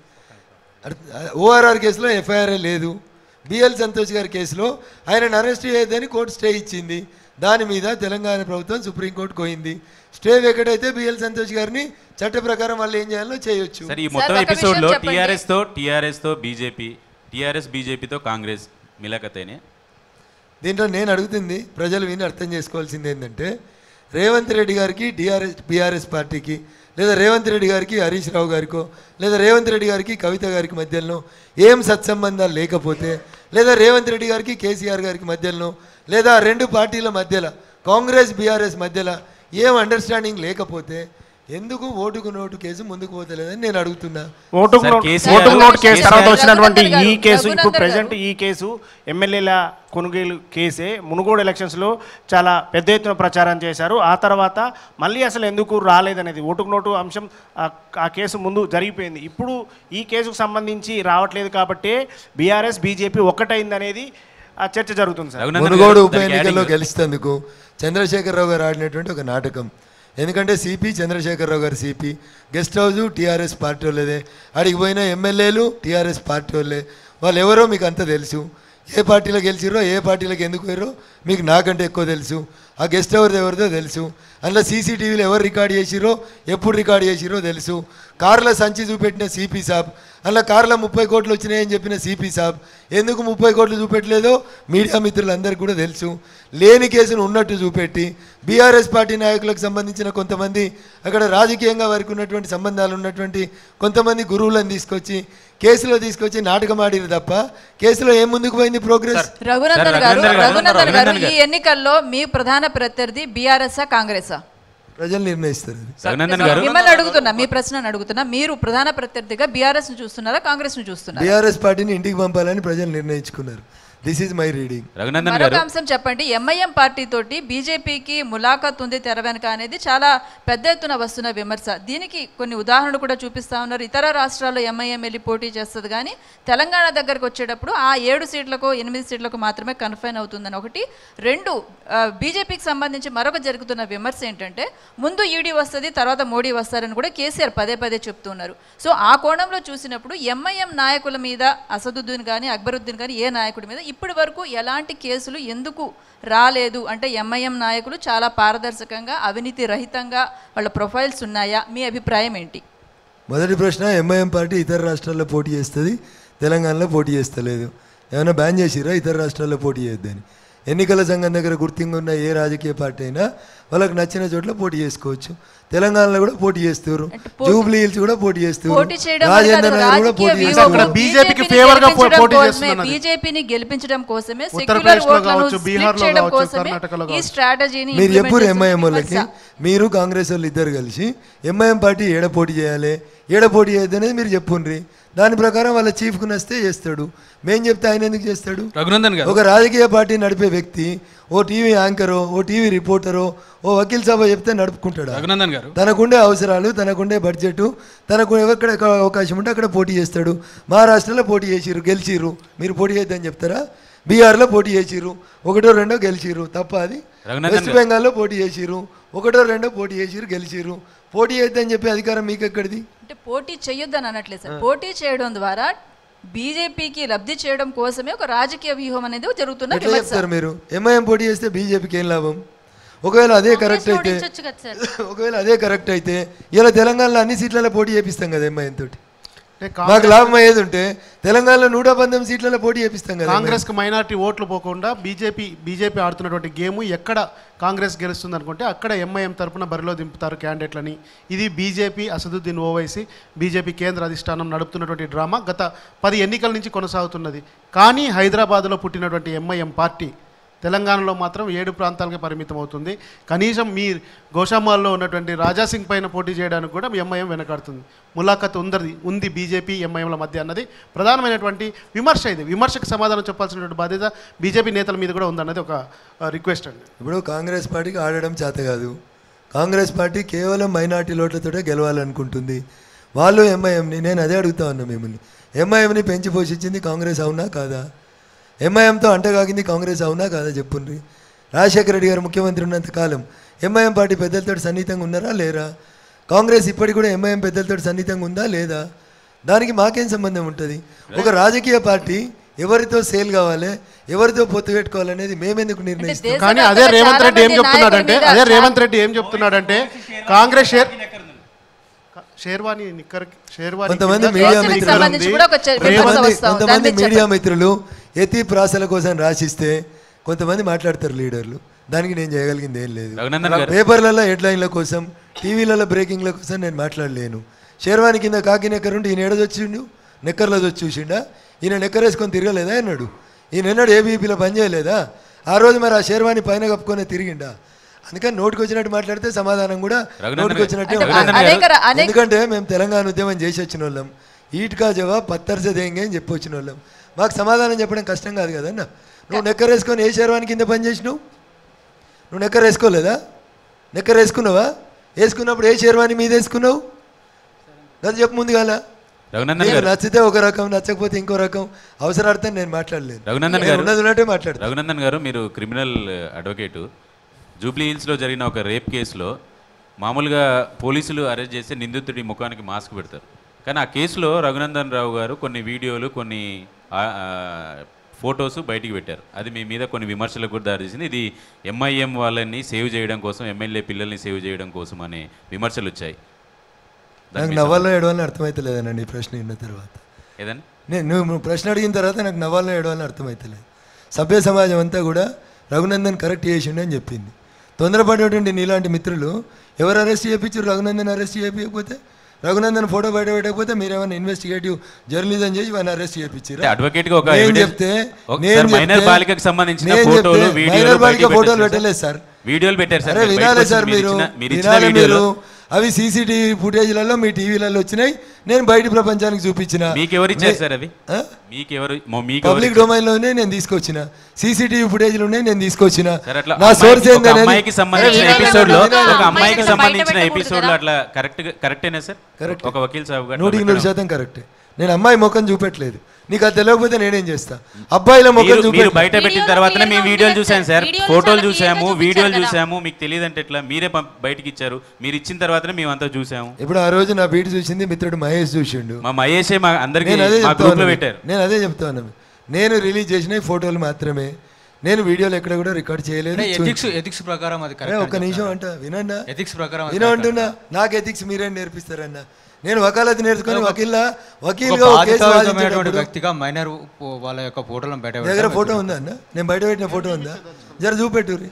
ఓఆర్ఆర్ కేసులో ఎఫ్ఐఆర్ లేదు బిఎల్ సంతోష్ గారి కేసులో ఆయనను అరెస్ట్ చేయొద్దని కోర్టు స్టే ఇచ్చింది దాని మీద తెలంగాణ ప్రభుత్వం సుప్రీంకోర్టు పోయింది స్టే వెకటైతే బిఎల్ సంతోష్ గారిని చట్ట ప్రకారం వాళ్ళు ఏం చేయాలో చేయొచ్చు సరే ఈ మొత్తం ఎపిసోడ్ లో టిఆర్ఎస్ తో టిఆర్ఎస్ తో బీజేపీ టిఆర్ఎస్ బీజేపీతో కాంగ్రెస్ మిలకతేనే దీంట్లో నేను అడుగుతుంది ప్రజలు విని అర్థం చేసుకోవాల్సింది ఏంటంటే రేవంత్ రెడ్డి గారికి టీఆర్ఎస్ బీఆర్ఎస్ పార్టీకి లేదా రేవంత్ రెడ్డి గారికి హరీష్ రావు గారికో లేదా రేవంత్ రెడ్డి గారికి కవిత గారికి మధ్యలో ఏం సత్సంబంధాలు లేకపోతే లేదా రేవంత్ రెడ్డి గారికి కేసీఆర్ గారికి మధ్యలో లేదా రెండు పార్టీల మధ్యలో కాంగ్రెస్ బీఆర్ఎస్ మధ్యలో ఏం అండర్స్టాండింగ్ లేకపోతే ఎందుకు ఓటుకు నోటు కేసు ముందుకు పోతలేదని నేను అడుగుతున్నా ఓటుకు సార్, నోట్ కేసీఆర్ ఓటుకు నోట్ కేసు తర్వాత కేసీఆర్ వచ్చినటువంటి రఘునందన్ ఈ గారు, కేసు ఇప్పుడు రఘునందన్ ప్రజెంట్ గారు. ఈ కేసు ఎమ్మెల్యేల కొనుగోలు కేసే మునుగోడు ఎలక్షన్స్లో చాలా పెద్ద ఎత్తున ప్రచారం చేశారు ఆ తర్వాత మళ్ళీ అసలు ఎందుకు రాలేదనేది ఓటుకు నోటు అంశం ఆ- ఆ కేసు ముందు జరిగిపోయింది ఇప్పుడు ఈ కేసుకు సంబంధించి రావట్లేదు కాబట్టి బీఆర్ఎస్ బీజేపీ ఒక్కటైందనేది ఆ చర్చ జరుగుతుంది సార్ రఘునందన్ మునుగోడు గారు, ఉప దానికి ఎన్నికల్లో adding- గెలిచేందుకు చంద్రశేఖరరావు గారు ఆడినటువంటి ఒక నాటకం ఎందుకంటే సిపి చంద్రశేఖరరావు గారు CP guest house TRS party వాళ్ళదే అడిగి పోయిన ఎమ్మెల్యేలు టీఆర్ఎస్ పార్టీ వాళ్ళే వాళ్ళు ఎవరో మీకు అంతా తెలుసు ఏ పార్టీలో గెలిచిరో ఏ పార్టీలోకి ఎందుకు పోయారో మీకు నాకంటే ఎక్కువ తెలుసు ఆ గెస్ట్ హౌస్ ఎవరిదో తెలుసు అందులో సీసీటీవీలో ఎవరు రికార్డ్ చేసిరో ఎప్పుడు రికార్డ్ చేసిరో తెలుసు కార్ల సంచి చూపెట్టిన సిపి సాబ్ అందులో కార్ల ముప్పై కోట్లు వచ్చినాయని చెప్పిన సిపి సాబ్ ఎందుకు ముప్పై కోట్లు చూపెట్టలేదో మీడియా మిత్రులందరికీ కూడా తెలుసు లేని కేసును ఉన్నట్టు చూపెట్టి బీఆర్ఎస్ పార్టీ నాయకులకు సంబంధించిన కొంతమంది అక్కడ రాజకీయంగా వారికి ఉన్నటువంటి సంబంధాలు ఉన్నటువంటి కొంతమంది గురువులను తీసుకొచ్చి కేసులో తీసుకొచ్చి నాటకం ఆడిరు తప్ప కేసులో ఏం ముందుకు పోయింది ప్రోగ్రెస్ రఘునందన్ సార్, గారు రఘునందన్ గారు, రఘునందన్ గారు రఘునందన్ ఈ గారు. ఎన్నికల్లో మీ ప్రధాన ప్రత్యర్థి బీఆర్ఎస్ఆ కాంగ్రెసా ప్రజలు నిర్ణయిస్తారు అది రఘునందన్ గారు మిమ్మల్ని అడుగుతున్నా మీ ప్రశ్నను అడుగుతున్నా మీరు ప్రధాన ప్రత్యర్థిగా బీఆర్ఎస్ ను చూస్తున్నారా కాంగ్రెస్ ను చూస్తున్నారా బీఆర్ఎస్ పార్టీని ఇంటికి పంపాలని ప్రజలు నిర్ణయించుకున్నారు this is my reading Raghunandan మరొక గారు అంశం చెప్పండి ఎంఐఎం పార్టీ తోటి బీజేపీకి ములాఖత్ ఉంది తెర వెనక అనేది చాలా పెద్ద ఎత్తున వస్తున్న విమర్శ దీనికి కొన్ని ఉదాహరణలు కూడా చూపిస్తా ఉన్నారు ఇతర రాష్ట్రాల్లో ఎంఐఎం వెళ్ళి పోటీ చేస్తుంది కానీ తెలంగాణ దగ్గరకు వచ్చేటప్పుడు ఆ ఏడు సీట్లకు ఎనిమిది సీట్లకు మాత్రమే కన్ఫైన్ అవుతుందని ఒకటి రెండు ఆ, బీజేపీకి సంబంధించి మరొక జరుగుతున్న విమర్శ ఏంటంటే ముందు ఈడీ వస్తుంది తర్వాత మోడీ వస్తారని కూడా కేసీఆర్ పదే పదే చెప్తున్నారు సో ఆ కోణంలో చూసినప్పుడు ఎంఐఎం నాయకుల మీద అసదుద్దీన్ కానీ అక్బరుద్దీన్ కానీ ఏ నాయకుడి మీద ఇప్పటి వరకు ఎలాంటి కేసులు ఎందుకు రాలేదు అంటే ఎంఐఎం నాయకులు చాలా పారదర్శకంగా అవినీతి రహితంగా వాళ్ళ ప్రొఫైల్స్ ఉన్నాయా మీ అభిప్రాయం ఏంటి మొదటి ప్రశ్న ఎంఐఎం పార్టీ ఇతర రాష్ట్రాల్లో పోటీ చేస్తుంది తెలంగాణలో పోటీ చేస్తలేదు ఏమైనా బ్యాన్ చేసిరా ఇతర రాష్ట్రాల్లో పోటీ చేయొద్దని ఎన్నికల సంఘం దగ్గర గుర్తింగ్ ఉన్న ఏ రాజకీయ పార్టీ అయినా వాళ్ళకి నచ్చిన చోట్ల పోటీ చేసుకోవచ్చు తెలంగాణలో కూడా పోటీ చేస్తారు జూబ్లీ హిల్స్ కూడా పోటీ చేస్తారు పోటీ చేయడం రాజేంద్ర నగర్ కూడా పోటీ అక్కడ చేస్తారు బీజేపీకి ఫేవర్ గా పో- పోటీ చేస్తున్నది. బీజేపీని గెలిపించడం కోసమే సెక్యులర్ ఉత్తరప్రదేశ్లో ఓట్లను కావచ్చు, split బీహార్లో చేయడం కావచ్చు, కోసమే కర్ణాటకలో ఈ కావచ్చు. స్ట్రాటజీని మీరు implement ఎప్పుడు చేస్తున్న ఎంఐఎం వాళ్ళకి విమర్శ. మీరు కాంగ్రెస్ వాళ్ళు ఇద్దరు కలిసి ఎంఐఎం పార్టీ ఏడ పోటీ చేయాలి ఏడ పోటీ చేయొద్దు అనేది మీరు చెప్పుండ్రి దాని ప్రకారం వాళ్ళ చీఫ్కు నస్తే చేస్తాడు మేం చెప్తే ఆయన ఎందుకు చేస్తాడు రఘునందన్ గారు ఒక రాజకీయ పార్టీ నడిపే వ్యక్తి ఓ టీవీ యాంకరో ఓ టీవీ రిపోర్టరో ఓ వకీల్ సభ చెప్తే నడుపుకుంటాడు రఘునందన్ గారు తనకుండే అవసరాలు తనకుండే బడ్జెట్ తనకు ఎక్కడ అవకాశం ఉంటే అక్కడ పోటీ చేస్తాడు మహారాష్ట్రలో పోటీ చేసిర్రు గెలిచిర్రు మీరు పోటీ చేద్దని చెప్తారా బీహార్లో పోటీ చేసిర్రు ఒకటో రెండో గెలిచిర్రు తప్ప అది రఘునందన్ వెస్ట్ గారు. బెంగాల్లో పోటీ చేసిర్రు ఒకటో రెండో పోటీ చేసిర్రు గెలిచిర్రు పోటీ చేద్దని చెప్పే అధికారం మీకు ఎక్కడిది అంటే పోటీ చేయొద్దని అనట్లేదు సార్ పోటీ చేయడం ద్వారా బీజేపీకి లబ్ధి చేయడం కోసమే ఒక రాజకీయ వ్యూహం అనేది జరుగుతున్న ఎట్లా విమర్శ చెప్తారు మీరు ఎంఐఎం పోటీ చేస్తే బీజేపీకి ఏం లాభం ఒకవేళ అదే కరెక్ట్ అయితే ఓడించొచ్చు కదా సార్ ఒకవేళ అదే కరెక్ట్ అయితే ఇలా తెలంగాణలో అన్ని సీట్లలో పోటీ చేపిస్తాం కదా ఎంఐఎం తోటి అంటే మాకు కాంగ్రెస్- లాభం అయ్యేది ఉంటే తెలంగాణలో నూట పంతొమ్మిది సీట్లలో పోటీ చేపిస్తాం కదా కాంగ్రెస్ కు మైనారిటీ ఓట్లు పోకుండా బీజేపీ బీజేపీ ఆడుతున్నటువంటి గేమ్ ఎక్కడ కాంగ్రెస్ గెలుస్తుంది అనుకుంటే అక్కడ ఎంఐఎం తరపున బరిలో దింపుతారు క్యాండిడేట్లని ఇది బీజేపీ అసదుద్దీన్ ఓవైసీ బీజేపీ కేంద్ర అధిష్టానం నడుపుతున్నటువంటి డ్రామా గత పది ఎన్నికల నుంచి కొనసాగుతున్నది కానీ హైదరాబాద్లో పుట్టినటువంటి ఎంఐఎం పార్టీ తెలంగాణలో మాత్రం ఏడు ప్రాంతాలకే పరిమితం అవుతుంది కనీసం మీ గోషామాల్లో ఉన్నటువంటి రాజాసింగ్ పైన పోటీ చేయడానికి కూడా ఎంఐఎం వెనకాడుతుంది ములాఖత్ ఉందది ఉంది బీజేపీ ఎంఐఎంల మధ్య అన్నది ప్రధానమైనటువంటి విమర్శ ఇది విమర్శకు సమాధానం చెప్పాల్సినటువంటి బాధ్యత బీజేపీ నేతల మీద కూడా ఉందన్నది ఒక రిక్వెస్ట్ అండి ఇప్పుడు కాంగ్రెస్ పార్టీకి ఆడడం చేత కాదు కాంగ్రెస్ పార్టీ కేవలం మైనార్టీ లోట్లతోటే గెలవాలనుకుంటుంది వాళ్ళు ఎంఐఎంని నేను అదే అడుగుతా ఉన్నా మిమ్మల్ని ఎంఐఎంని పెంచి పోషించింది కాంగ్రెస్ అవునా కాదా ఎంఐఎంతో అంటగాగింది కాంగ్రెస్ అవునా కాదా చెప్పుండ్రి రాజశేఖర రెడ్డి గారు ముఖ్యమంత్రి ఉన్నంత కాలం ఎంఐఎం పార్టీ పెద్దలతో సన్నిహితంగా ఉన్నారా లేరా కాంగ్రెస్ ఇప్పటికి కూడా ఎంఐఎం పెద్దలతో సన్నిహితంగా ఉందా లేదా దానికి మాకేం సంబంధం ఉంటుంది ఒక రాజకీయ పార్టీ ఎవరితో సేల్ కావాలి ఎవరితో పొత్తు పెట్టుకోవాలనేది మేమెందుకు నిర్ణయిస్తాం కానీ అదే రేవంత్ రెడ్డి ఏం చెప్తున్నాడంటే అదే రేవంత్ రెడ్డి ఏం చెప్తున్నాడంటే కాంగ్రెస్ షేర్ షేర్వాణి నిక్కర్ షేర్వాణి కొంతమంది కింద మీడియా రాజకీయ మిత్రులు సంబంధించి కూడా ఒక చర్చ కొంతమంది వస్తా ఉంది. కొంతమంది దాని మీద మీడియా చెప్పండి. మిత్రులు ఎతి ప్రాసల కోసం రాసిస్తే కొంతమంది మాట్లాడతారు లీడర్లు దానికి నేను చేయగలిగింది ఏం లేదు రఘునందన్ గారు. పేపర్లలో హెడ్లైన్ల కోసం టీవీలలో బ్రేకింగ్ల కోసం నేను మాట్లాడలేను షేర్వాణి కింద కాకి నెక్కర్ ఉంటే ఈయన ఏడదొచ్చిండు నెక్కర్లో వచ్చి చూసిండా ఈయన నెక్కర్ వేసుకొని తిరగలేదా అన్నాడు ఈయన ఎన్నాడు ఏబీపీలో పనిచేయలేదా ఆ రోజు మరి ఆ షేర్వాణి పైన కప్పుకొని తిరిగిండా అందుకని నోటికి వచ్చినట్టు మాట్లాడితే సమాధానం కూడా రఘునందన్ నోటికి గారు- వచ్చినట్టే అంటే ఉంటుంది. అనేక ర- అనేక- ఎందుకంటే మేము తెలంగాణ ఉద్యమం చేసి వచ్చిన వాళ్ళం ఈట్కా జవాబ్ పత్తర్సే దేంగే అని చెప్పి వచ్చిన వాళ్ళం మాకు సమాధానం చెప్పడం కష్టం కాదు కదన్న నువ్వు నెక్కర్ వేసుకొని ఏ శర్వాని కింద పని చేసినావు నువ్వు నెక్కర్ వేసుకోలేదా నెక్కర్ వేసుకున్నావా వేసుకున్నప్పుడు ఏ శర్వాని మీద వేసుకున్నావు అది చెప్పు ముందు కాల రఘునందన్ నీకు గారు నచ్చితే ఒక రకం నచ్చకపోతే ఇంకో రకం అవసరార్థం నేను మాట్లాడలేదు రఘునందన్ నేను గారు ఉన్నది ఉన్నట్టే మాట్లాడతాను రఘునందన్ గారు మీరు క్రిమినల్ అడ్వకేటు జూబ్లీ హిల్స్లో జరిగిన ఒక రేప్ కేసులో మామూలుగా పోలీసులు అరెస్ట్ చేస్తే నిందితుడి ముఖానికి మాస్క్ పెడతారు కానీ ఆ కేసులో రఘునందన్ రావు గారు కొన్ని వీడియోలు కొన్ని ఆ- ఆ, ఫొటోస్ బయటికి పెట్టారు అది మీ మీద కొన్ని విమర్శలకు కూడా దారితీసింది ఇది ఎంఐఎం వాళ్ళని సేవ్ చేయడం కోసం ఎమ్మెల్యే పిల్లల్ని సేవ్ చేయడం కోసం అనే విమర్శలు వచ్చాయి దాని నాకు మీద నవ్వాలో ఏడవాలని అర్థమైతలేదనండి ఈ ప్రశ్న విన్న తర్వాత ఏదండి నేను నువ్వు నువ్వు ప్రశ్న అడిగిన తర్వాత నాకు నవ్వాలో ఏడవాలని అర్థమైతలేదు సభ్య సమాజం అంతా కూడా రఘునందన్ కరెక్ట్ చేసిండు అని చెప్పింది తొందరపడేటువంటి నీలాంటి మిత్రులు ఎవరు అరెస్ట్ చేయించారు రఘునందన్ అరెస్ట్ చేయకపోతే రఘునందన్ ఫోటో బయట పెట్టకపోతే మీరేమైనా ఇన్వెస్టిగేటివ్ జర్నలిజం చేసి వాడిని అరెస్ట్ చేయించారు అంటే advocate గా ఒక నేను evidence- చెప్తే ఒక- నేను సార్, minor చెప్తే- బాలికకు సంబంధించిన నేను ఫోటోలు, చెప్తే వీడియోలు minor బాలిక బయటికి ఫోటోలు పెట్టారు పెట్టలేదు సార్. సార్ వీడియోలు పెట్టారు సార్. అరే మీరు వినాలి బయటకు సార్ వచ్చి మీరు మీరు ఇచ్చిన- మీరు ఇచ్చిన వినాలి మీరు వీడియోలో- అవి సీసీటీవీ ఫుటేజ్లలో మీ టీవీలలో వచ్చినాయి నేను బయట ప్రపంచానికి చూపించిన మీకు ఎవరు ఇచ్చారు నే- సార్ అవి ఆ? మీకు ఎవరు మొ- మీకు ఎవరు పబ్లిక్ డొమైన్లోనే నేను తీసుకొచ్చిన సీసీటీవీ ఫుటేజ్లు ఉన్నాయి నేను తీసుకొచ్చిన సార్ అట్లా నా అమ్మాయికి- సోర్స్ ఒక ఏందనేది- అమ్మాయికి సంబంధించిన అరే వినాలి, ఎపిసోడ్ లో వినాలి. ఒక అమ్మాయికి బయట సంబంధించిన పెట్టకూడదు ఎపిసోడ్ లో కదా? అట్లా కరెక్ట్ కరెక్టేనా సార్ కరెక్ట్ ఒక వకీల్ సాబ్ గారు నూటికి అట్లా నూరు శాతం కరెక్టే నేను అమ్మాయి ముఖం చూపెట్టలేదు నీకు అది తెలియకపోతే నేనేం చేస్తా అబ్బాయిల ముఖం మీరు- మీరు చూపెట్టి బయట పెట్టిన తర్వాతనే మేము వీడియోలు చూసాం సార్ వీడియోలో ఫోటోలు చాలా చూసాము clear గా వీడియోలు చూపించారు చూసాము మీకు తెలియదు అంటే ఎట్లా మీరే పంప- బయటికి ఇచ్చారు మీరు ఇచ్చిన తర్వాతనే మేము అంతా చూసాము ఇప్పుడు ఆ రోజు నా బీట్ చూసింది మిత్రుడు మహేష్ చూసిండు మా మహేషే మా అందరికి నేను అదే మా చెప్తా గ్రూప్ లో ఉన్నాను. పెట్టారు నేను అదే చెప్తా ఉన్నాను నేను రిలీజ్ చేసిన ఈ ఫోటోలు మాత్రమే నేను వీడియోలు ఎక్కడ కూడా రికార్డ్ చేయలేదు ఎథిక్స్ చూపించు. ఎథిక్స్ ప్రకారం అది అరే, కరెక్ట్ ఒక్క నిమిషం అంట వినన్నా ఎథిక్స్ ప్రకారం అది వినంటున్నా నాకు ఎథిక్స్ మీరేం నేర్పిస్తారన్న నేను వకాలత్ నేర్చుకొని వకీల్లా ఒక వకీల్గా ఒక కేసు బాధితమైనటువంటి వాదించేటప్పుడు వ్యక్తిగా మైనర్ వాళ్ళ యొక్క ఫోటోలను బయట దగ్గర పెట్టడం ఫోటో ఉందా అన్న నేను బయట పెట్టిన ఫోటో ఉందా జర చూపెట్టుర్రి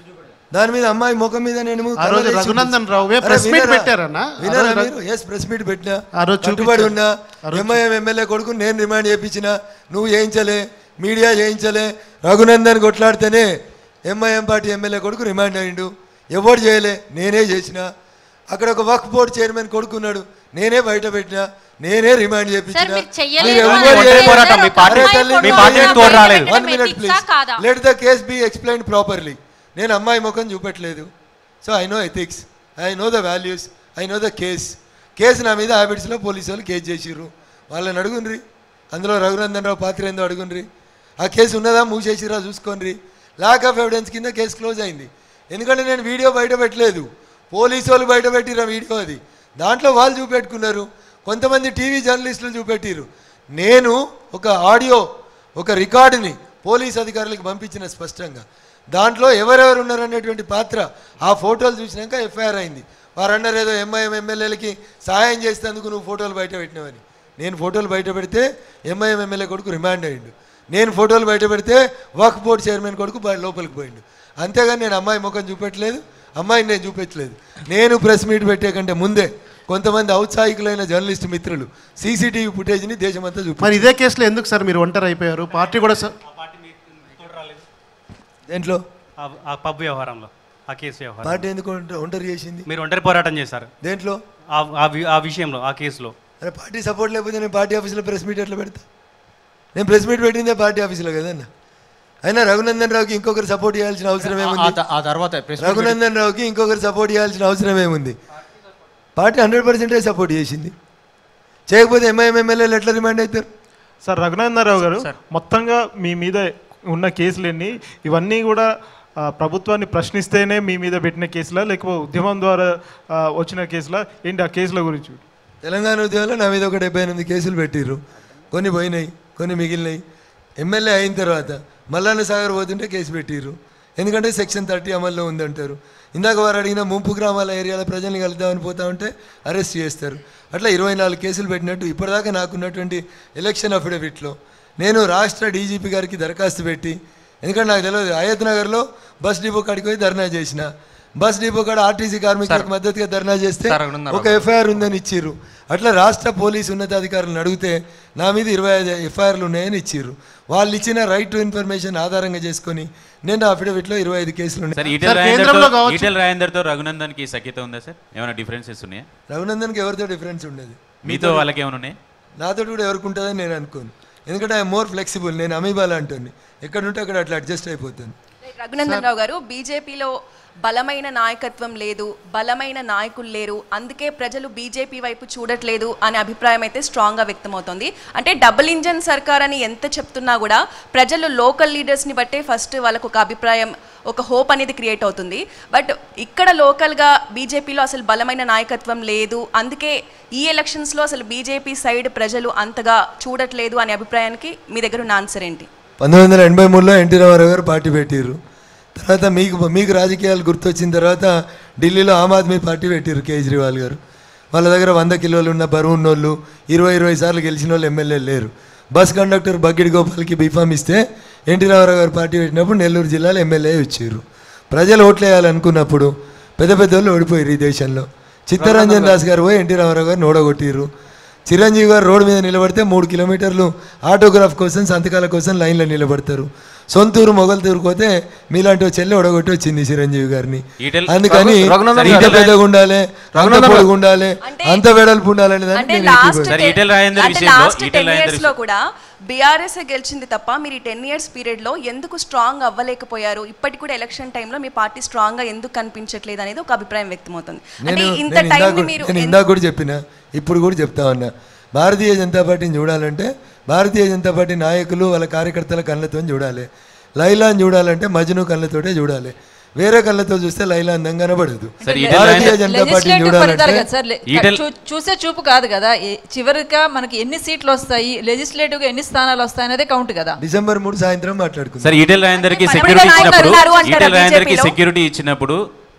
దాని మీద అమ్మాయి ముఖం మీద నేను ఆ రోజు కలర్ వేసి రఘునందన్ చూపించు. రావువే అరే press meet వినరా? పెట్టారన్నా? ఆ వినరా రోజు మీరు ఎస్ ప్రెస్ మీట్ పెట్టినా ఆ రోజు కట్టుబడి చూపించారు. ఉన్నా ఆ రోజు ఎంఐఎం ఎమ్మెల్యే కొడుకు నేను రిమాండ్ చేయించిన నువ్వు చేయించలే మీడియా చేయించలే రఘునందన్ కొట్లాడితేనే ఎంఐఎం పార్టీ ఎమ్మెల్యే కొడుకు రిమాండ్ అయ్యిండు ఎవడు చేయలే నేనే చేసిన అక్కడ ఒక వక్ బోర్డు చైర్మన్ కొడుకున్నాడు నేనే బయట పెట్టినా నేనే రిమాండ్ చేయించిన సార్, మీరు చెయ్యలేదు మీరు అని ఎవరు అంటే చేయలేదు. పోరాటం, మీ పార్టీ- అరే తల్లి, మీ మీరు పార్టీకి చేయలేదు. తోడు రాలేదు. One minute, ఎథిక్సా please. కాదా? Let the case be explain properly నేను అమ్మాయి ముఖం చూపెట్టలేదు so I know ethics I know the values I know the case case నా మీద హ్యాబిట్స్లో పోలీసు వాళ్ళు కేసు చేసిర్రు వాళ్ళని అడుగుండ్రి అందులో రఘునందన్ రావు పాత్ర ఏందో అడుగుండ్రి ఆ కేసు ఉన్నదా మూసేసిరా చూసుకోండి లాక్ ఆఫ్ ఎవిడెన్స్ కింద కేసు క్లోజ్ అయింది ఎందుకంటే నేను వీడియో బయట పెట్టలేదు పోలీసు వాళ్ళు బయట పెట్టిన వీడియో అది దాంట్లో వాళ్ళు చూపెట్టుకున్నారు కొంతమంది టీవీ జర్నలిస్టులు చూపెట్టిర్రు నేను ఒక ఆడియో ఒక రికార్డుని పోలీస్ అధికారులకు పంపించిన స్పష్టంగా దాంట్లో ఎవరెవరు ఉన్నారనేటువంటి పాత్ర ఆ ఫోటోలు చూసినాక ఎఫ్ఐఆర్ అయింది వారు అన్నారు ఏదో ఎంఐఎం ఎమ్మెల్యేలకి సహాయం చేసేందుకు నువ్వు ఫోటోలు బయట పెట్టినావని నేను ఫోటోలు బయట పెడితే ఎంఐఎం ఎమ్మెల్యే కొడుకు రిమాండ్ అయ్యిండు నేను ఫోటోలు బయట పెడితే వక్ బోర్డు చైర్మన్ కొడుకు బయ- లోపలికి పోయిండు అంతేగాని నేను అమ్మాయి ముఖం చూపెట్టలేదు అమ్మాయిని నేను చూపెట్టలేదు నేను ప్రెస్ మీట్ పెట్టే కంటే ముందే కొంతమంది ఔత్సాహికులైన జర్నలిస్ట్ మిత్రులు సీసీటీవీ ఫుటేజ్ని దేశమంతా చూపి మరి ఇదే కేసులో ఎందుకు సార్ మీరు ఒంటరి అయిపోయారు పార్టీ కూడా సార్ దేంట్లో ఆ- ఆ పబ్ వ్యవహారంలో ఆ కేసు వ్యవహారం పార్టీ ఎందుకు ఒంట- ఒంటరి చేసింది మీరు ఒంటరి పోరాటం చేశారు దేంట్లో ఆ- ఆ వి- ఆ విషయంలో ఆ కేసులో అరే పార్టీ సపోర్ట్ లేకపోతే నేను పార్టీ ఆఫీస్లో ప్రెస్ మీట్ ఎట్లా పెడతా నేను ప్రెస్ మీట్ పెట్టిందే పార్టీ ఆఫీస్లో కదన్న అయినా రఘునందన్ రావుకి ఇంకొకరు సపోర్ట్ చేయాల్సిన అవసరం ఆ- ఏముంది ఆ- ఆ తర్వాత press meet రఘునందన్ రావుకి ఇంకొకరు సపోర్ట్ చేయాల్సిన అవసరం ఏముంది పార్టీ హండ్రెడ్ పర్సెంటేజ్ సపోర్ట్ చేసింది చేయకపోతే ఎంఐఎం ఎమ్మెల్యేలు ఎట్లా రిమాండ్ అవుతారు సార్ రఘునందరావు గారు మొత్తంగా మీ మీద ఉన్న కేసులన్నీ ఇవన్నీ కూడా ఆ, ప్రభుత్వాన్ని ప్రశ్నిస్తేనే మీ మీద పెట్టిన కేసులా లేకపోతే ఉద్యమం ద్వారా ఆ, వచ్చిన కేసులా ఏంటి ఆ కేసుల గురించి తెలంగాణ ఉద్యమంలో నా మీద ఒక డెబ్బై ఎనిమిది కేసులు పెట్టిర్రు కొన్ని పోయినాయి కొన్ని మిగిలినాయి ఎమ్మెల్యే అయిన తర్వాత మల్లన్న సాగర్ పోతుంటే కేసు పెట్టిర్రు ఎందుకంటే సెక్షన్ థర్టీ అమల్లో ఉందంటారు ఇందాక వారు అడిగిన ముంపు గ్రామాల ఏరియాల ప్రజల్ని కలుద్దామని పోతా ఉంటే అరెస్ట్ చేస్తారు అట్లా ఇరవై నాలుగు కేసులు పెట్టినట్టు ఇప్పటిదాకా నాకున్నటువంటి ఎలక్షన్ అఫిడవిట్లో నేను రాష్ట్ర డీజీపీ గారికి దరఖాస్తు పెట్టి ఎందుకంటే నాకు తెలియదు అయోధ్య నగర్లో బస్ డిపో కాడికి పోయి ధర్నా చేసిన బస్ డిపో కాడ ఆర్టీసీ కార్మికులకు మద్దతుగా ధర్నా చేస్తే సార్, రఘునందన్ ఒక ఎఫ్ఐఆర్ ఉందని ఇచ్చిర్రు అట్లా రాష్ట్ర పోలీసు ఉన్నతాధికారులను అడిగితే నా మీద ఇరవై ఐదు ఎఫ్ఐఆర్లు ఉన్నాయని ఇచ్చిర్రు వాళ్ళు ఇచ్చిన రైట్ టు ఇన్ఫర్మేషన్ ఆధారంగా చేసుకొని నేను అఫిడవిట్లో ఇరవై ఐదు కేసులు ఉన్నాయి సార్ ఈటెల రాజేందర్తో ఈటెల రాజేందర్తో రఘునందన్కి సఖ్యత ఉందా సార్ ఏమైనా డిఫరెన్సెస్ ఉన్నాయా రఘునందన్కి ఎవరితో డిఫరెన్స్ ఉండేది మీతో వాళ్ళకి ఏమైనా ఉన్నాయి నాతో కూడా ఎవరికి ఉంటుందని నేను అనుకోను ఎందుకంటే ఐ మోర్ ఫ్లెక్సిబుల్ నేను అమీబాలా అంటుంది ఎక్కడ ఉంటే అక్కడ అట్లా అడ్జస్ట్ అయిపోతుంది రఘునందన్ రావు గారు బీజేపీలో బలమైన నాయకత్వం లేదు బలమైన నాయకులు లేరు అందుకే ప్రజలు బీజేపీ వైపు చూడట్లేదు అనే అభిప్రాయం అయితే స్ట్రాంగ్గా వ్యక్తమవుతుంది అంటే డబుల్ ఇంజన్ సర్కార్ అని ఎంత చెప్తున్నా కూడా ప్రజలు లోకల్ లీడర్స్ని బట్టే ఫస్ట్ వాళ్ళకు ఒక అభిప్రాయం ఒక హోప్ అనేది క్రియేట్ అవుతుంది బట్ ఇక్కడ లోకల్గా బీజేపీలో అసలు బలమైన నాయకత్వం లేదు అందుకే ఈ ఎలక్షన్స్లో అసలు బీజేపీ సైడ్ ప్రజలు అంతగా చూడట్లేదు అనే అభిప్రాయానికి మీ దగ్గర ఉన్న ఆన్సర్ ఏంటి పంతొమ్మిది వందల ఎనభై మూడులో ఎన్టీ రామారావు గారు పార్టీ పెట్టిర్రు తర్వాత మీకు మీకు రాజకీయాలు గుర్తొచ్చిన తర్వాత ఢిల్లీలో ఆమ్ ఆద్మీ పార్టీ పెట్టిర్రు కేజ్రీవాల్ గారు వాళ్ళ దగ్గర వంద కిలోలు ఉన్న బరువు ఉన్నోళ్ళు ఇరవై ఇరవై సార్లు గెలిచిన వాళ్ళు ఎమ్మెల్యేలు లేరు బస్ కండక్టర్ బగ్గిడి గోపాల్కి బీఫామ్ ఇస్తే ఎన్టీ రామారావు గారు పార్టీ పెట్టినప్పుడు నెల్లూరు జిల్లాలో ఎమ్మెల్యే వచ్చారు ప్రజలు ఓట్లేయాలనుకున్నప్పుడు పెద్ద పెద్ద వాళ్ళు ఓడిపోయారు ఈ దేశంలో చిత్తరంజన్ దాస్ గారు పోయి ఎన్టీ రామారావు గారు ఓడగొట్టిర్రు చిరంజీవి గారు రోడ్డు మీద నిలబడితే మూడు కిలోమీటర్లు ఆటోగ్రాఫ్ కోసం సంతకాల కోసం లైన్లో నిలబడతారు సొంతూరు మొగల్తూరుకు పోతే మీలాంటి ఓ చెల్లె ఒడగొట్టి వచ్చింది చిరంజీవి గారిని ఈటెల- అందుకని రఘునందన్ ఇంత గారు- పెద్దగా ఉండాలి అంత రఘునందన్ పొడుగు ఉండాలి అంత వెడల్పు ఉండాలని దాన్ని అంటే నేను లాస్ట్ ఏకీభవిస్తాను. సరే, ఈటెల రాజేందర్ అంటే విషయంలో- last Etela ten Rajender years లో కూడా బీఆర్ఎస్ గెలిచింది తప్ప మీరు ఈ టెన్ ఇయర్స్ పీరియడ్ లో ఎందుకు స్ట్రాంగ్ అవ్వలేకపోయారు ఇప్పటికి కూడా ఎలక్షన్ టైంలో మీ పార్టీ స్ట్రాంగ్ గా ఎందుకు కనిపించట్లేదు అనేది ఒక అభిప్రాయం వ్యక్తమవుతుంది అంటే నేను ఇంత నేను టైం ఇందాక ని కూడా- మీరు నేను ఇందాక కూడా చెప్పిన ఇప్పుడు కూడా చెప్తా ఉన్నా భారతీయ జనతా పార్టీని చూడాలంటే భారతీయ జనతా పార్టీ నాయకులు వాళ్ళ కార్యకర్తల కళ్ళతో చూడాలి లైలాన్ చూడాలంటే మజ్ను కళ్ళతోటే చూడాలి వేరే కళ్ళతో చూస్తే లైలా అందంగా కనబడదు సరే, ఈటెల భారతీయ రాజేందర్- జనతా పార్టీని లెజిస్లేటివ్ ఫలితాలు చూడాలంటే కదా సార్ లే- ఈటెల్- చూ- చూసే చూపు కాదు కదా ఏ- చివరిగా మనకి ఎన్ని సీట్లు వస్తాయి లెజిస్లేటివ్ గా ఎన్ని స్థానాలు వస్తాయి అనేది కౌంట్ కదా డిసెంబర్ మూడు సాయంత్రం మాట్లాడుకుందాం సరే ఈటెల రాజేందర్కి అంటే సెక్యూరిటీ పన్నెండు ఇచ్చినప్పుడు ఉన్నారు అంటారా ఈటెల రాజేందర్కి BJP లో? సెక్యూరిటీ ఇచ్చినప్పుడు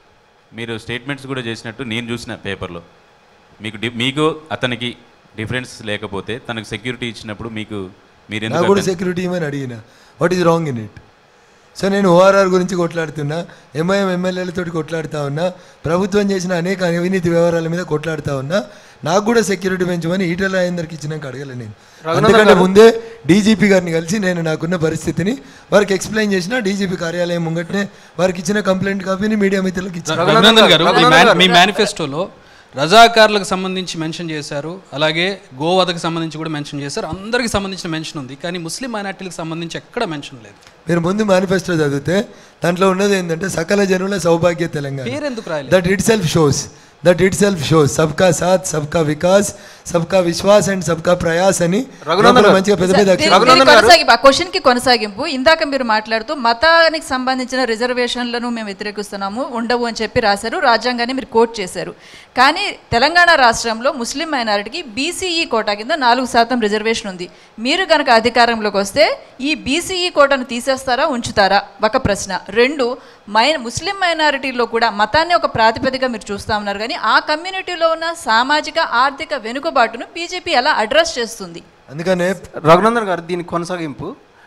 మీరు స్టేట్మెంట్స్ కూడా చేసినట్టు నేను చూసిన పేపర్లో మీకు డి- మీకు అతనికి డిఫరెన్స్ లేకపోతే తనకు సెక్యూరిటీ ఇచ్చినప్పుడు మీకు మీరు నాకు ఎందుకు కూడా అతన్ని- సెక్యూరిటీ ఇవ్వని అడిగిన what is wrong in it so నేను ఓఆర్ఆర్ గురించి కొట్లాడుతున్నా ఎంఐఎం ఎమ్మెల్యేలతో కొట్లాడుతా ఉన్నా ప్రభుత్వం చేసిన అనేక అవినీతి వ్యవహారాల మీద కొట్లాడుతా ఉన్నా నాకు కూడా సెక్యూరిటీ పెంచమని ఈటల రాజేందర్కి ఇచ్చినాక అడగలే నేను రఘునందన్ అందుకంటే గారు- ముందే డీజీపీ గారిని కలిసి నేను నాకున్న పరిస్థితిని వారికి ఎక్స్ప్లెయిన్ చేసిన డీజీపీ కార్యాలయం ముంగట్నే వారికి ఇచ్చిన కంప్లైంట్ కాపీని మీడియా మిత్రులకు ఇచ్చిన రఘునందన్ గారు మీ మేన్- మీ మేనిఫెస్టోలో రజాకారులకు సంబంధించి మెన్షన్ చేశారు అలాగే గోవధకు సంబంధించి కూడా మెన్షన్ చేశారు అందరికి సంబంధించిన మెన్షన్ ఉంది కానీ ముస్లిం మైనార్టీలకు సంబంధించి ఎక్కడ మెన్షన్ లేదు మీరు ముందు మేనిఫెస్టో చదివితే దాంట్లో ఉన్నది ఏంటంటే సకల జనుల సౌభాగ్య తెలంగాణ పేరెందుకు రాయలేదు? That itself shows that itself shows సబ్కా సాత్ సబ్కా వికాస్ సబ్కా విశ్వాస్ అండ్ సబ్కా ప్రయాస్ అని రఘునందన్ లోపల గారు. మంచిగా పెద్ద పెద్ద దీని- అక్షరాలు దీని కొనసాగింపు ఆ క్వశ్చన్ కి కొనసాగింపు ఇందాక మీరు మాట్లాడుతూ మతానికి సంబంధించిన రిజర్వేషన్లను మేము వ్యతిరేకిస్తున్నాము ఉండవు అని చెప్పి రాశారు రాజ్యాంగాన్ని మీరు కోట్ చేశారు కానీ తెలంగాణ రాష్ట్రంలో ముస్లిం మైనారిటీకి బీసీఈ కోటా కింద నాలుగు శాతం రిజర్వేషన్ ఉంది మీరు కనుక అధికారంలోకి వస్తే ఈ బీసీఈ కోటాను తీసేస్తారా ఉంచుతారా ఒక ప్రశ్న రెండు మై ముస్లిం మైనారిటీలో కూడా మతాన్ని ఒక ప్రాతిపదిక మీరు చూస్తా ఉన్నారు కానీ ఆ కమ్యూనిటీలో ఉన్న సామాజిక ఆర్థిక వెనుకబాటును బీజేపీ ఎలా అడ్రస్ చేస్తుంది అందుకనే రఘునందన్ గారు దీని కొనసాగింపు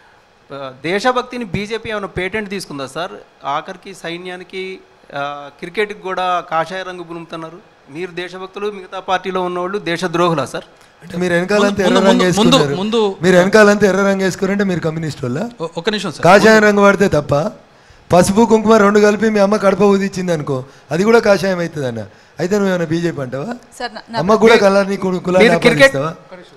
ఆ, దేశభక్తిని బీజేపీ ఏమైనా పేటెంట్ తీసుకుందా సార్ ఆఖరికి సైన్యానికి ఆ, క్రికెట్కి కూడా కాషాయ రంగు పులుముతున్నారు మీరు దేశభక్తులు మిగతా పార్టీలో ఉన్నవాళ్ళు దేశద్రోహులా సార్ అంటే మీరు వెనకాలంతా ముందు- ఎర్ర రంగు ముందు- ముందు- వేసుకున్నారు ముందు- మీరు వెనకాలంతా ఎర్ర రంగు వేసుకున్నారంటే మీరు కమ్యూనిస్ట్ వల్ల ఒ- ఒక్క నిమిషం సార్ కాషాయం రంగు వాడితే తప్ప పసుపు కుంకుమ రెండు కలిపి మీ అమ్మ కడప ఉదిచ్చింది అనుకో అది కూడా కాషాయం అవుతుంది అన్న అయితే నువ్వు ఏమైనా బీజేపీ అంటావా సార్ నా- నా- అమ్మ కూడా కలర్ని కులాన్ని మీరు క్రికెట్- ఆపాదిస్తావా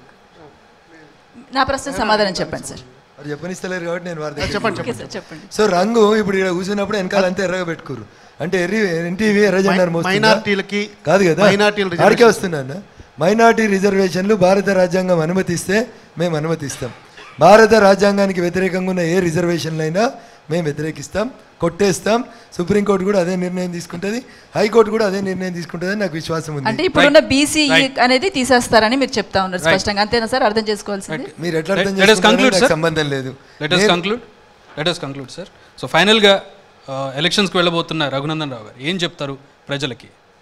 నా ప్రశ్న సమాధానం చెప్పండి సార్ మరి చెప్పనిస్తలేరు కాబట్టి నేను వారి దగ్గరికి చెప్పండి, ఓకే సార్ చెప్పండి సో రంగు ఇప్పుడు ఇక్కడ కూర్చున్నప్పుడు వెనకాల అంతా ఎర్రగా పెట్టుకోరు అంటే ఎర్రి ఎన్టీవీ ఎర్ర జెండాను మోస్తుందా? మైనార్టీలకి కాదు కదా మైనార్టీల ఆడికే రిజర్వేషన్. వస్తున్నా మైనార్టీ రిజర్వేషన్లు భారత రాజ్యాంగం అనుమతిస్తే మేము అనుమతిస్తాం భారత రాజ్యాంగానికి వ్యతిరేకంగా ఉన్న ఏ రిజర్వేషన్లైనా మేము వ్యతిరేకిస్తాం కొట్టేస్తాం సుప్రీంకోర్టు కూడా అదే నిర్ణయం తీసుకుంటుంది హైకోర్టు కూడా అదే నిర్ణయం తీసుకుంటుందని నాకు విశ్వాసం అంటే ఉంది ఇప్పుడున్న బీసీఈ అనేది తీసేస్తారని మీరు చెప్తా ఉన్నారు Right. స్పష్టంగా అంతేనా సార్ అర్థం చేసుకోవాల్సింది మీరు ఎట్లా అర్థం Let- let us చేసుకుంటారో conclude, నాకు sir. సంబంధం లేదు లెట్ అస్ నేను- conclude let us conclude sir so ఫైనల్గా ఎలక్షన్స్కి వెళ్ళబోతున్న రఘునందన్ రావు గారు ఏం చెప్తారు ప్రజలకి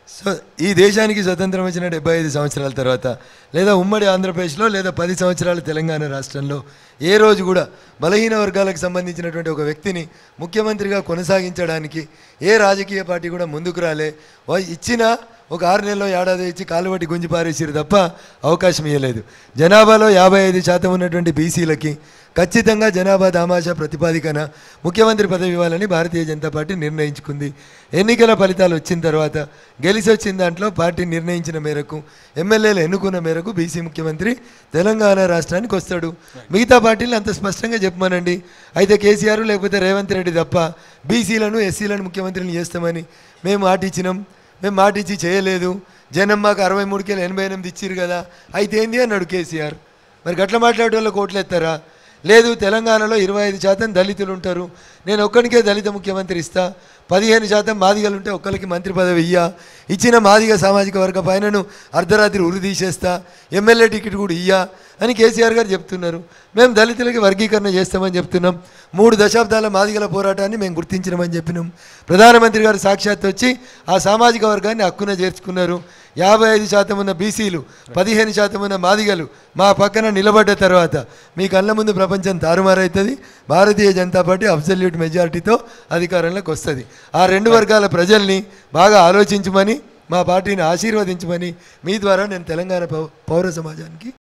సో ఈ దేశానికి స్వతంత్రం వచ్చిన డెబ్బై ఐదు సంవత్సరాల తర్వాత లేదా ఉమ్మడి ఆంధ్రప్రదేశ్లో లేదా పది సంవత్సరాల తెలంగాణ రాష్ట్రంలో ఏ రోజు కూడా బలహీన వర్గాలకు సంబంధించినటువంటి ఒక వ్యక్తిని ముఖ్యమంత్రిగా కొనసాగించడానికి ఏ రాజకీయ పార్టీ కూడా ముందుకు రాలే వా- ఇచ్చిన ఒక ఆరు నెలలో ఏడాది ఇచ్చి కాలువటి గుంజి పారేసారు తప్ప అవకాశం ఇవ్వలేదు జనాభాలో యాభై ఐదు శాతం ఉన్నటువంటి బీసీలకి ఖచ్చితంగా జనాభా దామాషా ప్రతిపాదికన ముఖ్యమంత్రి పదవి ఇవ్వాలని భారతీయ జనతా పార్టీ నిర్ణయించుకుంది ఎన్నికల ఫలితాలు వచ్చిన తర్వాత గెలిచి వచ్చిన దాంట్లో పార్టీ నిర్ణయించిన మేరకు ఎమ్మెల్యేలు ఎన్నుకున్న మేరకు బీసీ ముఖ్యమంత్రి తెలంగాణ రాష్ట్రానికి వస్తాడు మిగతా పార్టీలు అంత స్పష్టంగా చెప్పమనండి అయితే కేసీఆర్ లేకపోతే రేవంత్ రెడ్డి తప్ప బీసీలను ఎస్సీలను ముఖ్యమంత్రిని చేస్తామని మేము మాట ఇచ్చినాం మేము మాట ఇచ్చి చేయలేదు జనం మాకు అరవై మూడుకేళ్ళు ఎనభై ఎనిమిది ఇచ్చిరు కదా అయితే ఏంది అన్నాడు కేసీఆర్ మరి గట్ల మాట్లాడే వాళ్ళకి ఓట్లు ఎత్తారా లేదు తెలంగాణలో ఇరవై ఐదు శాతం దళితులు ఉంటారు నేను ఒక్కడికే దళిత ముఖ్యమంత్రి ఇస్తా పదిహేను శాతం మాదిగలు ఉంటే ఒక్కరికి మంత్రి పదవి ఇయ్యా ఇచ్చిన మాదిగ సామాజిక వర్గ పైనను అర్ధరాత్రి ఉరి తీసేస్తా ఎమ్మెల్యే టికెట్ కూడా ఇయ్యా అని కేసీఆర్ గారు చెప్తున్నారు మేము దళితులకి వర్గీకరణ చేస్తామని చెప్తున్నాం మూడు దశాబ్దాల మాదిగల పోరాటాన్ని మేము గుర్తించినామని చెప్పినాం ప్రధానమంత్రి గారు సాక్షాత్ వచ్చి ఆ సామాజిక వర్గాన్ని హక్కున చేర్చుకున్నారు యాభై ఐదు శాతం ఉన్న బీసీలు పదిహేను శాతం ఉన్న మాదిగలు మా పక్కన నిలబడ్డ తర్వాత మీ కళ్ళ ముందు ప్రపంచం తారుమారైతుంది భారతీయ జనతా పార్టీ అబ్సల్యూట్ మెజారిటీతో అధికారంలోకి వస్తుంది ఆ రెండు వర్గాల ప్రజల్ని బాగా ఆలోచించమని మా పార్టీని ఆశీర్వదించమని మీ ద్వారా నేను తెలంగాణ పౌ- పౌర సమాజానికి